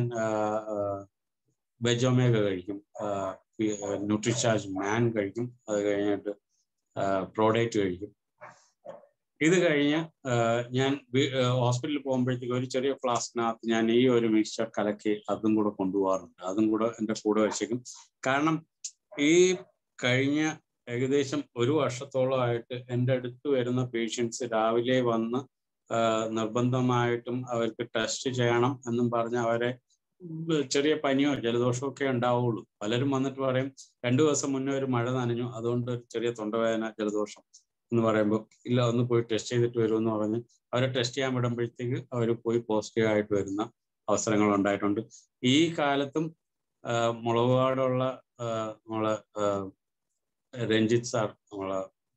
വെജോമേഗ കഴിക്കും ന്യൂട്രിചാർജ് മാൻ കഴിക്കും അത് കഴിഞ്ഞിട്ട് പ്രോഡക്റ്റ് കഴിക്കും ഇത് കഴിഞ്ഞ് ഞാൻ ഹോസ്പിറ്റലിൽ പോകുമ്പോഴത്തേക്ക് ഒരു ചെറിയ ഫ്ലാസ്കിനകത്ത് ഞാൻ ഈ ഒരു മിക്സ്ചർ കലക്കി അതും കൂടെ കൊണ്ടുപോകാറുണ്ട് അതും കൂടെ എൻ്റെ കൂടെ വെച്ചേക്കും കാരണം ഈ കഴിഞ്ഞ ഏകദേശം ഒരു വർഷത്തോളമായിട്ട് എൻ്റെ അടുത്ത് വരുന്ന പേഷ്യൻസ് രാവിലെ വന്ന് നിർബന്ധമായിട്ടും അവർക്ക് ടെസ്റ്റ് ചെയ്യണം എന്നും പറഞ്ഞ് അവരെ ചെറിയ പനിയോ ജലദോഷമോ ഒക്കെ ഉണ്ടാവുള്ളൂ പലരും വന്നിട്ട് പറയും രണ്ടു ദിവസം മുന്നേ ഒരു മഴ നനഞ്ഞു അതുകൊണ്ട് ചെറിയ തൊണ്ടവേദന ജലദോഷം എന്ന് പറയുമ്പോൾ ഇല്ല ഒന്ന് പോയി ടെസ്റ്റ് ചെയ്തിട്ട് വരുമെന്ന് പറഞ്ഞ് അവരെ ടെസ്റ്റ് ചെയ്യാൻ വിടുമ്പോഴത്തേക്ക് അവർ പോയി പോസിറ്റീവ് ആയിട്ട് വരുന്ന അവസരങ്ങൾ ഉണ്ടായിട്ടുണ്ട് ഈ കാലത്തും മുളകുപാടുള്ള നമ്മളെ രഞ്ജിത്ത് സാർ നമ്മളെ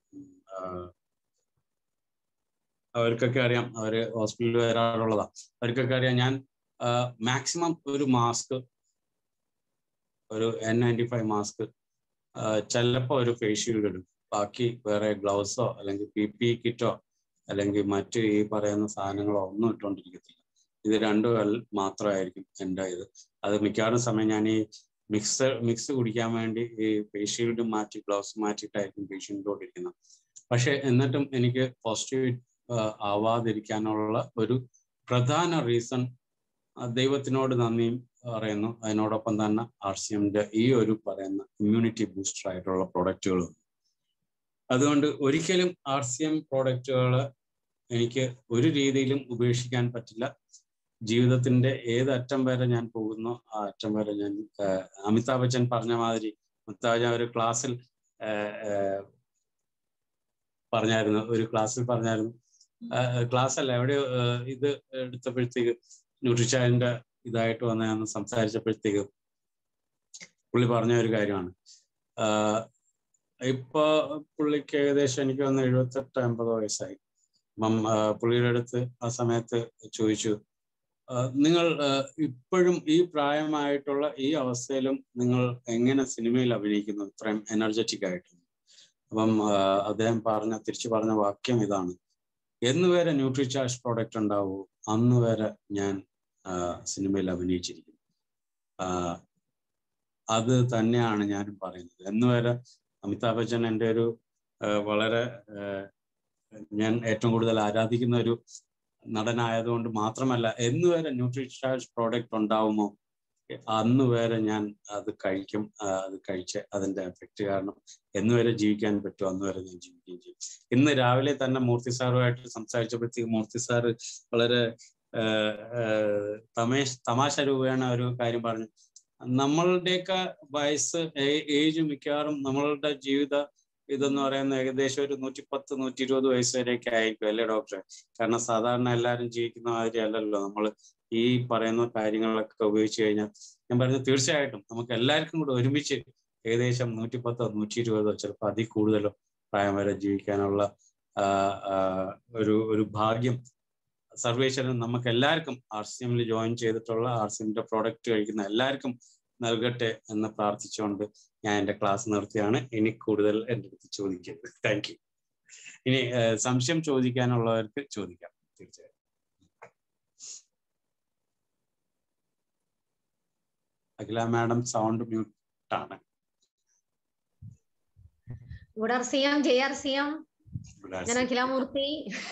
അവർക്കൊക്കെ അറിയാം അവര് ഹോസ്പിറ്റലിൽ വരാറുള്ളതാ അവർക്കൊക്കെ അറിയാം ഞാൻ മാക്സിമം ഒരു മാസ്ക് ഒരു എൻ നയൻറ്റി ഫൈവ് മാസ്ക് ചിലപ്പോൾ ഒരു ഫേസ് ഷീൽഡ് ഇടും ബാക്കി വേറെ ഗ്ലൗസോ അല്ലെങ്കിൽ പി പി കിറ്റോ അല്ലെങ്കിൽ മറ്റ് ഈ പറയുന്ന സാധനങ്ങളോ ഒന്നും ഇട്ടുകൊണ്ടിരിക്കത്തില്ല ഇത് രണ്ടു മാത്രമായിരിക്കും എൻ്റെ ഇത് അത് മിക്കവാറും സമയം ഞാൻ ഈ മിക്സ് മിക്സ് കുടിക്കാൻ വേണ്ടി ഈ ഫേസ് ഷീൽഡ് മാറ്റി ഗ്ലൗസ് മാറ്റിയിട്ടായിരിക്കും പേഷ്യൻറ്റോടിരിക്കുന്നത് പക്ഷെ എന്നിട്ടും എനിക്ക് പോസിറ്റീവ് ആവാതിരിക്കാനുള്ള ഒരു പ്രധാന റീസൺ ദൈവത്തിനോട് നന്ദിയും പറയുന്നു അതിനോടൊപ്പം തന്നെ ആർ സി എമ്മിന്റെ ഈ ഒരു പറയുന്ന ഇമ്മ്യൂണിറ്റി ബൂസ്റ്റർ ആയിട്ടുള്ള പ്രൊഡക്റ്റുകളും അതുകൊണ്ട് ഒരിക്കലും ആർ സി എം പ്രോഡക്റ്റുകൾ എനിക്ക് ഒരു രീതിയിലും ഉപേക്ഷിക്കാൻ പറ്റില്ല ജീവിതത്തിന്റെ ഏത് അറ്റം വരെ ഞാൻ പോകുന്നു ആ അറ്റം വരെ ഞാൻ അമിതാഭ് ബച്ചൻ പറഞ്ഞ മാതിരി അമിതാഭ് ബച്ചൻ ഒരു ക്ലാസ്സിൽ പറഞ്ഞായിരുന്നു ഒരു ക്ലാസ്സിൽ പറഞ്ഞായിരുന്നു ക്ലാസ് അല്ല എവിടെ ഇത് എടുത്തപ്പോഴത്തേക്ക് ന്യൂട്രിച്ചാലിന്റെ ഇതായിട്ട് വന്ന് ഞാൻ സംസാരിച്ചപ്പോഴത്തേക്ക് പുള്ളി പറഞ്ഞ ഒരു കാര്യമാണ് ഇപ്പൊ പുള്ളിക്ക് ഏകദേശം എനിക്ക് വന്ന് എഴുപത്തെട്ട് അമ്പത് വയസ്സായി അപ്പം പുള്ളിയുടെ അടുത്ത് ആ സമയത്ത് ചോദിച്ചു നിങ്ങൾ ഇപ്പോഴും ഈ പ്രായമായിട്ടുള്ള ഈ അവസ്ഥയിലും നിങ്ങൾ എങ്ങനെ സിനിമയിൽ അഭിനയിക്കുന്നു ഇത്രയും എനർജറ്റിക് ആയിട്ട് അപ്പം അദ്ദേഹം പറഞ്ഞ തിരിച്ചു പറഞ്ഞ വാക്യം ഇതാണ് എന്ന് വരെ ന്യൂട്രിചാർജ് പ്രോഡക്റ്റ് ഉണ്ടാവൂ അന്ന് വരെ ഞാൻ സിനിമയിൽ അഭിനയിച്ചിരിക്കുന്നു അത് തന്നെയാണ് ഞാനും പറയുന്നത് എന്ന് വരെ അമിതാഭ് ബച്ചൻ എൻ്റെ ഒരു വളരെ ഞാൻ ഏറ്റവും കൂടുതൽ ആരാധിക്കുന്ന ഒരു നടനായതുകൊണ്ട് മാത്രമല്ല എന്ന് വരെ ന്യൂട്രിചാർജ് പ്രോഡക്റ്റ് ഉണ്ടാവുമോ അന്ന് വരെ ഞാൻ അത് കഴിക്കും അത് കഴിച്ച് അതിന്റെ എഫക്റ്റ് കാരണം എന്ന് വരെ ജീവിക്കാൻ പറ്റുമോ അന്ന് വരെ ഞാൻ ജീവിക്കുകയും ചെയ്യും ഇന്ന് രാവിലെ തന്നെ മൂർത്തി സാറുമായിട്ട് സംസാരിച്ചപ്പോഴത്തേക്ക് മൂർത്തി സാറ് വളരെ തമേഷ് തമാശ രൂപേണ ഒരു കാര്യം പറഞ്ഞു നമ്മളുടെയൊക്കെ വയസ്സ് ഏജ് മിക്കവാറും നമ്മളുടെ ജീവിത ഇതെന്ന് പറയുന്ന ഏകദേശം ഒരു നൂറ്റിപ്പത്ത് നൂറ്റി ഇരുപത് വയസ്സ് വരെയൊക്കെ ആയിരിക്കും അല്ലേ ഡോക്ടറെ കാരണം സാധാരണ എല്ലാവരും ജീവിക്കുന്ന മാതിരി അല്ലല്ലോ നമ്മൾ ഈ പറയുന്ന കാര്യങ്ങളൊക്കെ ഉപയോഗിച്ച് കഴിഞ്ഞാൽ ഞാൻ പറഞ്ഞു തീർച്ചയായിട്ടും നമുക്ക് എല്ലാവർക്കും കൂടെ ഒരുമിച്ച് ഏകദേശം നൂറ്റിപ്പത്തോ നൂറ്റി ഇരുപതോ ചിലപ്പോൾ അതിൽ കൂടുതലോ പ്രായം വരെ ജീവിക്കാനുള്ള ഒരു ഒരു ഭാഗ്യം സർവേശ്വരൻ നമുക്ക് എല്ലാവർക്കും ആർ സി എമ്മിൽ ജോയിൻ ചെയ്തിട്ടുള്ള ആർ സി എമ്മിന്റെ പ്രോഡക്റ്റ് കഴിക്കുന്ന എല്ലാവർക്കും നൽകട്ടെ എന്ന് പ്രാർത്ഥിച്ചുകൊണ്ട് ഞാൻ എൻ്റെ ക്ലാസ് നിർത്തിയാണ് ഇനി കൂടുതൽ എൻ്റെ അടുത്ത് ചോദിക്കരുത് താങ്ക് യു ഇനി സംശയം ചോദിക്കാനുള്ളവർക്ക് ചോദിക്കാം തീർച്ചയായും അഖില മാഡം സൗണ്ട് മ്യൂട്ടാണ് good R C M J R C M ഞാൻ അഖിലാമൂർത്തി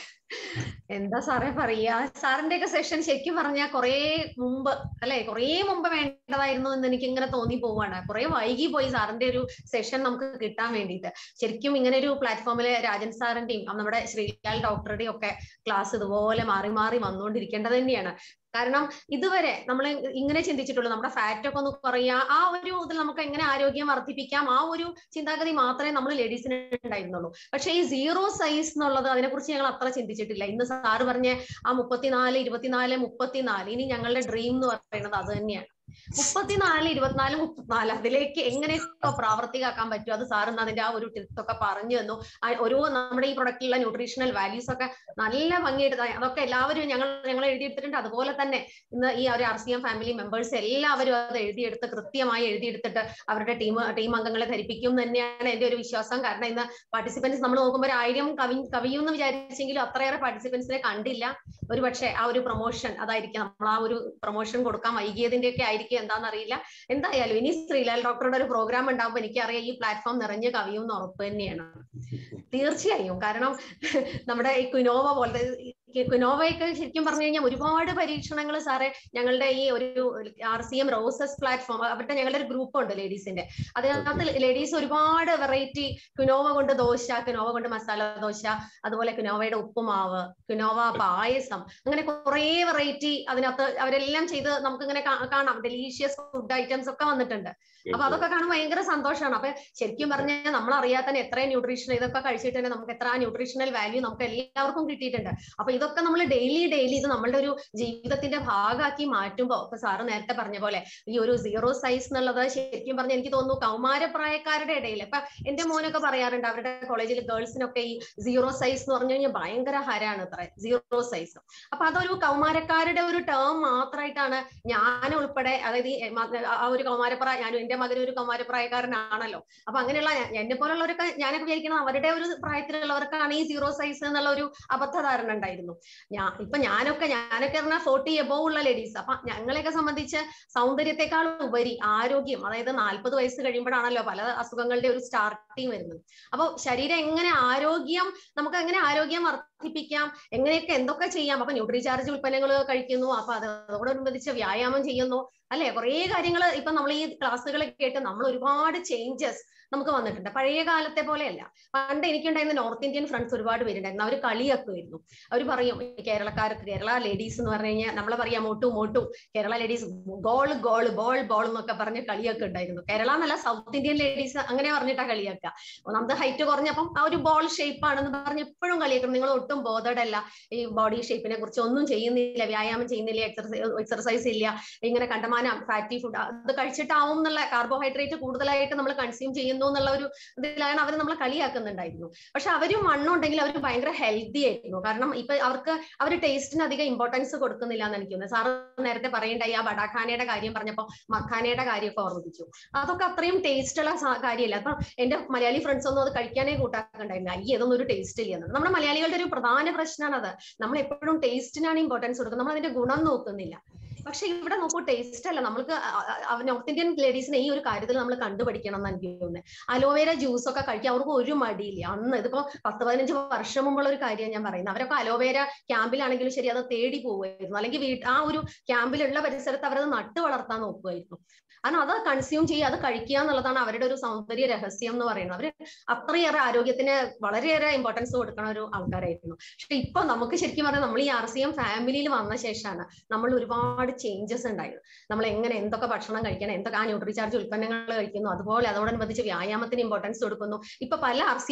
എന്താ സാറേ പറയാ സാറിന്റെ ഒക്കെ സെഷൻ ശരിക്കും പറഞ്ഞാൽ കുറെ മുമ്പ് അല്ലെ കുറെ മുമ്പ് വേണ്ടതായിരുന്നു എന്ന് എനിക്ക് ഇങ്ങനെ തോന്നി പോവാണ് കുറെ വൈകി പോയി സാറിന്റെ ഒരു സെഷൻ നമുക്ക് കിട്ടാൻ വേണ്ടിയിട്ട് ശരിക്കും ഇങ്ങനെ ഒരു പ്ലാറ്റ്ഫോമില് രാജൻ സാറിന്റെയും നമ്മുടെ ശ്രീലാൽ ഡോക്ടറുടെയും ഒക്കെ ക്ലാസ് ഇതുപോലെ മാറി മാറി വന്നുകൊണ്ടിരിക്കേണ്ടത് തന്നെയാണ് കാരണം ഇതുവരെ നമ്മൾ ഇങ്ങനെ ചിന്തിച്ചിട്ടുള്ളൂ നമ്മുടെ ഫാറ്റ് ഒക്കെ ഒന്ന് കുറയുക ആ ഒരു ഇതിൽ നമുക്ക് എങ്ങനെ ആരോഗ്യം വർദ്ധിപ്പിക്കാം ആ ഒരു ചിന്താഗതി മാത്രമേ നമ്മൾ ലേഡീസിന് ഉണ്ടായിരുന്നുള്ളൂ പക്ഷെ ഈ സീറോ സൈസ് എന്നുള്ളത് അതിനെക്കുറിച്ച് ഞങ്ങൾ അത്ര ചിന്തിച്ചിട്ടില്ല ഇന്ന് സാറ് പറഞ്ഞ ആ മുപ്പത്തിനാല് ഇരുപത്തിനാല് മുപ്പത്തിനാല് ഇനി ഞങ്ങളുടെ ഡ്രീം എന്ന് പറയുന്നത് അത് തന്നെയാണ് മുപ്പത്തിനാല് ഇരുപത്തിനാല് മുപ്പത്തിനാല് അതിലേക്ക് എങ്ങനെയൊക്കെ പ്രാവർത്തികമാക്കാൻ പറ്റും അത് സാറിന് അതിന്റെ ആ ഒരു ടിപ്സ് ഒക്കെ പറഞ്ഞു തന്നു ഓരോ നമ്മുടെ ഈ പ്രൊഡക്റ്റിലുള്ള ന്യൂട്രീഷണൽ വാല്യൂസ് ഒക്കെ നല്ല ഭംഗിയായിട്ട് അതൊക്കെ എല്ലാവരും ഞങ്ങൾ ഞങ്ങൾ എഴുതിയെടുത്തിട്ടുണ്ട് അതുപോലെ തന്നെ ഇന്ന് ഈ ഒരു R C M family members എല്ലാവരും അത് എഴുതിയെടുത്ത് കൃത്യമായി എഴുതിയെടുത്തിട്ട് അവരുടെ ടീം ടീം അംഗങ്ങളെ ധരിപ്പിക്കും തന്നെയാണ് എന്റെ ഒരു വിശ്വാസം കാരണം ഇന്ന് പാർട്ടിസിപ്പൻസ് നമ്മൾ നോക്കുമ്പോൾ ഒരു ആയിരം കവി കവിയുമെന്ന് വിചാരിച്ചെങ്കിലും അത്രയേറെ പാർട്ടിസിപ്പൻസിനെ കണ്ടില്ല ഒരു പക്ഷേ ആ ഒരു പ്രൊമോഷൻ അതായിരിക്കും നമ്മൾ ആ ഒരു പ്രൊമോഷൻ കൊടുക്കാൻ വൈകിയതിന്റെ ഒക്കെ ആയിരിക്കും എന്താണെന്നറിയില്ല എന്തായാലും ഇനി ശ്രീലാൽ ഡോക്ടറുടെ ഒരു പ്രോഗ്രാം ഉണ്ടാകുമ്പോൾ എനിക്കറിയാം ഈ പ്ലാറ്റ്ഫോം നിറഞ്ഞ് കവിയും എന്ന് ഉറപ്പ് തന്നെയാണ് തീർച്ചയായും കാരണം നമ്മുടെ ഈ കുനോവ പോലത്തെ കുനോവയൊക്കെ ശരിക്കും പറഞ്ഞു കഴിഞ്ഞാൽ ഒരുപാട് പരീക്ഷണങ്ങൾ സാറേ ഞങ്ങളുടെ ഈ ഒരു R C M roses platform അവരുടെ ഞങ്ങളുടെ ഒരു ഗ്രൂപ്പ് ഉണ്ട് ലേഡീസിന്റെ അതിനകത്ത് ലേഡീസ് ഒരുപാട് വെറൈറ്റി കുനോവ കൊണ്ട് ദോശ കുനോവ കൊണ്ട് മസാല ദോശ അതുപോലെ കുനോവയുടെ ഉപ്പുമാവ് കുനോവ പായസം അങ്ങനെ കുറേ വെറൈറ്റി അതിനകത്ത് അവരെല്ലാം ചെയ്ത് നമുക്ക് ഇങ്ങനെ കാണാം ഡെലീഷ്യസ് ഫുഡ് ഐറ്റംസ് ഒക്കെ വന്നിട്ടുണ്ട് അപ്പൊ അതൊക്കെ കാണുമ്പോൾ ഭയങ്കര സന്തോഷമാണ് അപ്പൊ ശരിക്കും പറഞ്ഞാൽ നമ്മൾ അറിയാതെ തന്നെ എത്ര ന്യൂട്രീഷൻ ഇതൊക്കെ കഴിച്ചിട്ട് തന്നെ നമുക്ക് എത്ര ന്യൂട്രീഷണൽ വാല്യൂ നമുക്ക് എല്ലാവർക്കും കിട്ടിയിട്ടുണ്ട് അപ്പൊ ഇതൊക്കെ നമ്മൾ ഡെയിലി ഡെയിലി ഇത് നമ്മളുടെ ഒരു ജീവിതത്തിന്റെ ഭാഗമാക്കി മാറ്റുമ്പോൾ ഇപ്പൊ സാറ് നേരത്തെ പറഞ്ഞ പോലെ ഈ ഒരു സീറോ സൈസ് എന്നുള്ളത് ശരിക്കും പറഞ്ഞാൽ എനിക്ക് തോന്നുന്നു കൗമാരപ്രായക്കാരുടെ ഇടയിൽ ഇപ്പൊ എന്റെ മോനൊക്കെ പറയാറുണ്ട് അവരുടെ കോളേജിൽ ഗേൾസിനൊക്കെ ഈ സീറോ സൈസ് എന്ന് പറഞ്ഞു കഴിഞ്ഞാൽ ഭയങ്കര ഹരാണ് അത്ര സീറോ സൈസ് അപ്പൊ അതൊരു കൗമാരക്കാരുടെ ഒരു ടേം മാത്രമായിട്ടാണ് ഞാൻ ഉൾപ്പെടെ അതായത് ആ ഒരു കൗമാരപ്രായ ഞാനും എന്റെ മകൻ ഒരു കൗമാരപ്രായക്കാരനാണല്ലോ അപ്പൊ അങ്ങനെയുള്ള എന്നെ പോലുള്ളവരൊക്കെ ഞാനൊക്കെ വിചാരിക്കണം അവരുടെ ഒരു പ്രായത്തിലുള്ളവർക്കാണ് ഈ സീറോ സൈസ് എന്നുള്ള ഒരു അബദ്ധധാരണ ഉണ്ടായിരുന്നു ഞാൻ ഇപ്പൊ ഞാനൊക്കെ ഞാനൊക്കെ പറഞ്ഞാൽ ഫോർട്ടി എബോവ് ഉള്ള ലേഡീസ് അപ്പൊ ഞങ്ങളെയൊക്കെ സംബന്ധിച്ച് സൗന്ദര്യത്തെക്കാൾ ഉപരി ആരോഗ്യം അതായത് നാൽപ്പത് വയസ്സ് കഴിയുമ്പോഴാണല്ലോ പല അസുഖങ്ങളുടെ ഒരു സ്റ്റാർട്ടിങ് വരുന്നത് അപ്പൊ ശരീരം എങ്ങനെ ആരോഗ്യം നമുക്ക് എങ്ങനെ ആരോഗ്യം വർദ്ധിപ്പിക്കാം എങ്ങനെയൊക്കെ എന്തൊക്കെ ചെയ്യാം അപ്പൊ ന്യൂട്രിചാർജ് ഉൽപ്പന്നങ്ങൾ കഴിക്കുന്നു അപ്പൊ അതോടനുബന്ധിച്ച് വ്യായാമം ചെയ്യുന്നു അല്ലെ കുറേ കാര്യങ്ങൾ ഇപ്പൊ നമ്മൾ ഈ ക്ലാസ്സുകൾ കേട്ട് നമ്മൾ ഒരുപാട് ചേഞ്ചസ് നമുക്ക് വന്നിട്ടുണ്ട് പഴയ കാലത്തെ പോലെയല്ല പണ്ട് എനിക്കുണ്ടായിരുന്ന നോർത്ത് ഇന്ത്യൻ ഫ്രണ്ട്സ് ഒരുപാട് പേരുണ്ടായിരുന്നു അവർ കളിയാക്കുമായിരുന്നു അവർ പറയും കേരളക്കാർക്ക് കേരള ലേഡീസ് എന്ന് പറഞ്ഞു കഴിഞ്ഞാൽ നമ്മളെ പറയാം മോട്ടു മോട്ടു Kerala ladies goal goal ball ball എന്നൊക്കെ പറഞ്ഞ് കളിയൊക്കെ ഉണ്ടായിരുന്നു കേരള എന്നല്ല സൗത്ത് ഇന്ത്യൻ ലേഡീസ് അങ്ങനെ പറഞ്ഞിട്ടാ കളിയാക്കുക ഒന്നാമത് ഹൈറ്റ് കുറഞ്ഞപ്പം ആ ഒരു ബോൾ ഷേപ്പ് ആണെന്ന് പറഞ്ഞ് എപ്പോഴും കളിയാക്കണം നിങ്ങൾ ഒട്ടും ബോധഡല്ല ഈ ബോഡി ഷേപ്പിനെ കുറിച്ച് ഒന്നും ചെയ്യുന്നില്ല വ്യായാമം ചെയ്യുന്നില്ല എക്സർസൈസ് എക്സർസൈസ് ഇല്ല ഇങ്ങനെ കണ്ടമാനം ഫാറ്റി ഫുഡ് അത് കഴിച്ചിട്ടാവും എന്നുള്ള കാർബോഹൈഡ്രേറ്റ് കൂടുതലായിട്ട് നമ്മൾ കൺസ്യൂം ചെയ്യുന്നു എന്നുള്ള ഒരു ഇതിലാണ് അവർ നമ്മളെ കളിയാക്കുന്നുണ്ടായിരുന്നു പക്ഷെ അവരും മണ്ണുണ്ടെങ്കിൽ അവർ ഭയങ്കര ഹെൽത്തി ആയിരുന്നു കാരണം ഇപ്പൊ അവർക്ക് അവർ ടേസ്റ്റിന് അധികം ഇമ്പോർട്ടൻസ് കൊടുക്കുന്നില്ല എന്ന് എനിക്ക് തോന്നുന്നത് സാറ് നേരത്തെ പറയണ്ടായി ആ ബഡാഖാനയുടെ കാര്യം പറഞ്ഞപ്പോൾ മഖാനയുടെ കാര്യമൊക്കെ ഓർമ്മിപ്പിച്ചു അതൊക്കെ അത്രയും ടേസ്റ്റ് ഉള്ള കാര്യമില്ല അപ്പൊ എന്റെ മലയാളി ഫ്രണ്ട്സ് ഒന്നും അത് കഴിക്കാനേ കൂട്ടാക്കുണ്ടായിരുന്നു അയ്യ ഇതൊന്നും ഒരു ടേസ്റ്റ് ഇല്ല നമ്മുടെ മലയാളികളുടെ ഒരു പ്രധാന പ്രശ്നമാണ് അത് നമ്മൾ എപ്പോഴും ടേസ്റ്റിനാണ് ഇമ്പോർട്ടൻസ് കൊടുക്കുന്നത് നമ്മൾ അതിന്റെ ഗുണം നോക്കുന്നില്ല പക്ഷെ ഇവിടെ നോക്കൂ ടേസ്റ്റ് അല്ല നമ്മൾക്ക് നോർത്ത് ഇന്ത്യൻ ലേഡീസിനെ ഈ ഒരു കാര്യത്തിൽ നമ്മൾ കണ്ടുപഠിക്കണം എന്ന് എനിക്ക് തോന്നുന്നത് അലോവേര ജ്യൂസ് ഒക്കെ കഴിക്കാൻ അവർക്ക് ഒരു മടിയില്ല അന്ന് ഇതിപ്പോ പത്ത് പതിനഞ്ച് വർഷം മുമ്പുള്ള ഒരു കാര്യം ഞാൻ പറയുന്നത് അവരൊക്കെ അലോവേര ക്യാമ്പിലാണെങ്കിലും ശരി അത് തേടി പോകുമായിരുന്നു അല്ലെങ്കിൽ വീട്ട് ആ ഒരു ക്യാമ്പിലുള്ള പരിസരത്ത് അവരത് നട്ടു വളർത്താൻ നോക്കുമായിരുന്നു കാരണം അത് കൺസ്യൂം ചെയ്യുക അത് കഴിക്കുക എന്നുള്ളതാണ് അവരുടെ ഒരു സൗന്ദര്യ രഹസ്യം എന്ന് പറയുന്നത് അവര് അത്രയേറെ ആരോഗ്യത്തിന് വളരെയേറെ ഇമ്പോർട്ടൻസ് കൊടുക്കുന്ന ഒരു ആൾക്കാരായിരുന്നു പക്ഷെ ഇപ്പൊ നമുക്ക് ശരിക്കും പറഞ്ഞാൽ നമ്മൾ ഈ ആർ സി എം ഫാമിലിയിൽ വന്ന ശേഷമാണ് നമ്മൾ ഒരുപാട് ചേഞ്ചസ് ഉണ്ടായത് നമ്മൾ എങ്ങനെ എന്തൊക്കെ ഭക്ഷണം കഴിക്കണം എന്തൊക്കെ ആ ന്യൂട്രിചാർജ് ഉൽപ്പന്നങ്ങൾ കഴിക്കുന്നു അതുപോലെ അതോടനുബന്ധിച്ച് വ്യായാമത്തിന് ഇമ്പോർട്ടൻസ് കൊടുക്കുന്നു ഇപ്പൊ പല ആർ സി എം ഗ്രൂപ്പ്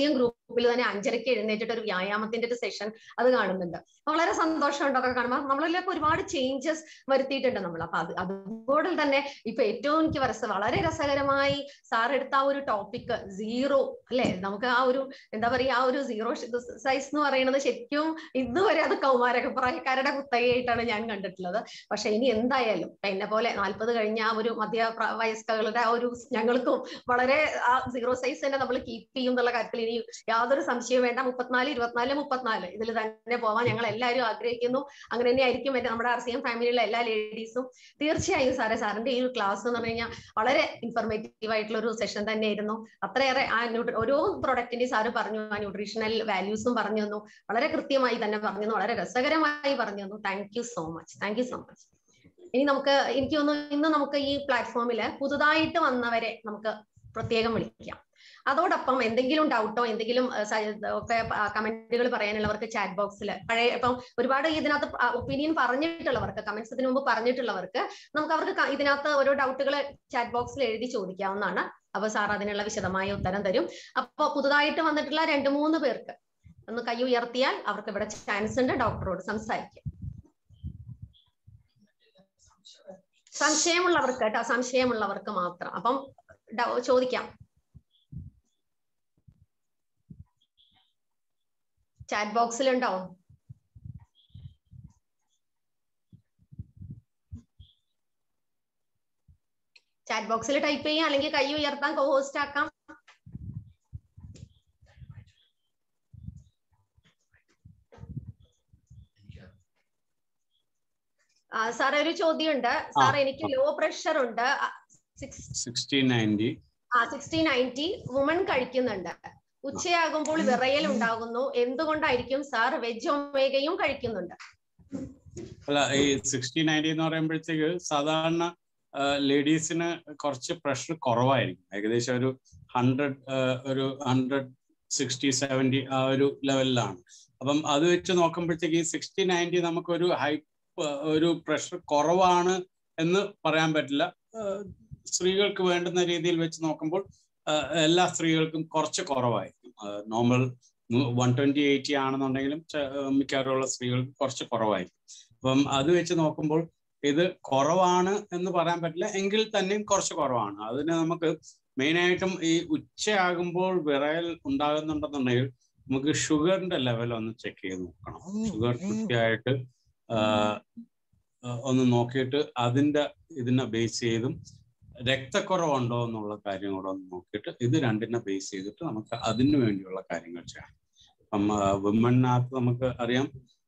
ഗ്രൂപ്പിൽ തന്നെ അഞ്ചരയ്ക്ക് എഴുന്നേറ്റിട്ട് ഒരു വ്യായാമത്തിന്റെ ഒരു സെഷൻ അത് കാണുന്നുണ്ട് അപ്പൊ വളരെ സന്തോഷമുണ്ട് അതൊക്കെ കാണുമ്പോൾ നമ്മളിലൊക്കെ ഒരുപാട് ചേഞ്ചസ് വരുത്തിയിട്ടുണ്ട് നമ്മൾ അപ്പൊ അത് അതുപോലെ തന്നെ ഇപ്പൊ ഏറ്റവും എനിക്ക് വരസ വളരെ രസകരമായി സാർ എടുത്ത ആ ഒരു ടോപ്പിക് സീറോ അല്ലെ നമുക്ക് ആ ഒരു എന്താ പറയാ ആ ഒരു സീറോ സൈസ് എന്ന് പറയുന്നത് ശരിക്കും ഇന്നുവരെ അത് കൗമാരക പ്രായക്കാരുടെ കുത്തകയായിട്ടാണ് ഞാൻ കണ്ടിട്ടുള്ളത് പക്ഷെ ഇനി എന്തായാലും എന്നെ പോലെ നാൽപ്പത് കഴിഞ്ഞ ആ ഒരു മധ്യ പ്ര- വയസ്കകളുടെ ആ ഒരു ഞങ്ങൾക്കും വളരെ ആ സീറോ സൈസ് തന്നെ നമ്മൾ കീപ്പ് ചെയ്യും എന്നുള്ള കാര്യത്തിൽ ഇനി യാതൊരു സംശയവും വേണ്ട മുപ്പത്തിനാല് ഇരുപത്തിനാല് മുപ്പത്തിനാല് ഇതിൽ തന്നെ പോവാൻ ഞങ്ങൾ എല്ലാവരും ആഗ്രഹിക്കുന്നു അങ്ങനെ തന്നെ ആയിരിക്കും എന്റെ നമ്മുടെ ആർ സി എം ഫാമിലിയിലെ എല്ലാ ലേഡീസും തീർച്ചയായും സാറേ സാറിന്റെ ഈ ഒരു ക്ലാസ് എന്ന് പറഞ്ഞു കഴിഞ്ഞാൽ വളരെ ഇൻഫർമേറ്റീവ് ആയിട്ടുള്ള ഒരു സെഷൻ തന്നെയായിരുന്നു അത്രയേറെ ആ ന്യൂട്രി ഓരോ പ്രൊഡക്റ്റിന്റെ സാറ് പറഞ്ഞു ആ ന്യൂട്രീഷണൽ വാല്യൂസും പറഞ്ഞു തന്നു വളരെ കൃത്യമായി തന്നെ പറഞ്ഞു തന്നു വളരെ രസകരമായി പറഞ്ഞു തന്നു thank you so much thank you so much ഇനി നമുക്ക് എനിക്ക് തോന്നുന്നു ഇന്ന് നമുക്ക് ഈ പ്ലാറ്റ്ഫോമിൽ പുതുതായിട്ട് വന്നവരെ നമുക്ക് പ്രത്യേകം വിളിക്കാം അതോടൊപ്പം എന്തെങ്കിലും ഡൗട്ടോ എന്തെങ്കിലും ഏഹ്, സ- ഒക്കെ കമന്റുകൾ പറയാനുള്ളവർക്ക് ചാറ്റ് ബോക്സിൽ പഴയ ഇപ്പം ഒരുപാട് ഇതിനകത്ത് ഒപ്പീനിയൻ പറഞ്ഞിട്ടുള്ളവർക്ക് കമന്റ്സ് ഇതിനു മുമ്പ് പറഞ്ഞിട്ടുള്ളവർക്ക് നമുക്ക് അവർക്ക് ക- ഇതിനകത്ത് ഓരോ ഡൗട്ടുകൾ ചാറ്റ് ബോക്സിൽ എഴുതി ചോദിക്കാവുന്നതാണ് അപ്പൊ സാർ അതിനുള്ള വിശദമായ ഉത്തരം തരും അപ്പൊ പുതുതായിട്ട് വന്നിട്ടുള്ള രണ്ട് മൂന്ന് പേർക്ക് ഒന്ന് കൈ ഉയർത്തിയാൽ അവർക്ക് ഇവിടെ ചാൻസ് ഉണ്ട് ഡോക്ടറോട് സംസാരിക്കാം സംശയമുള്ളവർക്ക് കേട്ടോ സംശയമുള്ളവർക്ക് മാത്രം അപ്പം ഡൗ- ചോദിക്കാം ചാറ്റ് ബോക്സിൽ ഉണ്ടോ ചാറ്റ് ബോക്സിൽ ടൈപ്പ് ചെയ്യാം അല്ലെങ്കിൽ കൈ ഉയർത്താൻ കോ ഹോസ്റ്റ് ആക്കാം സാർ ഒരു ചോദ്യമുണ്ട് സാർ എനിക്ക് ലോ പ്രഷർ ഉണ്ട് സിക്സ് സിക്സ്റ്റീൻ നയൻറ്റി ആ സിക്സ്റ്റീൻ നയൻറ്റി വുമൺ കഴിക്കുന്നുണ്ട് ഉച്ചയാകുമ്പോൾ വിറയൽ ഉണ്ടാകുന്നു എന്തുകൊണ്ടായിരിക്കും സാർ വെജ് ഒമേഗയും കഴിക്കുന്നുണ്ട് അല്ല ഈ സിക്സ്റ്റി നയൻറ്റി എന്ന് പറയുമ്പോഴത്തേക്ക് സാധാരണ ലേഡീസിന് കുറച്ച് പ്രഷർ കുറവായിരിക്കും ഏകദേശം ഒരു ഹൺഡ്രഡ് ഒരു ഹൺഡ്രഡ് സിക്സ്റ്റി സെവൻറ്റി ആ ഒരു ലെവലിലാണ് അപ്പം അത് വെച്ച് നോക്കുമ്പോഴത്തേക്ക് ഈ സിക്സ്റ്റി നയൻറ്റി നമുക്കൊരു ഹൈ ഒരു പ്രഷർ കുറവാണ് എന്ന് പറയാൻ പറ്റില്ല ഏഹ് സ്ത്രീകൾക്ക് വേണ്ടുന്ന രീതിയിൽ വെച്ച് നോക്കുമ്പോൾ ഏഹ് എല്ലാ സ്ത്രീകൾക്കും കുറച്ച് കുറവായിരിക്കും നോർമൽ വൺ ട്വന്റി എയ്റ്റി ആണെന്നുണ്ടെങ്കിലും ചെ- ഏഹ് മിക്കവാറുള്ള സ്ത്രീകൾക്ക് കുറച്ച് കുറവായിരിക്കും അപ്പം അത് വെച്ച് നോക്കുമ്പോൾ ഇത് കുറവാണ് എന്ന് പറയാൻ പറ്റില്ല എങ്കിൽ തന്നെയും കുറച്ച് കുറവാണ് അതിന് നമുക്ക് മെയിനായിട്ടും ഈ ഉച്ചയാകുമ്പോൾ വിറയൽ ഉണ്ടാകുന്നുണ്ടെന്നുണ്ടെങ്കിൽ നമുക്ക് ഷുഗറിന്റെ ലെവൽ ഒന്ന് ചെക്ക് ചെയ്ത് നോക്കണം ഷുഗർ കൃത്യമായിട്ട് ആഹ് ആഹ് ഒന്ന് നോക്കിയിട്ട് അതിന്റെ ഇതിനെ ബേസ് ചെയ്തും രക്തക്കുറവുണ്ടോ എന്നുള്ള കാര്യം കൂടെ ഒന്ന് നോക്കിയിട്ട് ഇത് രണ്ടിനെ ബേസ് ചെയ്തിട്ട് നമുക്ക് അതിനു വേണ്ടിയുള്ള കാര്യങ്ങൾ ചെയ്യാം അപ്പം വിമണിനകത്ത് നമുക്ക് അറിയാം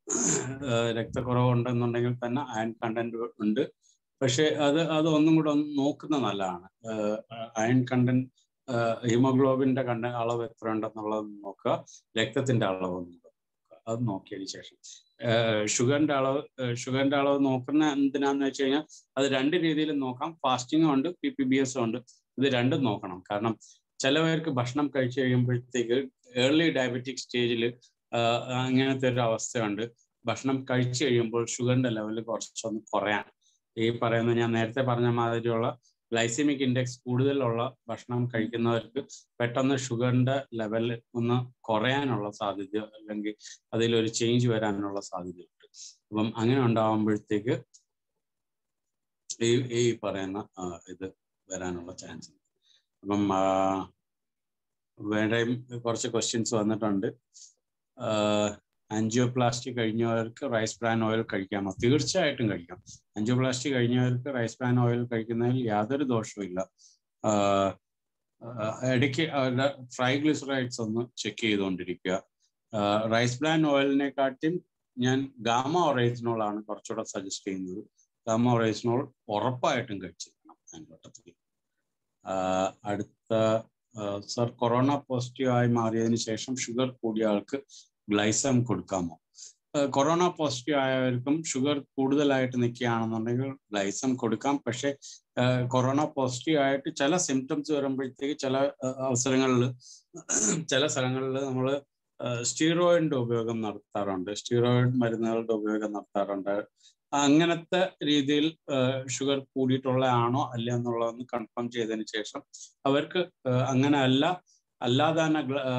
ആഹ് രക്തക്കുറവുണ്ടെന്നുണ്ടെങ്കിൽ തന്നെ അയൺ കണ്ടന്റ് ഉണ്ട് പക്ഷെ അത് അത് ഒന്നും കൂടെ ഒന്ന് നോക്കുന്നത് നല്ലതാണ് അയൺ കണ്ടന്റ് ഹീമോഗ്ലോബിന്റെ കണ്ട അളവ് എത്ര ഉണ്ടെന്നുള്ളത് നോക്കുക രക്തത്തിന്റെ അളവ് ഒന്ന് നോക്കുക അത് നോക്കിയതിന് ശേഷം ഷുഗറിന്റെ അളവ് ഷുഗറിന്റെ അളവ് നോക്കുന്ന എന്തിനാന്ന് വെച്ച് കഴിഞ്ഞാൽ അത് രണ്ട് രീതിയിൽ നോക്കാം ഫാസ്റ്റിംഗും ഉണ്ട് പി പി ബി എസും ഉണ്ട് ഇത് രണ്ടും നോക്കണം കാരണം ചില പേർക്ക് ഭക്ഷണം കഴിച്ചു കഴിയുമ്പോഴത്തേക്ക് ഏർലി ഡയബറ്റിക് സ്റ്റേജിൽ അങ്ങനത്തെ ഒരു അവസ്ഥയുണ്ട് ഭക്ഷണം കഴിച്ചു കഴിയുമ്പോൾ ഷുഗറിന്റെ ലെവൽ കുറച്ചൊന്ന് കുറയാൻ ഈ പറയുന്ന ഞാൻ നേരത്തെ പറഞ്ഞ മാതിരിയുള്ള ഗ്ലൈസിമിക് ഇൻഡെക്സ് കൂടുതലുള്ള ഭക്ഷണം കഴിക്കുന്നവർക്ക് പെട്ടെന്ന് ഷുഗറിന്റെ ലെവൽ ഒന്ന് കുറയാനുള്ള സാധ്യത അല്ലെങ്കിൽ അതിലൊരു ചേഞ്ച് വരാനുള്ള സാധ്യതയുണ്ട് അപ്പം അങ്ങനെ ഉണ്ടാകുമ്പോഴത്തേക്ക് ഈ ഈ പറയുന്ന ആ, ഇത് വരാനുള്ള ചാൻസ് ഉണ്ട് അപ്പം ആ, വേറെയും കുറച്ച് ക്വസ്റ്റ്യൻസ് വന്നിട്ടുണ്ട് ആൻജിയോപ്ലാസ്റ്റി കഴിഞ്ഞവർക്ക് റൈസ് ബ്രാൻ ഓയിൽ കഴിക്കാമോ തീർച്ചയായിട്ടും കഴിക്കാം ആൻജിയോപ്ലാസ്റ്റി കഴിഞ്ഞവർക്ക് റൈസ് ബ്രാൻ ഓയിൽ കഴിക്കുന്നതിൽ യാതൊരു ദോഷവുമില്ല ആഹ് ആഹ് ഇടയ്ക്ക് അവരുടെ ട്രൈഗ്ലിസറൈഡ്സ് ഒന്ന് ചെക്ക് ചെയ്തുകൊണ്ടിരിക്കുക റൈസ് ബ്രാൻ ഓയിലിനെക്കാട്ടിയും ഞാൻ ഗാമ ഒറൈസിനോൾ ആണ് കുറച്ചുകൂടെ സജസ്റ്റ് ചെയ്യുന്നത് ഗാമ ഒറൈസിനോൾ ഉറപ്പായിട്ടും കഴിച്ചിരിക്കണം അതിൻ്റെ ആഹ് അടുത്ത സർ കൊറോണ പോസിറ്റീവ് ആയി മാറിയതിനു ശേഷം ഷുഗർ കൂടിയ ആൾക്ക് ഗ്ലൈസം കൊടുക്കാമോ ആഹ് കൊറോണ പോസിറ്റീവ് ആയവർക്കും ഷുഗർ കൂടുതലായിട്ട് നിൽക്കുകയാണെന്നുണ്ടെങ്കിൽ ഗ്ലൈസം കൊടുക്കാം പക്ഷെ ആഹ് കൊറോണ പോസിറ്റീവ് ആയിട്ട് ചില സിംറ്റംസ് വരുമ്പോഴത്തേക്ക് ചില ആഹ് അവസരങ്ങളിൽ ചില സ്ഥലങ്ങളിൽ നമ്മൾ സ്റ്റീറോയിഡിന്റെ ഉപയോഗം നടത്താറുണ്ട് സ്റ്റീറോയിഡ് മരുന്നുകളുടെ ഉപയോഗം നടത്താറുണ്ട് അങ്ങനത്തെ രീതിയിൽ ഷുഗർ കൂടിയിട്ടുള്ള ആണോ അല്ല എന്നുള്ളതൊന്ന് കൺഫേം ചെയ്തതിന് ശേഷം അവർക്ക് ആഹ് അങ്ങനെ അല്ല അല്ലാതെ തന്നെ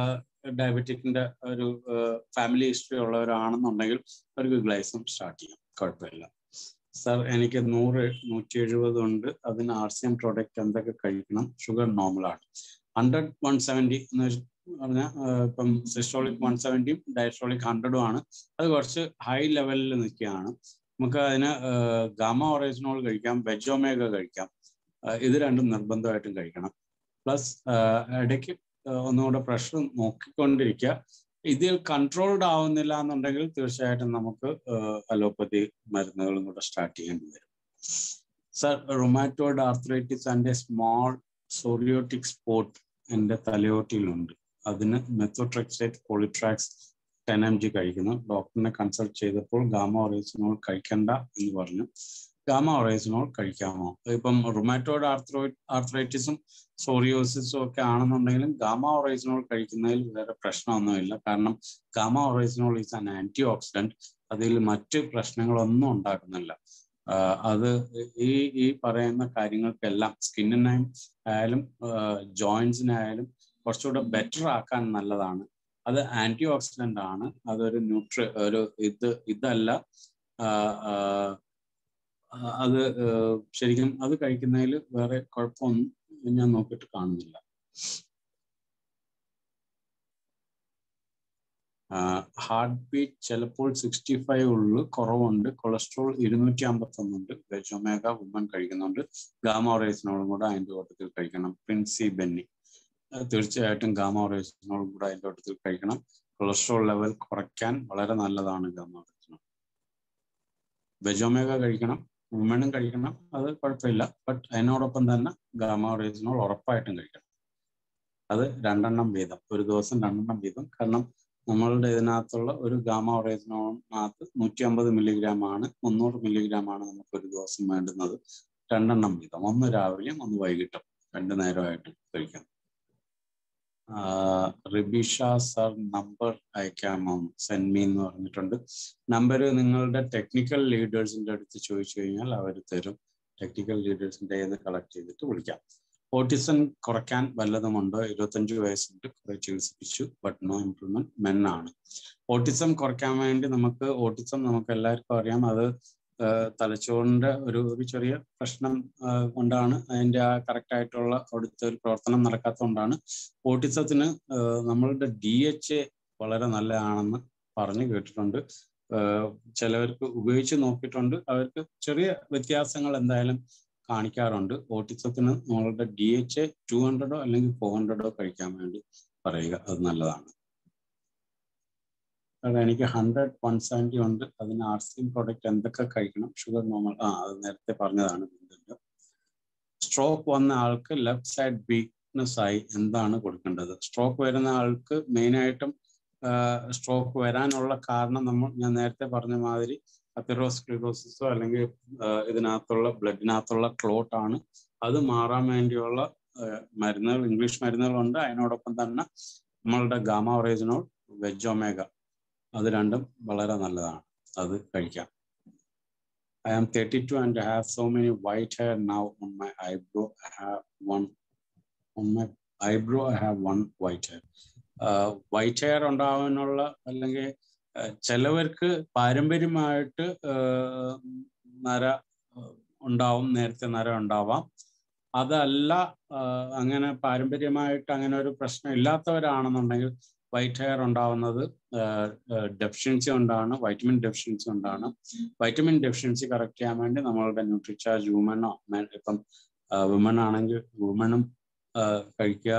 ഡയബറ്റിക്കിന്റെ ഒരു ഫാമിലി ഹിസ്റ്ററി ഉള്ളവരാണെന്നുണ്ടെങ്കിൽ അവർക്ക് ഗ്ലൈസം സ്റ്റാർട്ട് ചെയ്യാം കുഴപ്പമില്ല സർ എനിക്ക് നൂറ് നൂറ്റി എഴുപത് ഉണ്ട് അതിന് ആർ സി എം പ്രോഡക്റ്റ് എന്തൊക്കെ കഴിക്കണം ഷുഗർ നോർമലാണ് ഹൺഡ്രഡ് വൺ സെവൻറ്റി എന്ന് പറഞ്ഞാൽ ഇപ്പം സിസ്റ്റോളിക് വൺ സെവൻറ്റിയും ഡയസ്ട്രോളിക് ഹൺഡ്രഡും ആണ് അത് കുറച്ച് ഹൈ ലെവലിൽ നിൽക്കുകയാണ് നമുക്ക് അതിന് ഗാമ ഓറേജിനോൾ കഴിക്കാം വെജോമേഗ കഴിക്കാം ഇത് രണ്ടും നിർബന്ധമായിട്ടും കഴിക്കണം പ്ലസ് ഇടയ്ക്ക് ഒന്നുകൂടെ പ്രഷർ നോക്കിക്കൊണ്ടിരിക്കുക ഇതിൽ കൺട്രോൾഡ് ആവുന്നില്ല എന്നുണ്ടെങ്കിൽ തീർച്ചയായിട്ടും നമുക്ക് അലോപ്പതി മരുന്നുകളും കൂടെ സ്റ്റാർട്ട് ചെയ്യേണ്ടി വരും sir rheumatoid arthritis and a small psoriatic spot എൻ്റെ തലയോട്ടിയിലുണ്ട് അതിന് മെത്തോട്രെക്സേറ്റ് പോളിട്രാക്സ് ടെൻ എം ജി കഴിക്കുന്നു ഡോക്ടറിനെ കൺസൾട്ട് ചെയ്തപ്പോൾ ഗാമ ഒറേസിനോൾ കഴിക്കണ്ട എന്ന് പറഞ്ഞു ഗാമ ഒറേസിനോൾ കഴിക്കാമോ ഇപ്പം റൊമാറ്റോയിഡ് ആർത്രോ ആർത്രൈറ്റിസും സോറിയോസിസും ഒക്കെ ആണെന്നുണ്ടെങ്കിലും ഗാമ ഒറേസിനോൾ കഴിക്കുന്നതിൽ വേറെ പ്രശ്നമൊന്നുമില്ല കാരണം gamma oryzanol is an anti oxidant അതിൽ മറ്റ് പ്രശ്നങ്ങളൊന്നും ഉണ്ടാക്കുന്നില്ല അത് ഈ ഈ പറയുന്ന കാര്യങ്ങൾക്കെല്ലാം സ്കിന്നിനായും ആയാലും ജോയിൻസിനായാലും കുറച്ചുകൂടെ ബെറ്റർ ആക്കാൻ നല്ലതാണ് അത് ആന്റി ഓക്സിഡന്റ് ആണ് അതൊരു ന്യൂട്രി ഒരു ഇത് ഇതല്ല അത് ശരിക്കും അത് കഴിക്കുന്നതിൽ വേറെ കുഴപ്പമൊന്നും ഞാൻ നോക്കിയിട്ട് കാണുന്നില്ല ഹാർട്ട് ബീറ്റ് ചിലപ്പോൾ സിക്സ്റ്റി ഫൈവ് ഉള്ളു കുറവുണ്ട് കൊളസ്ട്രോൾ ഇരുന്നൂറ്റി അമ്പത്തി ഒന്നുണ്ട് വെജൊമേഗ വുമൻ കഴിക്കുന്നുണ്ട് ഗാമോറേസിനോളും കൂടെ അതിൻ്റെ കൂട്ടത്തിൽ കഴിക്കണം പ്രിൻസി ബെന്നി തീർച്ചയായിട്ടും ഗാമോറേസിനോളും കൂടെ അതിൻ്റെ കൂട്ടത്തിൽ കഴിക്കണം കൊളസ്ട്രോൾ ലെവൽ കുറയ്ക്കാൻ വളരെ നല്ലതാണ് ഗാമോറേസിനോൾ വെജോമേഗ കഴിക്കണം വുമണും കഴിക്കണം അത് കുഴപ്പമില്ല ബട്ട് അതിനോടൊപ്പം തന്നെ ഗാമോറേസിനോൾ ഉറപ്പായിട്ടും കഴിക്കണം അത് രണ്ടെണ്ണം വീതം ഒരു ദിവസം രണ്ടെണ്ണം വീതം കാരണം നമ്മളുടെ ഇതിനകത്തുള്ള ഒരു ഗാമ ഒറേസിനോണകത്ത് നൂറ്റി അമ്പത് മില്ലിഗ്രാം ആണ് മുന്നൂറ് മില്ലിഗ്രാം ആണ് നമുക്ക് ഒരു ദിവസം വേണ്ടുന്നത് രണ്ടെണ്ണം വീതം ഒന്ന് രാവിലെയും ഒന്ന് വൈകിട്ടും രണ്ടു നേരമായിട്ട് കഴിക്കാം റിബിഷ സർ നമ്പർ അയക്കാമോ സെൻഡ് മീ എന്ന് പറഞ്ഞിട്ടുണ്ട് നമ്പർ നിങ്ങളുടെ ടെക്നിക്കൽ ലീഡേഴ്സിന്റെ അടുത്ത് ചോദിച്ചു കഴിഞ്ഞാൽ അവർ തരും ടെക്നിക്കൽ ലീഡേഴ്സിന്റെ കയ്യിൽ നിന്ന് കളക്ട് ചെയ്തിട്ട് വിളിക്കാം ഓട്ടിസം കുറയ്ക്കാൻ വല്ലതുമുണ്ടോ ഇരുപത്തഞ്ച് വയസ്സുണ്ട് കുറെ ചികിത്സിപ്പിച്ചു ബട്ട് നോ ഇംപ്രൂവ്മെന്റ് മെൻ ആണ് ഓട്ടിസം കുറയ്ക്കാൻ വേണ്ടി നമുക്ക് ഓട്ടിസം നമുക്ക് എല്ലാവർക്കും അറിയാം അത് തലച്ചോറിന്റെ ഒരു ഒരു ചെറിയ പ്രശ്നം കൊണ്ടാണ് അതിന്റെ ആ കറക്റ്റ് ആയിട്ടുള്ള അവിടുത്തെ ഒരു പ്രവർത്തനം നടക്കാത്തതുകൊണ്ടാണ് ഓട്ടിസത്തിന് നമ്മളുടെ ഡി എച്ച് എ വളരെ നല്ലതാണെന്ന് പറഞ്ഞു കേട്ടിട്ടുണ്ട് ചിലവർക്ക് ഉപയോഗിച്ച് നോക്കിയിട്ടുണ്ട് അവർക്ക് ചെറിയ വ്യത്യാസങ്ങൾ എന്തായാലും കാണിക്കാറുണ്ട് ഓട്ടിസത്തിന് നമ്മളുടെ ഡി എച്ച് എ ടു ഹൺഡ്രഡോ അല്ലെങ്കിൽ ഫോർ ഹൺഡ്രഡോ കഴിക്കാൻ വേണ്ടി പറയുക അത് നല്ലതാണ് അത് എനിക്ക് ഹൺഡ്രഡ് വൺ സെവൻറ്റി ഉണ്ട് അതിന് ആർ സി പ്രോഡക്റ്റ് എന്തൊക്കെ കഴിക്കണം ഷുഗർ നോർമൽ ആ അത് നേരത്തെ പറഞ്ഞതാണ് സ്ട്രോക്ക് വന്ന ആൾക്ക് ലെഫ്റ്റ് സൈഡ് വീക്ക്നെസ് ആയി എന്താണ് കൊടുക്കേണ്ടത് സ്ട്രോക്ക് വരുന്ന ആൾക്ക് മെയിനായിട്ടും സ്ട്രോക്ക് വരാനുള്ള കാരണം നമ്മൾ ഞാൻ നേരത്തെ പറഞ്ഞ മാതിരി അത്തിറോസ്ക്ലിറോസിസോ അല്ലെങ്കിൽ ഇതിനകത്തുള്ള ബ്ലഡിനകത്തുള്ള ക്ലോട്ട് ആണ് അത് മാറാൻ വേണ്ടിയുള്ള മരുന്നുകൾ ഇംഗ്ലീഷ് മരുന്നുകളുണ്ട് അതിനോടൊപ്പം തന്നെ നമ്മളുടെ ഗാമ ഒറേജിനോൾ വെജോമേഗ അത് രണ്ടും വളരെ നല്ലതാണ് അത് കഴിക്കാം I am thirty two and have so many white hair now on my eyebrow I have one on my eyebrow I have one white hair white hair ഉണ്ടാവാനുള്ള അല്ലെങ്കിൽ ചിലവർക്ക് പാരമ്പര്യമായിട്ട് നര ഉണ്ടാവും നേരത്തെ നര ഉണ്ടാവാം അതല്ല അങ്ങനെ പാരമ്പര്യമായിട്ട് അങ്ങനെ ഒരു പ്രശ്നം ഇല്ലാത്തവരാണെന്നുണ്ടെങ്കിൽ വൈറ്റ് ഹെയർ ഉണ്ടാവുന്നത് ഡെഫിഷ്യൻസി കൊണ്ടാണ് വൈറ്റമിൻ ഡെഫിഷ്യൻസി കൊണ്ടാണ് വൈറ്റമിൻ ഡെഫിഷ്യൻസി കറക്റ്റ് ചെയ്യാൻ വേണ്ടി നമ്മളുടെ ന്യൂട്രിചാർജ് വുമനോ ഇപ്പം വുമൺ ആണെങ്കിൽ വുമണും കഴിക്കുക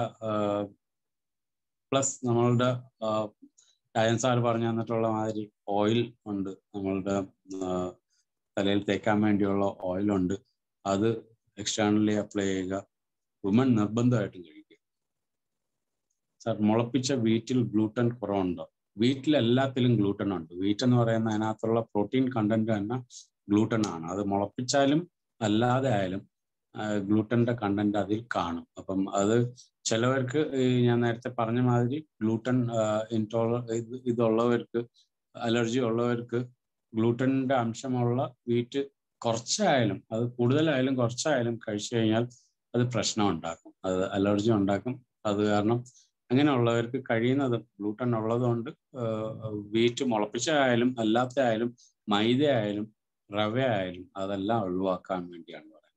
പ്ലസ് നമ്മളുടെ ഡയൻ സാർ പറഞ്ഞു തന്നിട്ടുള്ള മാതിരി ഓയിൽ ഉണ്ട് നമ്മളുടെ തലയിൽ തേക്കാൻ വേണ്ടിയുള്ള ഓയിലുണ്ട് അത് എക്സ്റ്റേണലി അപ്ലൈ ചെയ്യുക വുമൺ നിർബന്ധമായിട്ടും കഴിക്കുക സാർ മുളപ്പിച്ച വീറ്റിൽ ഗ്ലൂട്ടൻ കുറവുണ്ടോ വീറ്റിൽ എല്ലാത്തിലും ഗ്ലൂട്ടൻ ഉണ്ട് വീറ്റ് എന്ന് പറയുന്ന അതിനകത്തുള്ള പ്രോട്ടീൻ കണ്ടന്റ് തന്നെ ഗ്ലൂട്ടൻ ആണ് അത് മുളപ്പിച്ചാലും അല്ലാതെ ആയാലും ഗ്ലൂട്ടന്റെ കണ്ടന്റ് അതിൽ കാണും അപ്പം അത് ചിലവർക്ക് ഞാൻ നേരത്തെ പറഞ്ഞ മാതിരി ഗ്ലൂട്ടൻ ഇൻടോളർ ഇതുള്ളവർക്ക് അലർജി ഉള്ളവർക്ക് ഗ്ലൂട്ടന്റെ അംശമുള്ള വീറ്റ് കുറച്ചായാലും അത് കൂടുതലായാലും കുറച്ചായാലും കഴിച്ചു കഴിഞ്ഞാൽ അത് പ്രശ്നം ഉണ്ടാക്കും അത് അലർജി ഉണ്ടാക്കും അത് കാരണം അങ്ങനെയുള്ളവർക്ക് കഴിയുന്നത് ഗ്ലൂട്ടൻ ഉള്ളതുകൊണ്ട് വീറ്റ് മുളപ്പിച്ചായാലും അല്ലാത്ത ആയാലും മൈദ ആയാലും റവ ആയാലും അതെല്ലാം ഒഴിവാക്കാൻ വേണ്ടിയാണ് പറയുന്നത്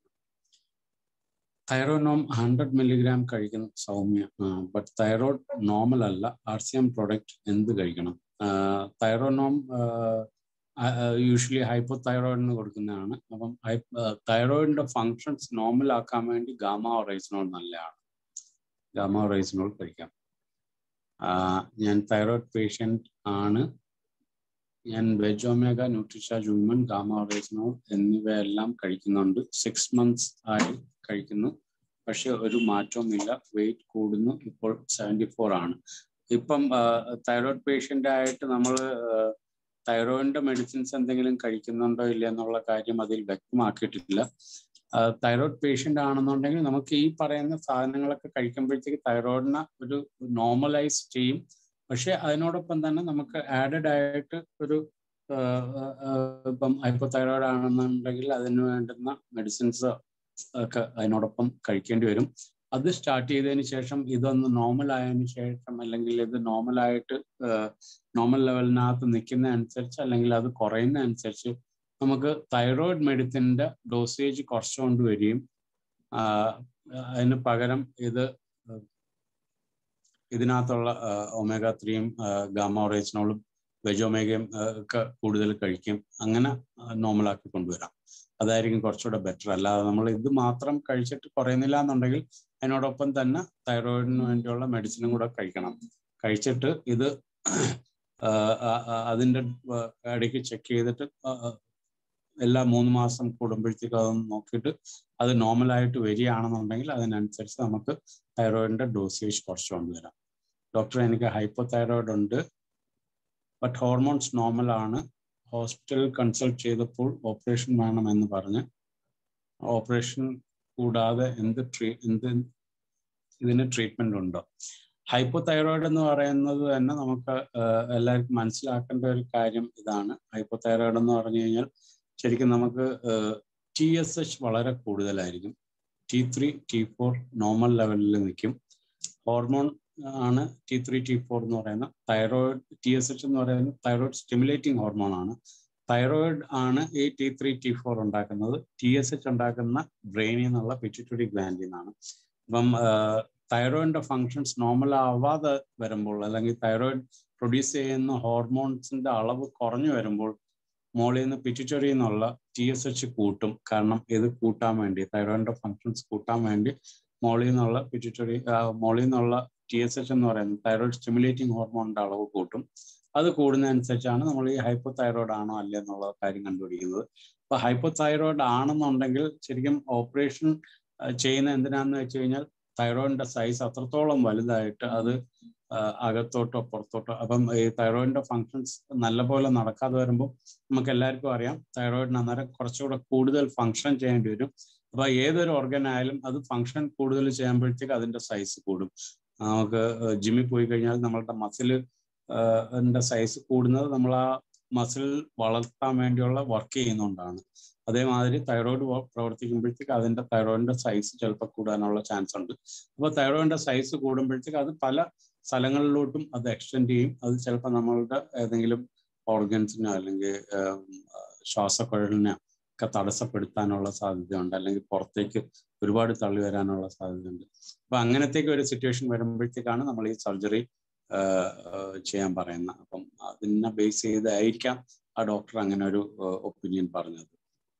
തൈറോനോം ഹൺഡ്രഡ് മില്ലിഗ്രാം കഴിക്കുന്ന സൗമ്യ ബട്ട് തൈറോയ്ഡ് നോർമൽ അല്ല ആർ സി എം പ്രൊഡക്റ്റ് എന്ത് കഴിക്കണം തൈറോനോം യൂഷ്വലി ഹൈപ്പോ തൈറോയിഡിന് കൊടുക്കുന്നതാണ് അപ്പം തൈറോയിഡിന്റെ ഫങ്ഷൻസ് നോർമൽ ആക്കാൻ വേണ്ടി ഗാമ റൈസിനോൾ നല്ലതാണ് ഗാമ റൈസിനോൾ കഴിക്കാം ഞാൻ തൈറോയിഡ് പേഷ്യൻ്റ് ആണ് ഞാൻ veg omega Nutricharge woman gamma oryzanol എന്നിവയെല്ലാം കഴിക്കുന്നുണ്ട് സിക്സ് മന്ത്സ് ആയി കഴിക്കുന്നു പക്ഷെ ഒരു മാറ്റവും ഇല്ല വെയിറ്റ് കൂടുന്നു ഇപ്പോൾ സെവൻറ്റി ഫോർ ആണ് ഇപ്പം തൈറോയിഡ് പേഷ്യൻ്റ് ആയിട്ട് നമ്മൾ തൈറോയിഡിന്റെ മെഡിസിൻസ് എന്തെങ്കിലും കഴിക്കുന്നുണ്ടോ ഇല്ല എന്നുള്ള കാര്യം അതിൽ വ്യക്തമാക്കിയിട്ടില്ല തൈറോയിഡ് പേഷ്യൻ്റ് ആണെന്നുണ്ടെങ്കിൽ നമുക്ക് ഈ പറയുന്ന സാധനങ്ങളൊക്കെ കഴിക്കുമ്പോഴത്തേക്ക് തൈറോയിഡിനെ ഒരു നോർമലൈസ് ചെയ്യും പക്ഷെ അതിനോടൊപ്പം തന്നെ നമുക്ക് ആഡഡ് ആയിട്ട് ഒരു ഇപ്പം ഹൈപ്പോ തൈറോയിഡ് ആണെന്നുണ്ടെങ്കിൽ അതിന് വേണ്ടുന്ന മെഡിസിൻസ് ഒക്കെ അതിനോടൊപ്പം കഴിക്കേണ്ടി വരും അത് സ്റ്റാർട്ട് ചെയ്തതിന് ശേഷം ഇതൊന്ന് നോർമൽ ആയതിനു ശേഷം അല്ലെങ്കിൽ ഇത് നോർമലായിട്ട് നോർമൽ ലെവലിനകത്ത് നിൽക്കുന്ന അനുസരിച്ച് അല്ലെങ്കിൽ അത് കുറയുന്ന അനുസരിച്ച് നമുക്ക് തൈറോയിഡ് മെഡിസിൻ്റെ ഡോസേജ് കുറച്ചുകൊണ്ട് വരികയും അതിന് പകരം ഇത് ഇതിനകത്തുള്ള ഒമേഗ ത്രീയും ഗാമോറേസിനോളും വെജോമേഗയും ഒക്കെ കൂടുതൽ കഴിക്കും അങ്ങനെ നോർമലാക്കി കൊണ്ടുവരാം അതായിരിക്കും കുറച്ചുകൂടെ ബെറ്റർ അല്ലാതെ നമ്മൾ ഇത് മാത്രം കഴിച്ചിട്ട് കുറയുന്നില്ല എന്നുണ്ടെങ്കിൽ അതിനോടൊപ്പം തന്നെ തൈറോയിഡിന് വേണ്ടിയുള്ള മെഡിസിനും കൂടെ കഴിക്കണം കഴിച്ചിട്ട് ഇത് അതിൻ്റെ ഇടയ്ക്ക് ചെക്ക് ചെയ്തിട്ട് എല്ലാ മൂന്ന് മാസം കൂടുമ്പോഴത്തേക്കും അതൊന്ന് നോക്കിയിട്ട് അത് നോർമലായിട്ട് വരികയാണെന്നുണ്ടെങ്കിൽ അതിനനുസരിച്ച് നമുക്ക് തൈറോയിഡിന്റെ ഡോസേജ് കുറച്ച് കൊണ്ടുവരാം ഡോക്ടർ എനിക്ക് ഹൈപ്പോ തൈറോയിഡ് ഉണ്ട് ബട്ട് ഹോർമോൺസ് നോർമൽ ആണ് ഹോസ്പിറ്റലിൽ കൺസൾട്ട് ചെയ്തപ്പോൾ ഓപ്പറേഷൻ വേണമെന്ന് പറഞ്ഞ് ഓപ്പറേഷൻ കൂടാതെ എന്ത് ട്രീ എന്ത് ഇതിന് ട്രീറ്റ്മെന്റ് ഉണ്ടോ ഹൈപ്പോ തൈറോയിഡ് എന്ന് പറയുന്നത് തന്നെ നമുക്ക് എല്ലാവർക്കും മനസ്സിലാക്കേണ്ട ഒരു കാര്യം ഇതാണ് ഹൈപ്പോ തൈറോയിഡ് എന്ന് പറഞ്ഞു കഴിഞ്ഞാൽ ശരിക്കും നമുക്ക് ടി എസ് എച്ച് വളരെ കൂടുതലായിരിക്കും T three T four normal ലെവലിൽ നിൽക്കും ഹോർമോൺ ആണ് ടി ത്രീ ടി ഫോർ എന്ന് പറയുന്ന തൈറോയിഡ് ടി എസ് എച്ച് എന്ന് പറയുന്നത് തൈറോയിഡ് സ്റ്റിമുലേറ്റിംഗ് ഹോർമോൺ ആണ് തൈറോയിഡ് ആണ് ഈ ടി ത്രീ ടി ഫോർ ഉണ്ടാക്കുന്നത് ടി എസ് എച്ച് ഉണ്ടാക്കുന്ന ബ്രെയിനിൽ നിന്നുള്ള പിറ്റുറ്ററി ഗ്ലാൻഡിൽ നിന്നാണ് അപ്പം തൈറോയിഡിന്റെ ഫങ്ഷൻസ് നോർമൽ ആവാതെ വരുമ്പോൾ അല്ലെങ്കിൽ തൈറോയിഡ് പ്രൊഡ്യൂസ് ചെയ്യുന്ന ഹോർമോൺസിന്റെ അളവ് കുറഞ്ഞു വരുമ്പോൾ മോളിൽ നിന്ന് പിറ്റുറ്ററിയിൽ നിന്നുള്ള ടി എസ് എച്ച് കൂട്ടും കാരണം ഇത് കൂട്ടാൻ വേണ്ടി തൈറോയിഡിന്റെ ഫങ്ഷൻസ് കൂട്ടാൻ വേണ്ടി മോളിൽ നിന്നുള്ള പിറ്റുറ്ററി മോളിൽ നിന്നുള്ള ടി എസ് എച്ച് എന്ന് പറയുന്നത് തൈറോയിഡ് സ്റ്റിമുലേറ്റിംഗ് ഹോർമോണിന്റെ അളവ് കൂട്ടും അത് കൂടുന്നതനുസരിച്ചാണ് നമ്മൾ ഈ ഹൈപ്പോ തൈറോയിഡ് ആണോ അല്ല എന്നുള്ള കാര്യം കണ്ടുപിടിക്കുന്നത് അപ്പൊ ഹൈപ്പോ തൈറോയിഡ് ആണെന്നുണ്ടെങ്കിൽ ശരിക്കും ഓപ്പറേഷൻ ചെയ്യുന്ന എന്തിനാന്ന് വെച്ച് കഴിഞ്ഞാൽ തൈറോയിഡിന്റെ സൈസ് അത്രത്തോളം വലുതായിട്ട് അത് അകത്തോട്ടോ പുറത്തോട്ടോ അപ്പം ഈ തൈറോയിഡിന്റെ ഫങ്ഷൻസ് നല്ലപോലെ നടക്കാതെ വരുമ്പോൾ നമുക്ക് എല്ലാവർക്കും അറിയാം തൈറോയിഡിന് അന്നേരം കുറച്ചുകൂടെ കൂടുതൽ ഫങ്ഷൻ ചെയ്യേണ്ടി വരും അപ്പൊ ഏതൊരു ഓർഗൻ ആയാലും അത് ഫങ്ഷൻ കൂടുതൽ ചെയ്യുമ്പോഴത്തേക്ക് അതിന്റെ സൈസ് കൂടും നമുക്ക് ജിമ്മിൽ പോയി കഴിഞ്ഞാൽ നമ്മളുടെ മസിൽ സൈസ് കൂടുന്നത് നമ്മൾ ആ മസിൽ വളർത്താൻ വേണ്ടിയുള്ള വർക്ക് ചെയ്യുന്നതുകൊണ്ടാണ് അതേമാതിരി തൈറോയിഡ് പ്രവർത്തിക്കുമ്പോഴത്തേക്ക് അതിന്റെ തൈറോയിഡിന്റെ സൈസ് ചിലപ്പോൾ കൂടാനുള്ള ചാൻസ് ഉണ്ട് അപ്പോൾ തൈറോയിഡിന്റെ സൈസ് കൂടുമ്പോഴത്തേക്ക് അത് പല സ്ഥലങ്ങളിലോട്ടും അത് എക്സ്റ്റെൻഡ് ചെയ്യും അത് ചിലപ്പോൾ നമ്മളുടെ ഏതെങ്കിലും ഓർഗൻസിനോ അല്ലെങ്കിൽ ശ്വാസക്കുഴലിനോ ഒക്കെ തടസ്സപ്പെടുത്താനുള്ള സാധ്യതയുണ്ട് അല്ലെങ്കിൽ പുറത്തേക്ക് ഒരുപാട് തള്ളി വരാനുള്ള സാധ്യതയുണ്ട് അപ്പൊ അങ്ങനത്തേക്ക് ഒരു സിറ്റുവേഷൻ വരുമ്പോഴത്തേക്കാണ് നമ്മൾ ഈ സർജറി ചെയ്യാൻ പറയുന്നത് അപ്പം അതിനെ ബേസ് ചെയ്തായിരിക്കാം ആ ഡോക്ടർ അങ്ങനെ ഒരു ഒപ്പീനിയൻ പറഞ്ഞത്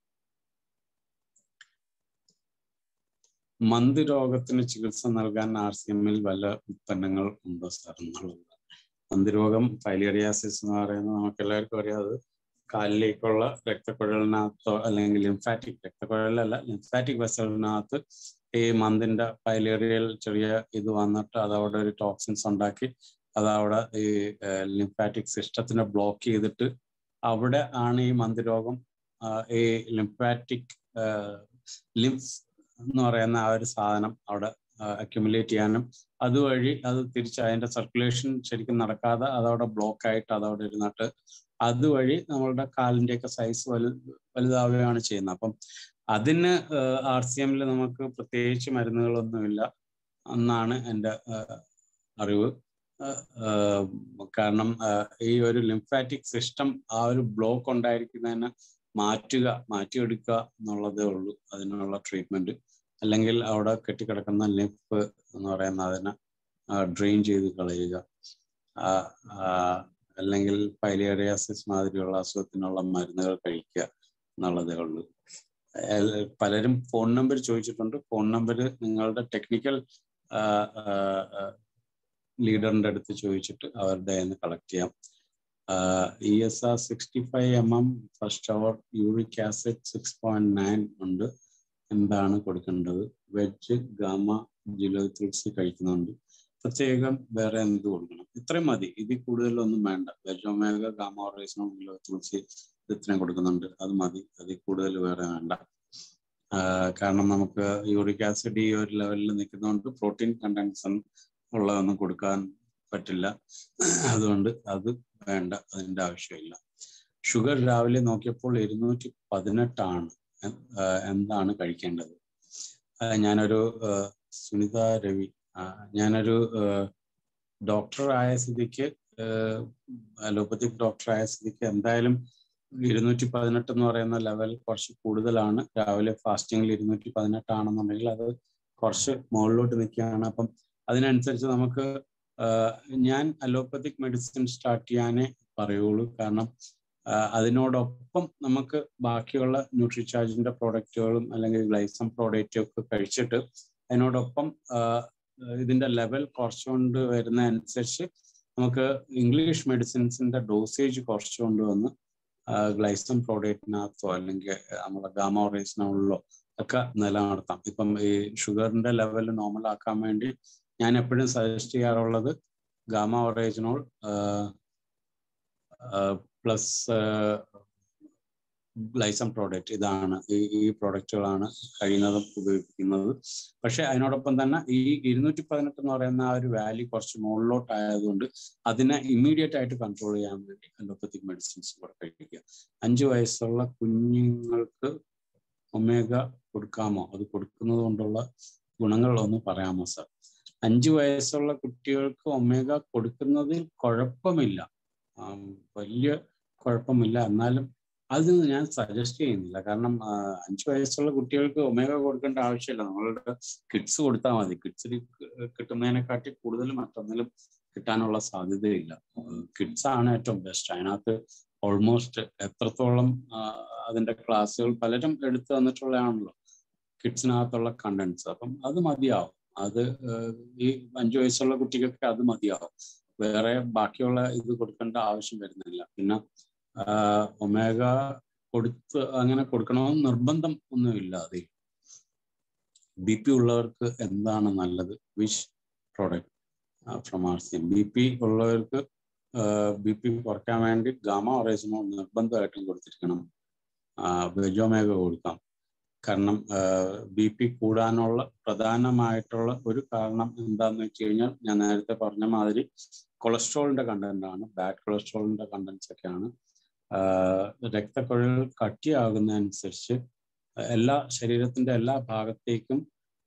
മന്ത് രോഗത്തിന് ചികിത്സ നൽകാൻ ആർ സി എമ്മിൽ വല്ല ഉൽപ്പന്നങ്ങൾ ഉണ്ടോ സാർ എന്നുള്ളത് മന്ത് രോഗം ഫൈലേറിയാസിസ് എന്ന് പറയുന്നത് നമുക്ക് എല്ലാവർക്കും അറിയാം അത് കാലിലേക്കുള്ള രക്തക്കുഴലിനകത്തോ അല്ലെങ്കിൽ ലിംഫാറ്റിക് രക്തക്കുഴലല്ല ലിംഫാറ്റിക് വെസലിനകത്ത് ഈ മന്തിന്റെ ഫൈലേറിയൽ ചെറിയ ഇത് വന്നിട്ട് അതവിടെ ഒരു ടോക്സിൻസ് ഉണ്ടാക്കി അതവിടെ ഈ ലിംഫാറ്റിക് സിസ്റ്റത്തിനെ ബ്ലോക്ക് ചെയ്തിട്ട് അവിടെ ആണ് ഈ മന്ത് രോഗം ഈ ലിംഫാറ്റിക് ലിംഫ് എന്ന് പറയുന്ന ആ ഒരു സാധനം അവിടെ അക്യുമുലേറ്റ് ചെയ്യാനും അതുവഴി അത് തിരിച്ച് അതിന്റെ സർക്കുലേഷൻ ശരിക്കും നടക്കാതെ അതവിടെ ബ്ലോക്ക് ആയിട്ട് അതവിടെ ഇരുന്നിട്ട് അതുവഴി നമ്മളുടെ കാലിന്റെയൊക്കെ സൈസ് വലു വലുതാവുകയാണ് ചെയ്യുന്നത് അപ്പം അതിന് ആർ സി എമ്മിൽ നമുക്ക് പ്രത്യേകിച്ച് മരുന്നുകളൊന്നുമില്ല എന്നാണ് എൻ്റെ അറിവ് കാരണം ഈ ഒരു ലിംഫാറ്റിക് സിസ്റ്റം ആ ഒരു ബ്ലോക്ക് ഉണ്ടായിരിക്കുന്നതിന് മാറ്റുക മാറ്റിയെടുക്കുക എന്നുള്ളതേ ഉള്ളൂ അതിനുള്ള ട്രീറ്റ്മെന്റ് അല്ലെങ്കിൽ അവിടെ കെട്ടിക്കിടക്കുന്ന ലിംഫ് എന്ന് പറയുന്ന അതിനെ ഡ്രെയിൻ ചെയ്ത് കളയുക അല്ലെങ്കിൽ പൈലിയറിയാസിസ് മാതിരിയുള്ള അസുഖത്തിനുള്ള മരുന്നുകൾ കഴിക്കുക എന്നുള്ളതേ ഉള്ളൂ പലരും ഫോൺ നമ്പർ ചോദിച്ചിട്ടുണ്ട് ഫോൺ നമ്പർ നിങ്ങളുടെ ടെക്നിക്കൽ ലീഡറിന്റെ അടുത്ത് ചോദിച്ചിട്ട് അവരുടെ നിന്ന് കളക്ട് ചെയ്യാം E S R sixty five M M first അവർ uric acid six point nine ഉണ്ട് എന്താണ് കൊടുക്കേണ്ടത് വെജ് ഗാമ ജിലോ തുളസി കഴിക്കുന്നുണ്ട് പ്രത്യേകം വേറെ എന്ത് കൊടുക്കണം ഇത്രയും മതി ഇതിൽ കൂടുതലൊന്നും വേണ്ട വെജ് ഒമേഗ ഗാമ റൈസിനോ ജിലോ തുളസി ഇത്രയും കൊടുക്കുന്നുണ്ട് അത് മതി അതിൽ കൂടുതൽ വേറെ വേണ്ട കാരണം നമുക്ക് യൂറിക് ആസിഡ് ഈ ഒരു ലെവലിൽ നിൽക്കുന്നതുകൊണ്ട് പ്രോട്ടീൻ കണ്ടൻസ് ഉള്ളതൊന്നും കൊടുക്കാൻ പറ്റില്ല അതുകൊണ്ട് അത് വേണ്ട അതിൻ്റെ ആവശ്യമില്ല ഷുഗർ രാവിലെ നോക്കിയപ്പോൾ ഇരുന്നൂറ്റി പതിനെട്ടാണ് എന്താണ് കഴിക്കേണ്ടത് ഞാനൊരു സുനിത രവി ഞാനൊരു ഡോക്ടർ ആയ സ്ഥിതിക്ക് അലോപ്പത്തിക് ഡോക്ടർ ആയ സ്ഥിതിക്ക് എന്തായാലും ഇരുന്നൂറ്റി പതിനെട്ട് എന്ന് പറയുന്ന ലെവൽ കുറച്ച് കൂടുതലാണ് രാവിലെ ഫാസ്റ്റിംഗിൽ ഇരുന്നൂറ്റി പതിനെട്ടാണെന്നുണ്ടെങ്കിൽ അത് കുറച്ച് മുകളിലോട്ട് നിൽക്കുകയാണ് അപ്പം അതിനനുസരിച്ച് നമുക്ക് ഞാൻ അലോപ്പത്തിക് മെഡിസിൻ സ്റ്റാർട്ട് ചെയ്യാനേ പറയുള്ളൂ കാരണം അതിനോടൊപ്പം നമുക്ക് ബാക്കിയുള്ള ന്യൂട്രിചാർജിന്റെ പ്രോഡക്റ്റുകളും അല്ലെങ്കിൽ ഗ്ലൈസം പ്രോഡക്റ്റും ഒക്കെ കഴിച്ചിട്ട് അതിനോടൊപ്പം ഇതിന്റെ ലെവൽ കുറച്ചുകൊണ്ട് വരുന്ന അനുസരിച്ച് നമുക്ക് ഇംഗ്ലീഷ് മെഡിസിൻസിന്റെ ഡോസേജ് കുറച്ചുകൊണ്ട് വന്ന് ഗ്ലൈസം പ്രോഡക്റ്റിനകത്തോ അല്ലെങ്കിൽ നമ്മളെ ഗാമോറേസിനോളിലോ ഒക്കെ നിലനിർത്താം ഇപ്പം ഈ ഷുഗറിന്റെ ലെവൽ നോർമൽ ആക്കാൻ വേണ്ടി ഞാൻ എപ്പോഴും സജസ്റ്റ് ചെയ്യാറുള്ളത് ഗാമ ഒറേജിനോൾ പ്ലസ് ലൈസം പ്രോഡക്റ്റ് ഇതാണ് ഈ ഈ പ്രോഡക്റ്റുകളാണ് കഴിയുന്നതും ഉപയോഗിക്കുന്നത് പക്ഷെ അതിനോടൊപ്പം തന്നെ ഈ ഇരുന്നൂറ്റി പതിനെട്ട് എന്ന് പറയുന്ന ആ ഒരു വാല്യൂ കുറച്ച് മുകളിലോട്ട് ആയതുകൊണ്ട് അതിനെ ഇമ്മീഡിയറ്റ് ആയിട്ട് കൺട്രോൾ ചെയ്യാൻ വേണ്ടി അലോപ്പത്തിക് മെഡിസിൻസ് കൂടെ കഴിക്കുക അഞ്ചു വയസ്സുള്ള കുഞ്ഞുങ്ങൾക്ക് ഒമേഗ കൊടുക്കാമോ അത് കൊടുക്കുന്നത് കൊണ്ടുള്ള ഗുണങ്ങളൊന്ന് പറയാമോ സാർ അഞ്ചു വയസ്സുള്ള കുട്ടികൾക്ക് ഒമേഗ കൊടുക്കുന്നതിൽ കുഴപ്പമില്ല വലിയ കുഴപ്പമില്ല എന്നാലും അത് ഞാൻ സജസ്റ്റ് ചെയ്യുന്നില്ല കാരണം അഞ്ചു വയസ്സുള്ള കുട്ടികൾക്ക് ഒമേഗ കൊടുക്കേണ്ട ആവശ്യമില്ല നമ്മളുടെ കിഡ്സ് കൊടുത്താൽ മതി കിഡ്സിൽ കിട്ടുന്നതിനെക്കാട്ടി കൂടുതൽ മറ്റൊന്നിലും കിട്ടാനുള്ള സാധ്യതയില്ല കിഡ്സ് ആണ് ഏറ്റവും ബെസ്റ്റ് അതിനകത്ത് ഓൾമോസ്റ്റ് എത്രത്തോളം അതിന്റെ ക്ലാസ്സുകൾ പലരും എടുത്തു തന്നിട്ടുള്ളതാണല്ലോ കിഡ്സിനകത്തുള്ള കണ്ടന്റ്സ് അപ്പം അത് മതിയാവും അത് ഈ അഞ്ചു വയസ്സുള്ള കുട്ടികൾക്ക് അത് മതിയാവും വേറെ ബാക്കിയുള്ള ഇത് കൊടുക്കേണ്ട ആവശ്യം വരുന്നില്ല പിന്നെ ഒമേഗ കൊടുത്ത് അങ്ങനെ കൊടുക്കണമെന്ന് നിർബന്ധം ഒന്നുമില്ല അതിൽ ബി പി ഉള്ളവർക്ക് എന്താണ് നല്ലത് which product from R C M B P ഉള്ളവർക്ക് ബി പി കുറയ്ക്കാൻ വേണ്ടി ഗാമ ഒറേസിനോ നിർബന്ധമായിട്ടും കൊടുത്തിരിക്കണം വെജോമേഗ കൊടുക്കാം കാരണം ബി പി കൂടാനുള്ള പ്രധാനമായിട്ടുള്ള ഒരു കാരണം എന്താന്ന് വെച്ച് കഴിഞ്ഞാൽ ഞാൻ നേരത്തെ പറഞ്ഞ മാതിരി കൊളസ്ട്രോളിന്റെ കണ്ടന്റ് ആണ് ബാഡ് കൊളസ്ട്രോളിന്റെ കണ്ടന്റ്സ് ഒക്കെയാണ് രക്തക്കുഴൽ കട്ടിയാകുന്നതനുസരിച്ച് എല്ലാ ശരീരത്തിന്റെ എല്ലാ ഭാഗത്തേക്കും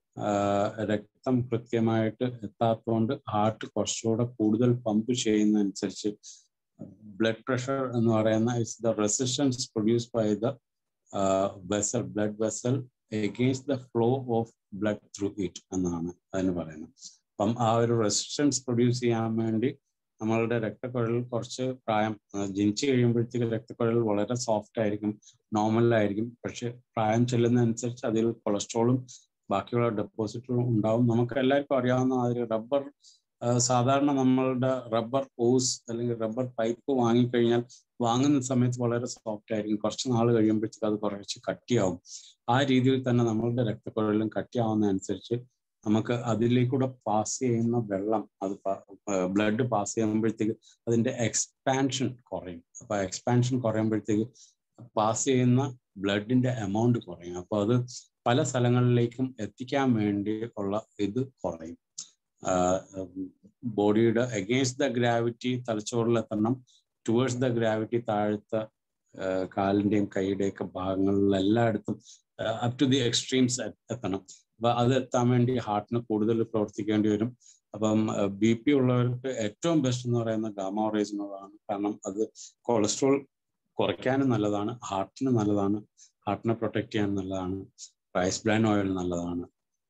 രക്തം കൃത്യമായിട്ട് എത്താത്തതുകൊണ്ട് ഹാർട്ട് കുറച്ചുകൂടെ കൂടുതൽ പമ്പ് ചെയ്യുന്നതനുസരിച്ച് ബ്ലഡ് പ്രഷർ എന്ന് പറയുന്ന it's the resistance produce by the vessel blood vessel against the flow of blood through it എന്നാണ് അതിന് പറയുന്നത് അപ്പം ആ ഒരു റെസിസ്റ്റൻസ് പ്രൊഡ്യൂസ് ചെയ്യാൻ വേണ്ടി നമ്മളുടെ രക്തക്കുഴൽ കുറച്ച് പ്രായം ജനിച്ചു കഴിയുമ്പോഴത്തേക്ക് രക്തക്കുഴൽ വളരെ സോഫ്റ്റ് ആയിരിക്കും നോർമൽ ആയിരിക്കും പക്ഷെ പ്രായം ചെല്ലുന്നതനുസരിച്ച് അതിൽ കൊളസ്ട്രോളും ബാക്കിയുള്ള ഡെപ്പോസിറ്റുകളും ഉണ്ടാവും നമുക്ക് എല്ലാവർക്കും അറിയാവുന്ന മാതിരി റബ്ബർ സാധാരണ നമ്മളുടെ റബ്ബർ ഓസ് അല്ലെങ്കിൽ റബ്ബർ പൈപ്പ് വാങ്ങിക്കഴിഞ്ഞാൽ വാങ്ങുന്ന സമയത്ത് വളരെ സോഫ്റ്റ് ആയിരിക്കും കുറച്ച് നാൾ കഴിയുമ്പോഴത്തേക്ക് അത് കുറച്ച് കട്ടിയാവും ആ രീതിയിൽ തന്നെ നമ്മളുടെ രക്തക്കുഴലും കട്ടിയാവുന്ന അനുസരിച്ച് നമുക്ക് അതിലേക്കൂടെ പാസ് ചെയ്യുന്ന വെള്ളം അത് ബ്ലഡ് പാസ് ചെയ്യുമ്പോഴത്തേക്ക് അതിന്റെ എക്സ്പാൻഷൻ കുറയും അപ്പൊ എക്സ്പാൻഷൻ കുറയുമ്പോഴത്തേക്ക് പാസ് ചെയ്യുന്ന ബ്ലഡിന്റെ എമൗണ്ട് കുറയും അപ്പൊ അത് പല സ്ഥലങ്ങളിലേക്കും എത്തിക്കാൻ വേണ്ടി ഉള്ള ഇത് കുറയും ബോഡിയുടെ അഗെയിൻസ്റ്റ് ദ ഗ്രാവിറ്റി തലച്ചോറിലെത്തണം ടുവേഴ്സ് ദ ഗ്രാവിറ്റി താഴത്തെ കാലിന്റെയും കൈയുടെയും ഒക്കെ ഭാഗങ്ങളിൽ എല്ലായിടത്തും അപ് ടു ദി എക്സ്ട്രീംസ് എത്തണം അപ്പൊ അത് എത്താൻ വേണ്ടി ഹാർട്ടിന് കൂടുതൽ പ്രവർത്തിക്കേണ്ടി വരും അപ്പം ബി പി ഉള്ളവർക്ക് ഏറ്റവും ബെസ്റ്റ് എന്ന് പറയുന്നത് ഗാമ ഓറേജിനോളാണ് കാരണം അത് കൊളസ്ട്രോൾ കുറയ്ക്കാനും നല്ലതാണ് ഹാർട്ടിന് നല്ലതാണ് ഹാർട്ടിനെ പ്രൊട്ടക്ട് ചെയ്യാൻ നല്ലതാണ് റൈസ് ബ്രാൻ ഓയിൽ നല്ലതാണ്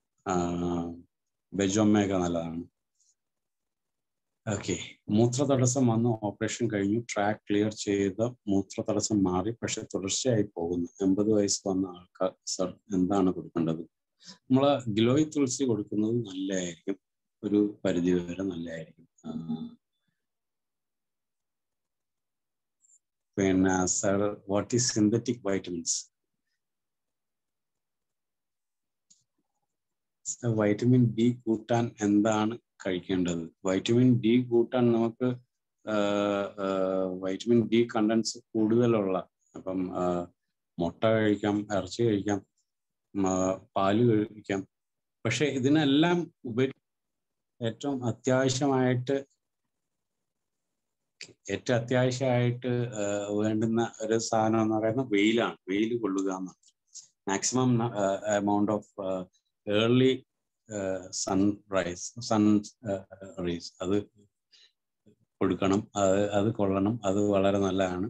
ബെജോമേഗ നല്ലതാണ് ഓക്കെ മൂത്ര തടസ്സം വന്ന് ഓപ്പറേഷൻ കഴിഞ്ഞു ട്രാക്ക് ക്ലിയർ ചെയ്ത് മൂത്ര തടസ്സം മാറി പക്ഷെ തുടർച്ചയായി പോകുന്നു എൺപത് വയസ്സ് വന്ന ആൾക്കാർ സർ എന്താണ് കൊടുക്കേണ്ടത് നമ്മൾ ഗിലോയ് തുളസി കൊടുക്കുന്നത് നല്ലതായിരിക്കും ഒരു പരിധി വരെ നല്ലതായിരിക്കും പിന്നെ sir what is synthetic vitamins vitamin D കൂട്ടാൻ എന്താണ് കഴിക്കേണ്ടത് വൈറ്റമിൻ ഡി കൂട്ടാൻ നമുക്ക് വൈറ്റമിൻ ഡി കണ്ടൻസ് കൂടുതലുള്ള അപ്പം മുട്ട കഴിക്കാം ഇറച്ചി കഴിക്കാം പാല് കഴിക്കാം പക്ഷെ ഇതിനെല്ലാം ഉപരി ഏറ്റവും അത്യാവശ്യമായിട്ട് ഏറ്റവും അത്യാവശ്യമായിട്ട് വേണ്ടുന്ന ഒരു സാധനം എന്ന് പറയുന്നത് വെയിലാണ് വെയിൽ കൊള്ളുക എന്നാണ് maximum amount of early sunrise sun rays അത് കൊടുക്കണം അത് അത് കൊള്ളണം അത് വളരെ നല്ലതാണ്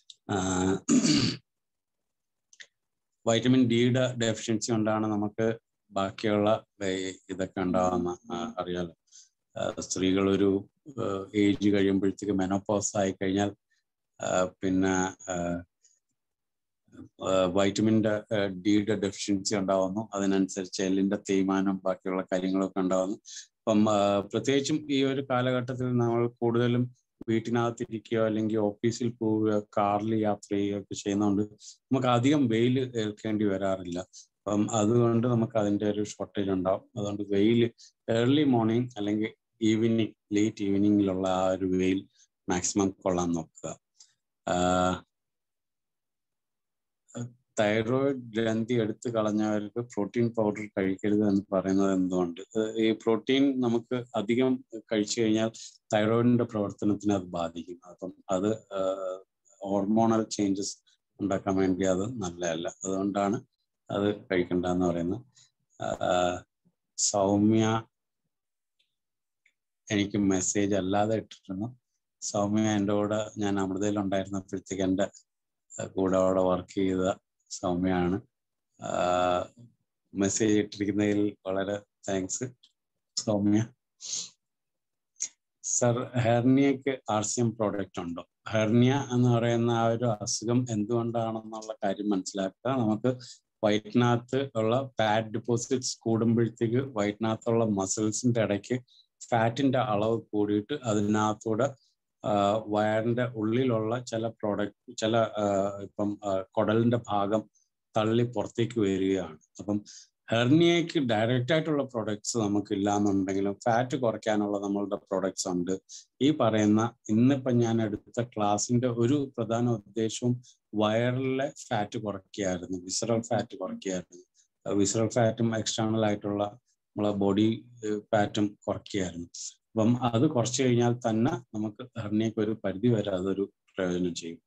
വൈറ്റമിൻ ഡിയുടെ ഡെഫിഷ്യൻസി കൊണ്ടാണ് നമുക്ക് ബാക്കിയുള്ള ഇതൊക്കെ ഉണ്ടാവുന്ന അറിയാലോ സ്ത്രീകൾ ഒരു ഏജ് കഴിയുമ്പോഴത്തേക്ക് മെനോപോസ് ആയി കഴിഞ്ഞാൽ പിന്നെ വൈറ്റമിൻ്റെ ഡിയുടെ ഡെഫിഷ്യൻസി ഉണ്ടാവുന്നു അതിനനുസരിച്ച് എല്ലിന്റെ തേയ്മാനം ബാക്കിയുള്ള കാര്യങ്ങളൊക്കെ ഉണ്ടാവുന്നു അപ്പം പ്രത്യേകിച്ചും ഈ ഒരു കാലഘട്ടത്തിൽ നമ്മൾ കൂടുതലും വീട്ടിനകത്തിരിക്കുകയോ അല്ലെങ്കിൽ ഓഫീസിൽ പോവുകയോ കാറിൽ യാത്ര ചെയ്യുകയൊക്കെ ചെയ്യുന്നതുകൊണ്ട് നമുക്ക് അധികം വെയിൽ ഏൽക്കേണ്ടി വരാറില്ല അപ്പം അതുകൊണ്ട് നമുക്ക് അതിൻ്റെ ഒരു ഷോർട്ടേജ് ഉണ്ടാവും അതുകൊണ്ട് വെയിൽ ഏർലി മോർണിംഗ് അല്ലെങ്കിൽ ഈവനിങ് ലേറ്റ് ഈവനിങ്ങിലുള്ള ആ ഒരു വെയിൽ മാക്സിമം കൊള്ളാൻ നോക്കുക തൈറോയിഡ് ഗ്രന്ഥി എടുത്തു കളഞ്ഞവർക്ക് പ്രോട്ടീൻ പൗഡർ കഴിക്കരുത് എന്ന് പറയുന്നത് എന്തുകൊണ്ട് ഈ പ്രോട്ടീൻ നമുക്ക് അധികം കഴിച്ചു കഴിഞ്ഞാൽ തൈറോയിഡിന്റെ പ്രവർത്തനത്തിന് അത് ബാധിക്കും അപ്പം അത് ഹോർമോണൽ ചേഞ്ചസ് ഉണ്ടാക്കാൻ വേണ്ടി അത് നല്ലതല്ല അതുകൊണ്ടാണ് അത് കഴിക്കണ്ടെന്ന് പറയുന്നത് സൗമ്യ എനിക്ക് മെസ്സേജ് അല്ലാതെ ഇട്ടിരുന്നു സൗമ്യ എൻ്റെ കൂടെ ഞാൻ അമൃതയിൽ ഉണ്ടായിരുന്നപ്പോഴത്തേക്ക് എൻ്റെ കൂടെ അവിടെ വർക്ക് ചെയ്ത സൗമ്യയാണ് മെസ്സേജ് ഇട്ടിരിക്കുന്നതിൽ വളരെ താങ്ക്സ് സൗമ്യ സർ ഹെർണിയക്ക് ആർസിയം പ്രോഡക്റ്റ് ഉണ്ടോ ഹെർണിയ എന്ന് പറയുന്ന ആ ഒരു അസുഖം എന്തുകൊണ്ടാണെന്നുള്ള കാര്യം മനസ്സിലാക്കുക നമുക്ക് വയറ്റിനകത്ത് ഉള്ള ഫാറ്റ് ഡിപ്പോസിറ്റ്സ് കൂടുമ്പോഴത്തേക്ക് വയറ്റിനകത്തുള്ള മസിൽസിന്റെ ഇടയ്ക്ക് ഫാറ്റിന്റെ അളവ് കൂടിയിട്ട് അതിനകത്തൂടെ വയറിന്റെ ഉള്ളിലുള്ള ചില പ്രോഡക്റ്റ് ചില ഇപ്പം കുടലിന്റെ ഭാഗം തള്ളി പുറത്തേക്ക് വരികയാണ് അപ്പം ഹെർണിയയ്ക്ക് ഡയറക്റ്റ് ആയിട്ടുള്ള പ്രൊഡക്ട്സ് നമുക്ക് ഇല്ലാന്നുണ്ടെങ്കിലും ഫാറ്റ് കുറയ്ക്കാനുള്ള നമ്മളുടെ പ്രൊഡക്ട്സ് ഉണ്ട് ഈ പറയുന്ന ഇന്നിപ്പം ഞാൻ എടുത്ത ക്ലാസിന്റെ ഒരു പ്രധാന ഉദ്ദേശവും വയറിലെ ഫാറ്റ് കുറയ്ക്കുകയായിരുന്നു വിസറൽ ഫാറ്റ് കുറയ്ക്കുകയായിരുന്നു വിസറൽ ഫാറ്റും എക്സ്റ്റേണൽ ആയിട്ടുള്ള നമ്മളെ ബോഡി ഫാറ്റും കുറയ്ക്കുകയായിരുന്നു അപ്പം അത് കുറച്ച് കഴിഞ്ഞാൽ തന്നെ നമുക്ക് ഹെർണിയക്ക് ഒരു പരിധി വരെ അതൊരു പ്രയോജനം ചെയ്യും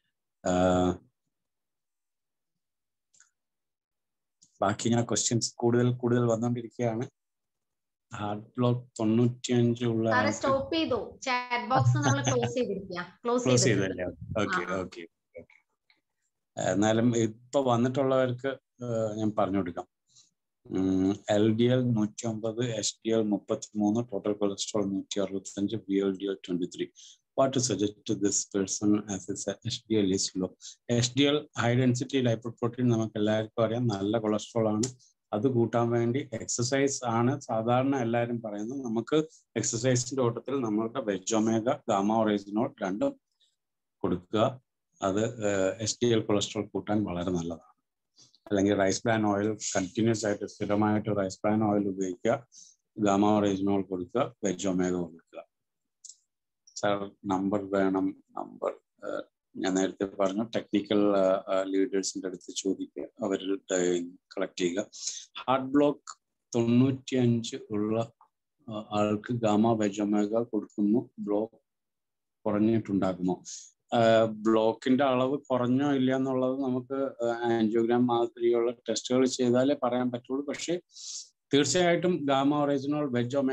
ബാക്കി ഞാൻ ക്വസ്റ്റ്യൻസ് കൂടുതൽ കൂടുതൽ വന്നുകൊണ്ടിരിക്കുകയാണ് ഹാർട്ട് ബ്ലോക്ക് തൊണ്ണൂറ്റിയഞ്ച് ഉള്ള സ്റ്റോപ്പ് ചെയ്തു ചാറ്റ് ബോക്സ് നമ്മൾ ക്ലോസ് ചെയ്തിരിക്കുക ക്ലോസ് ചെയ്തല്ലേ ഓക്കെ ഓക്കെ എന്നാലും ഇപ്പൊ വന്നിട്ടുള്ളവർക്ക് ഞാൻ പറഞ്ഞു കൊടുക്കാം എൽ ഡി എൽ നൂറ്റി ഒമ്പത് എസ് ഡി എൽ മുപ്പത്തി മൂന്ന് ടോട്ടൽ കൊളസ്ട്രോൾ നൂറ്റി അറുപത്തഞ്ച് B L D L twenty three what to suggest to this person as S D L is low S D L high density lipoprotein നമുക്ക് എല്ലാവർക്കും അറിയാം നല്ല കൊളസ്ട്രോൾ ആണ് അത് കൂട്ടാൻ വേണ്ടി എക്സസൈസ് ആണ് സാധാരണ എല്ലാവരും പറയുന്നത് നമുക്ക് എക്സസൈസിന്റെ ഓട്ടത്തിൽ നമ്മളുടെ വെജൊമേഗ ഗാമ ഒറേജിനോൾ രണ്ടും കൊടുക്കുക അത് എസ് ഡി എൽ കൊളസ്ട്രോൾ കൂട്ടാൻ വളരെ നല്ലതാണ് അല്ലെങ്കിൽ റൈസ് ബ്രാൻ ഓയിൽ കണ്ടിന്യൂസ് ആയിട്ട് സ്ഥിരമായിട്ട് റൈസ് ബ്രാൻ ഓയിൽ ഉപയോഗിക്കുക ഗാമ ഒറേജിനോൾ കൊടുക്കുക വെജ് ഒമേഗ കൊടുക്കുക സാർ നമ്പർ വേണം നമ്പർ ഞാൻ നേരത്തെ പറഞ്ഞു ടെക്നിക്കൽ ലീഡേഴ്സിന്റെ അടുത്ത് ചോദിക്കുക അവരുടെ കളക്ട് ചെയ്യുക ഹാർട്ട് ബ്ലോക്ക് തൊണ്ണൂറ്റി അഞ്ച് ഉള്ള ആൾക്ക് ഗാമ വെജ് ഒമേഗ കൊടുക്കുന്നു ബ്ലോക്ക് കുറഞ്ഞിട്ടുണ്ടാകുമോ ബ്ലോക്കിന്റെ അളവ് കുറഞ്ഞോ ഇല്ല എന്നുള്ളത് നമുക്ക് ആൻജിയോഗ്രാം മാതിരിയുള്ള ടെസ്റ്റുകൾ ചെയ്താലേ പറയാൻ പറ്റുള്ളൂ പക്ഷേ തീർച്ചയായിട്ടും ഗാമ ഒറിജിനൽ വെജ് ഒമേഗ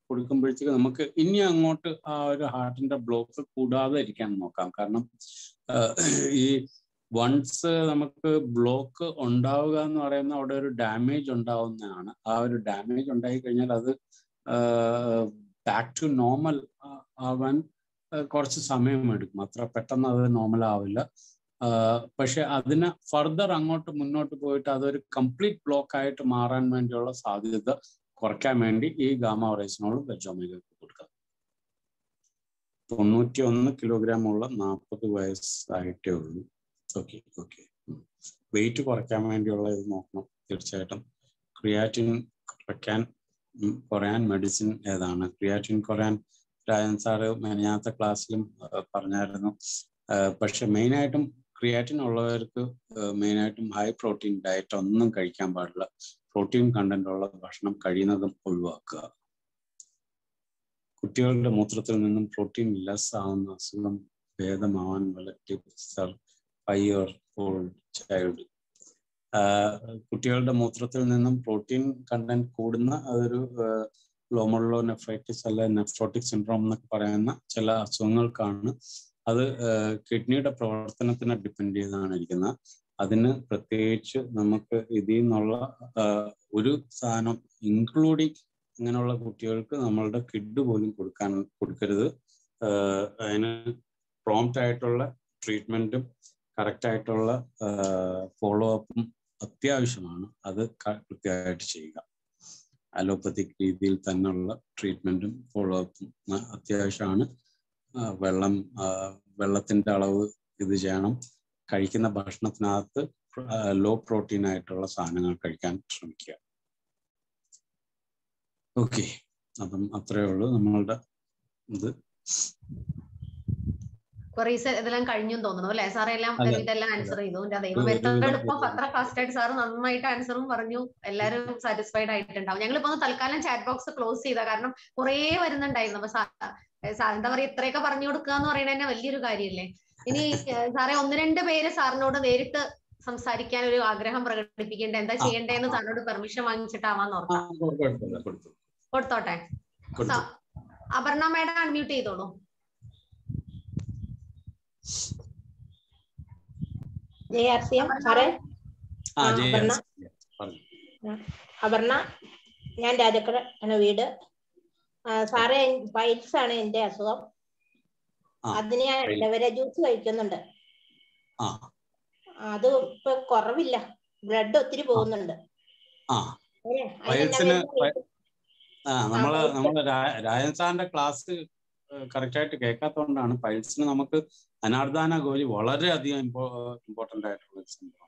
കൊടുക്കുമ്പോഴത്തേക്ക് നമുക്ക് ഇനി അങ്ങോട്ട് ആ ഒരു ഹാർട്ടിന്റെ ബ്ലോക്ക് കൂടാതെ ഇരിക്കാൻ നോക്കാം കാരണം ഈ വൺസ് നമുക്ക് ബ്ലോക്ക് ഉണ്ടാവുക എന്ന് പറയുന്ന അവിടെ ഒരു ഡാമേജ് ഉണ്ടാവുന്നതാണ് ആ ഒരു ഡാമേജ് ഉണ്ടായി കഴിഞ്ഞാൽ അത് ബാക്ക് ടു നോർമൽ ആവാൻ കുറച്ച് സമയം എടുക്കും അത്ര പെട്ടെന്ന് അത് നോർമൽ ആവില്ല പക്ഷെ അതിന് ഫർദർ അങ്ങോട്ട് മുന്നോട്ട് പോയിട്ട് അതൊരു കംപ്ലീറ്റ് ബ്ലോക്ക് ആയിട്ട് മാറാൻ വേണ്ടിയുള്ള സാധ്യത കുറയ്ക്കാൻ വേണ്ടി ഈ ഗാമ റൈസിനോളും വെജോമേഗയ്ക്ക് കൊടുക്കാം തൊണ്ണൂറ്റി ഒന്ന് കിലോഗ്രാം ഉള്ള നാൽപ്പത് വയസ്സായിട്ടേ ഉള്ളൂ ഓക്കെ ഓക്കെ വെയിറ്റ് കുറയ്ക്കാൻ വേണ്ടിയുള്ള ഇത് നോക്കണം തീർച്ചയായിട്ടും ക്രിയാറ്റിൻ കുറയ്ക്കാൻ കുറയാൻ മെഡിസിൻ ഏതാണ് ക്രിയാറ്റിൻ കുറയാൻ രാജൻ സാറ് മെനയാത്ത ക്ലാസ്സിലും പറഞ്ഞായിരുന്നു പക്ഷെ മെയിനായിട്ടും ക്രിയാറ്റിൻ ഉള്ളവർക്ക് മെയിനായിട്ടും ഹൈ പ്രോട്ടീൻ ഡയറ്റ് ഒന്നും കഴിക്കാൻ പാടില്ല പ്രോട്ടീൻ കണ്ടന്റ് ഉള്ള ഭക്ഷണം കഴിയുന്നതും ഒഴിവാക്കുക കുട്ടികളുടെ മൂത്രത്തിൽ നിന്നും പ്രോട്ടീൻ ലെസ് ആവുന്ന അസുഖം ഭേദമാവാൻ വല്ല tips five year old child കുട്ടികളുടെ മൂത്രത്തിൽ നിന്നും പ്രോട്ടീൻ കണ്ടന്റ് കൂടുന്ന അതൊരു ലോമോളോ നെഫ്രൈറ്റിസ് അല്ലെ നെഫ്രോട്ടിക് സിൻഡ്രോം എന്നൊക്കെ പറയുന്ന ചില അസുഖങ്ങൾക്കാണ് അത് കിഡ്നിയുടെ പ്രവർത്തനത്തിനെ ഡിപ്പെൻഡ് ചെയ്താണ് ഇരിക്കുന്നത് അതിന് പ്രത്യേകിച്ച് നമുക്ക് ഇതിൽ നിന്നുള്ള ഒരു സാധനം ഇൻക്ലൂഡിങ് ഇങ്ങനെയുള്ള കുട്ടികൾക്ക് നമ്മളുടെ കിഡ് പോലും കൊടുക്കാൻ കൊടുക്കരുത് അതിന് പ്രോംപ്റ്റ് ആയിട്ടുള്ള ട്രീറ്റ്മെന്റും കറക്റ്റ് ആയിട്ടുള്ള ഫോളോ അപ്പും അത്യാവശ്യമാണ് അത് കൃത്യമായിട്ട് ചെയ്യുക അലോപ്പത്തിക് രീതിയിൽ തന്നെയുള്ള ട്രീറ്റ്മെന്റും ഫോളോ അപ്പും അത്യാവശ്യമാണ് വെള്ളം വെള്ളത്തിന്റെ അളവ് ഇത് ചെയ്യണം കഴിക്കുന്ന ഭക്ഷണത്തിനകത്ത് ലോ പ്രോട്ടീൻ ആയിട്ടുള്ള സാധനങ്ങൾ കഴിക്കാൻ ശ്രമിക്കുക ഓക്കെ അപ്പം അത്രയേ ഉള്ളൂ നമ്മളുടെ ഇത് ക്വറീസ് ഇതെല്ലാം കഴിഞ്ഞു തോന്നുന്നു അല്ലെ സാർ എല്ലാം ഇതെല്ലാം ആൻസർ ചെയ്തു എന്റെ ദൈവം എത്ര എളുപ്പം അത്ര ഫാസ്റ്റ് ആയിട്ട് സാർ നന്നായിട്ട് ആൻസറും പറഞ്ഞു എല്ലാവരും സാറ്റിസ്ഫൈഡ് ആയിട്ടുണ്ടാവും ഞങ്ങളിപ്പോ തൽക്കാലം ചാറ്റ് ബോക്സ് ക്ലോസ് ചെയ്ത കാരണം കുറേ വരുന്നുണ്ടായിരുന്നു അപ്പൊ എന്താ പറയാ ഇത്രയൊക്കെ പറഞ്ഞു കൊടുക്കുക എന്ന് പറയുന്നത് തന്നെ വലിയൊരു കാര്യമല്ലേ ഇനി സാറേ ഒന്ന് രണ്ട് പേര് സാറിനോട് നേരിട്ട് സംസാരിക്കാൻ ഒരു ആഗ്രഹം പ്രകടിപ്പിക്കേണ്ട എന്താ ചെയ്യേണ്ടതെന്ന് സാറിനോട് പെർമിഷൻ വാങ്ങിച്ചിട്ടാവാൻ ഓർക്കാം കൊടുത്തോട്ടെ അപർണ മേഡം അൺമ്യൂട്ട് ചെയ്തോളൂ അപർണ ഞാൻ രാജക്കട ആണ് വീട് സാറേ പൈൽസ് ആണ് എന്റെ അസുഖം അതിന് ഞാൻ ഇടവര ജ്യൂസ് കഴിക്കുന്നുണ്ട് അത് ഇപ്പൊ കുറവില്ല ബ്ലഡ് ഒത്തിരി പോകുന്നുണ്ട് പൈൽസിന് ആ നമ്മള് നമ്മള് രാജൻ സാറിന്റെ ക്ലാസ് കറക്റ്റ് ആയിട്ട് കേൾക്കാത്തതുകൊണ്ടാണ് പൈൽസിന് നമുക്ക് അനാർദാന ഗോലി വളരെ അധികം ഇമ്പോർട്ടന്റ് ആയിട്ടുള്ള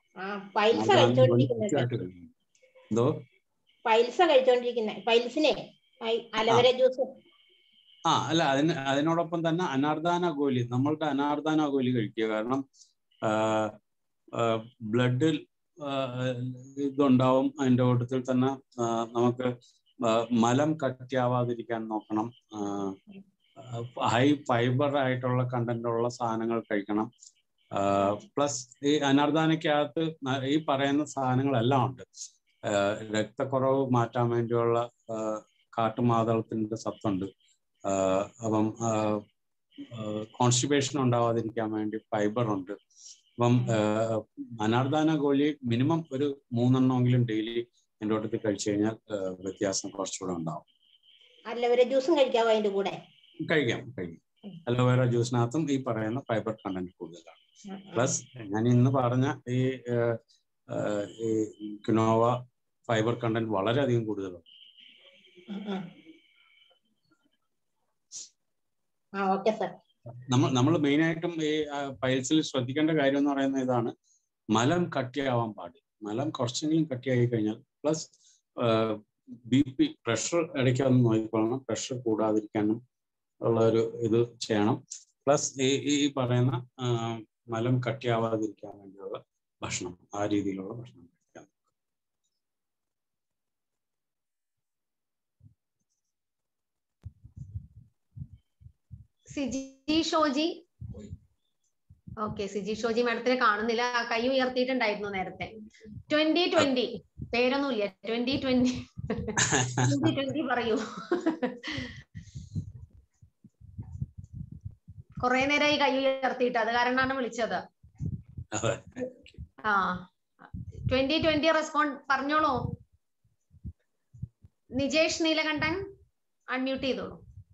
എന്തോ പൈൽസ കഴിച്ചോണ്ടിരിക്കുന്നത് പൈൽസിനെ അലവര ജ്യൂസ് ആ അല്ല അതിന് അതിനോടൊപ്പം തന്നെ അനാർദാന ഗോലി നമ്മളുടെ അനാർദാന ഗോലി കഴിക്കുക കാരണം ബ്ലഡിൽ ഇതുണ്ടാവും അതിന്റെ കൂട്ടത്തിൽ തന്നെ നമുക്ക് മലം കട്ടിയാവാതിരിക്കാൻ നോക്കണം ഹൈ ഫൈബർ ആയിട്ടുള്ള കണ്ടന്റ് ഉള്ള സാധനങ്ങൾ കഴിക്കണം പ്ലസ് ഈ അനാർദാനയ്ക്കകത്ത് ഈ പറയുന്ന സാധനങ്ങളെല്ലാം ഉണ്ട് രക്തക്കുറവ് മാറ്റാൻ വേണ്ടിയുള്ള കാട്ടുമാതളത്തിന്റെ സത്തുണ്ട് അപ്പം കോൺസ്റ്റിപ്പേഷൻ ഉണ്ടാവാതിരിക്കാൻ വേണ്ടി ഫൈബർ ഉണ്ട് അപ്പം അനാർദാന ഗോലി മിനിമം ഒരു മൂന്നെണ്ണമെങ്കിലും ഡെയിലി എൻ്റെ കൂട്ടത്തിൽ കഴിച്ചു കഴിഞ്ഞാൽ വ്യത്യാസം കുറച്ചുകൂടെ ഉണ്ടാവും അലോവേര ജ്യൂസും കഴിക്കാവോ അതിന്റെ കൂടെ കഴിക്കാം കഴിക്കാം അലോവേര ജ്യൂസിനകത്തും ഈ പറയുന്ന ഫൈബർ കണ്ടന്റ് കൂടുതലാണ് പ്ലസ് ഞാൻ ഇന്ന് പറഞ്ഞ ഈ കിനോവ ഫൈബർ കണ്ടന്റ് വളരെയധികം കൂടുതലാണ് നമ്മൾ നമ്മൾ മെയിൻ ആയിട്ടും ഈ പൈൽസിൽ ശ്രദ്ധിക്കേണ്ട കാര്യം എന്ന് പറയുന്നത് ഇതാണ് മലം കട്ടിയാവാൻ പാടില്ല മലം കുറച്ചെങ്കിലും കട്ടിയായി കഴിഞ്ഞാൽ പ്ലസ് ബി പി പ്രഷർ ഇടയ്ക്ക് ഒന്ന് നോക്കിക്കൊള്ളണം പ്രഷർ കൂടാതിരിക്കാനും ഉള്ള ഒരു ഇത് ചെയ്യണം പ്ലസ് ഈ ഈ പറയുന്ന മലം കട്ടിയാവാതിരിക്കാൻ വേണ്ടിയുള്ള ഭക്ഷണം ആ രീതിയിലുള്ള ഭക്ഷണം കഴിക്കാം സിജി ഷോജി ഓക്കെ സിജി ഷോജി മാഡത്തിനെ കാണുന്നില്ല കൈ ഉയർത്തിയിട്ടുണ്ടായിരുന്നു നേരത്തെ ട്വന്റി ട്വന്റി പേരൊന്നുമില്ല ട്വന്റി ട്വന്റി ട്വന്റി ട്വന്റി പറയൂ കൊറേ നേരമായി കൈ ഉയർത്തിയിട്ട് അത് കാരണമാണ് വിളിച്ചത് അതെ ആ ട്വന്റി ട്വന്റി റെസ്പോണ്ട് പറഞ്ഞോളൂ നിജേഷ് നീലകണ്ഠൻ അൺമ്യൂട്ട് ചെയ്തോളൂ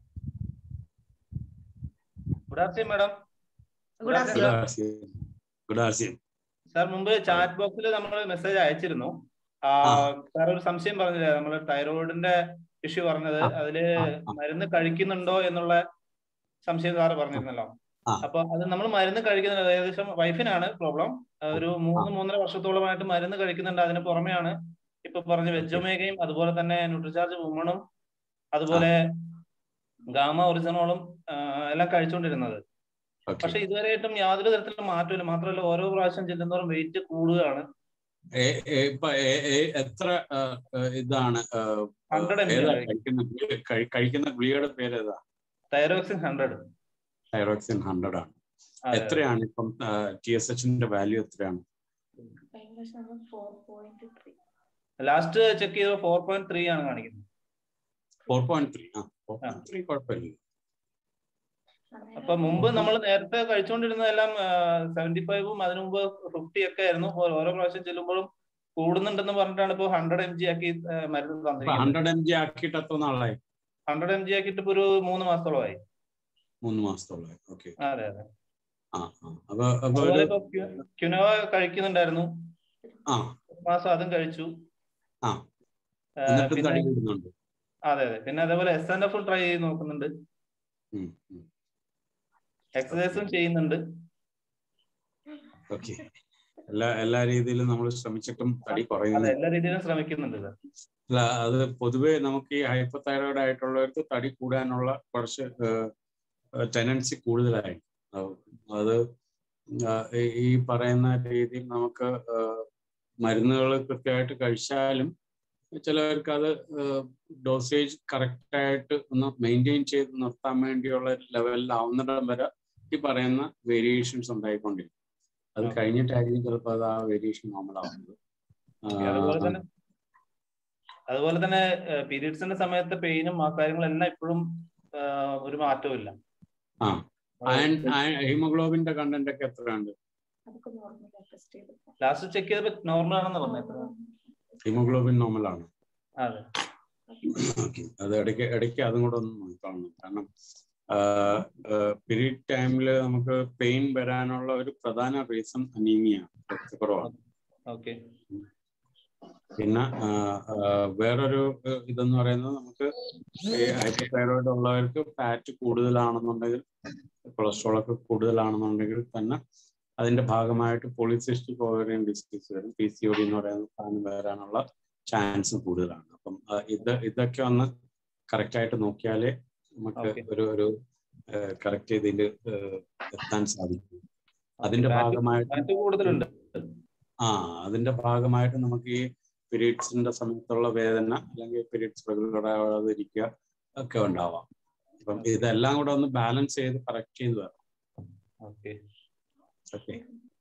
good afternoon madam good Good afternoon good good ആർസിയൻ സാർ മുമ്പ് ചാറ്റ് ബോക്സിൽ നമ്മൾ മെസ്സേജ് അയച്ചിരുന്നു ആ, ആ. സാർ ഒരു സംശയം പറഞ്ഞില്ലേ നമ്മൾ തൈറോയിഡിന്റെ ഇഷ്യൂ പറഞ്ഞത് ആ. അതില് ആ, ആ. മരുന്ന് കഴിക്കുന്നുണ്ടോ എന്നുള്ള സംശയം സാറ് പറഞ്ഞിരുന്നല്ലോ ആ. അപ്പൊ അത് നമ്മൾ മരുന്ന് കഴിക്കുന്നുണ്ട് ഏകദേശം വൈഫിനാണ് പ്രോബ്ലം ഒരു മൂന്ന് മൂന്നര വർഷത്തോളമായിട്ട് മരുന്ന് കഴിക്കുന്നുണ്ട് അതിന് പുറമെയാണ് ഇപ്പൊ പറഞ്ഞ വെജൊമേഗയും അതുപോലെ തന്നെ ന്യൂട്രിചാർജ് വുമണും അതുപോലെ ഗാമ ഒറിജിനോളും ആ, എല്ലാം കഴിച്ചുകൊണ്ടിരുന്നത് ഓക്കെ പക്ഷെ ഇതുവരെയായിട്ടും യാതൊരു തരത്തിലുള്ള മാറ്റമില്ല മാത്രമല്ല ഓരോ പ്രാവശ്യം ചെല്ലുന്നതോറും വെയിറ്റ് കൂടുകയാണ് ഇപ്പൊ ഏ- ഏ- എത്ര ആ, ആ, ഇതാണ് ആ, 100 ml ഏതാ കഴിക്കും. കഴിക്കുന്ന ഗുളിക- കഴി- കഴിക്കുന്ന ഗുളികയുടെ പേര് ഏതാ തൈറോക്സിൻ ഹൺഡ്രഡ് തൈറോക്സിൻ ഹൺഡ്രഡ് ആണ് എത്രയാണ് ഇപ്പം ടി എസ് എച്ചിന്റെ വാല്യൂ എത്രയാണ് ലാസ്റ്റ് ചെക്ക് ചെയ്തപ്പോൾ ഫോർ പോയിന്റ് ത്രീ ആണ് കാണിക്കുന്നത് ഫോർ പോയിന്റ് ത്രീ ആ ഫോർ പോയിന്റ് ത്രീ കുഴപ്പമില്ല അപ്പൊ മുമ്പ് നമ്മൾ നേരത്തെ കഴിച്ചുകൊണ്ടിരുന്നതെല്ലാം സെവന്റി ഫൈവും അതിനു മുമ്പ് ഫിഫ്റ്റി ഒക്കെ ആയിരുന്നു ഓ- ഓരോ പ്രാവശ്യം ചെല്ലുമ്പോഴും കൂടുന്നുണ്ടെന്ന് പറഞ്ഞിട്ടാണ് ഇപ്പോൾ ഹൺഡ്രഡ് എം ജി ആക്കി ആ, മരുന്ന് തന്നിരിക്കുന്നത് ഹൺഡ്രഡ് എം ജി ആക്കിയിട്ട് എത്ര നാളായി ഹൺഡ്രഡ് എം ജി ആക്കിയിട്ട് ഇപ്പൊ ഒരു മൂന്ന് മാസത്തോളമായി മൂന്ന് മാസത്തോളായി ഓക്കെ അതെ അതെ ആ ആ അപ്പൊ അപ്പൊ അതുപോലെ ഒരു ഇപ്പൊ ക്യുനോവ കഴിക്കുന്നുണ്ടായിരുന്നു ആ ഒരു മാസം അതും കഴിച്ചു ആ. ആ, എന്നിട്ടും പിന്നെ തടി കൂടുന്നുണ്ട് അതെ അതെ പിന്നെ അതേപോലെ എസ് എൻ എഫ് ട്രൈ ചെയ്ത് നോക്കുന്നുണ്ട് ഉം, ഉം. എക്സസൈസും ചെയ്യുന്നുണ്ട് ഓക്കെ എല്ലാ എല്ലാ രീതിയിലും നമ്മൾ ശ്രമിച്ചിട്ടും തടി അതെ കുറയുന്നു എല്ലാ രീതിയിലും ശ്രമിക്കുന്നുണ്ട് സാർ അല്ല അത് പൊതുവെ നമുക്ക് ഈ ഹൈപ്പർ തൈറോയിഡ് ആയിട്ടുള്ളവർക്ക് തടി കൂടാനുള്ള കുറച്ച് ടെൻഡൻസി കൂടുതലായി അത് ആ, ഈ- ഈ പറയുന്ന രീതിയിൽ നമുക്ക് മരുന്നുകൾ കൃത്യമായിട്ട് കഴിച്ചാലും ചിലവർക്ക് അത് ഡോസേജ് കറക്റ്റ് ആയിട്ട് ഒന്ന് മെയിൻറ്റെയിൻ ചെയ്ത് നിർത്താൻ വേണ്ടിയുള്ള ലെവലിലാവുന്നിടം വരെ ഈ പറയുന്ന വേരിയേഷൻസ് ഉണ്ടായിക്കൊണ്ടിരിക്കും അത് Okay. കഴിഞ്ഞിട്ടായിരിക്കും ചിലപ്പോൾ അത് ആ വേരിയേഷൻ നോർമൽ ആവുന്നത് അതുപോലെ ആ, തന്നെ അതുപോലെ തന്നെ പീരീഡ്സിന്റെ സമയത്ത് പെയിനും ആ കാര്യങ്ങളെല്ലാം ഇപ്പോഴും ഒരു മാറ്റവും ഇല്ല ആ അയൺ ഹീമോഗ്ലോബിന്റെ കണ്ടന്റ് ഒക്കെ എത്രയുണ്ട് ലാസ്റ്റ് ചെക്ക് ചെയ്തപ്പോ നോർമൽ ആണെന്ന് പറഞ്ഞത് ഹീമോഗ്ലോബിൻ നോർമൽ ആണ് അതെ ഓക്കെ അത് ഇടയ്ക്ക് ഇടയ്ക്ക് അതും കൂടെ ഒന്ന് നോക്കണം കാരണം പീരീഡ് ടൈമിൽ നമുക്ക് പെയിൻ വരാനുള്ള ഒരു പ്രധാന റീസൺ അനീമിയ രക്തക്കുറവാണ് ഓക്കെ പിന്നെ ആ, ആ, വേറൊരു ഏഹ്, ഇതെന്ന് പറയുന്നത് നമുക്ക് ഈ ഹൈപ്പർതൈറോയിഡ് ഉള്ളവർക്ക് ഫാറ്റ് കൂടുതലാണെന്നുണ്ടെങ്കിൽ കൊളസ്ട്രോൾ ഒക്കെ കൂടുതലാണെന്നുണ്ടെങ്കിൽ തന്നെ അതിന്റെ ഭാഗമായിട്ട് പോളിസിസ്റ്റിക് ഓവറിയൻ ഡിസീസ് വരും പി സി ഒ ഡി എന്ന് പറയുന്ന സാധനം വരാനുള്ള ചാൻസ് കൂടുതലാണ് അപ്പം ആ, ഇത് ഇതൊക്കെ ഒന്ന് കറക്റ്റ് ആയിട്ട് നോക്കിയാലേ നമുക്ക് Okay. ഒരു ഒരു കറക്റ്റ് ഇതിൽ എത്താൻ സാധിക്കും അതിന്റെ ഭാഗമായിട്ട് ഫാറ്റ് കൂടുതലുണ്ട് ആ അതിന്റെ ഭാഗമായിട്ട് നമുക്ക് ഈ പീരീഡ്സിന്റെ സമയത്തുള്ള വേദന അല്ലെങ്കിൽ പീരീഡ്സ് റെഗുലർ ആവാതിരിക്കുക ഒക്കെ ഉണ്ടാവാം അപ്പം ഇതെല്ലാം കൂടെ ഒന്ന് ബാലൻസ് ചെയ്ത് കറക്റ്റ് ചെയ്ത് വരണം ഓക്കെ ഓക്കെ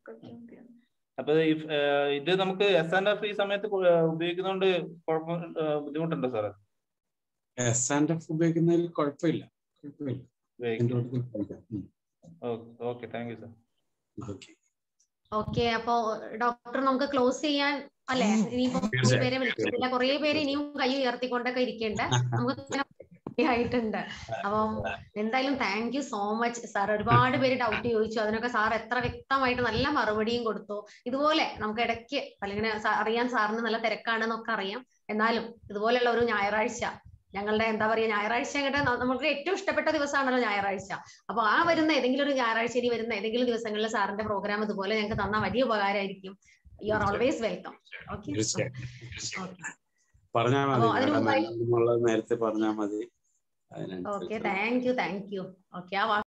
അപ്പൊ ഈ, ഏഹ്, ഇത് നമുക്ക് എസ് ആൻഡ് എഫ് ഈ സമയത്ത് കു- ഉപയോഗിക്കുന്നതുകൊണ്ട് കുഴപ്പം ഏഹ്, ബുദ്ധിമുട്ടുണ്ടോ സാറേ എസ് ആൻഡ് എഫ് ഉപയോഗിക്കുന്നതിൽ കുഴപ്പമില്ല കുഴപ്പമില്ല എന്റെ ഉപയോഗിക്കും കൂട്ടത്തിൽ കഴിക്കാം. ഉം. Okay thank you sir okay okay അപ്പോ ഡോക്ടർ നമുക്ക് ക്ലോസ് ചെയ്യാൻ അല്ലെ ഇനിയിപ്പോ കുറേ തീർച്ചയായും. പേരെ വിളിച്ചിട്ടില്ല കുറേ പേര് ഇനിയും കൈ ഉയർത്തിക്കൊണ്ടൊക്കെ ഇരിക്കണ്ട് നമുക്ക് ഇങ്ങനെ ആയിട്ടുണ്ട് അപ്പം എന്തായാലും thank you so much sir ഒരുപാട് പേര് ഡൗട്ട് ചോദിച്ചു അതിനൊക്കെ സാർ എത്ര വ്യക്തമായിട്ട് നല്ല മറുപടിയും കൊടുത്തു ഇതുപോലെ നമുക്ക് ഇടയ്ക്ക് അല്ലെങ്കിൽ സാ- അറിയാൻ സാറിന് നല്ല തിരക്കാണെന്നൊക്കെ അറിയാം എന്നാലും ഇതുപോലെയുള്ള ഒരു ഞായറാഴ്ച ഞങ്ങളുടെ എന്താ പറയാ ഞായറാഴ്ച അങ്ങോട്ട് നമുക്ക് ഏറ്റവും ഇഷ്ടപ്പെട്ട ദിവസമാണല്ലോ ഞായറാഴ്ച അപ്പൊ ആ വരുന്ന ഏതെങ്കിലും ഒരു ഞായറാഴ്ച ഇനി വരുന്ന ഏതെങ്കിലും ദിവസങ്ങളിൽ സാറിന്റെ പ്രോഗ്രാം ഇതുപോലെ ഞങ്ങൾക്ക് തന്ന വലിയ ഉപകാരമായിരിക്കും you are always welcome okay തീർച്ചയായും പറഞ്ഞാൽ മതി അപ്പൊ അതിന് മാഡം മുമ്പായി- എന്നുള്ളത് നേരത്തെ പറഞ്ഞാൽ മതി ഓക്കെ അതിനനുസരിച്ച് thank you thank you okay ആ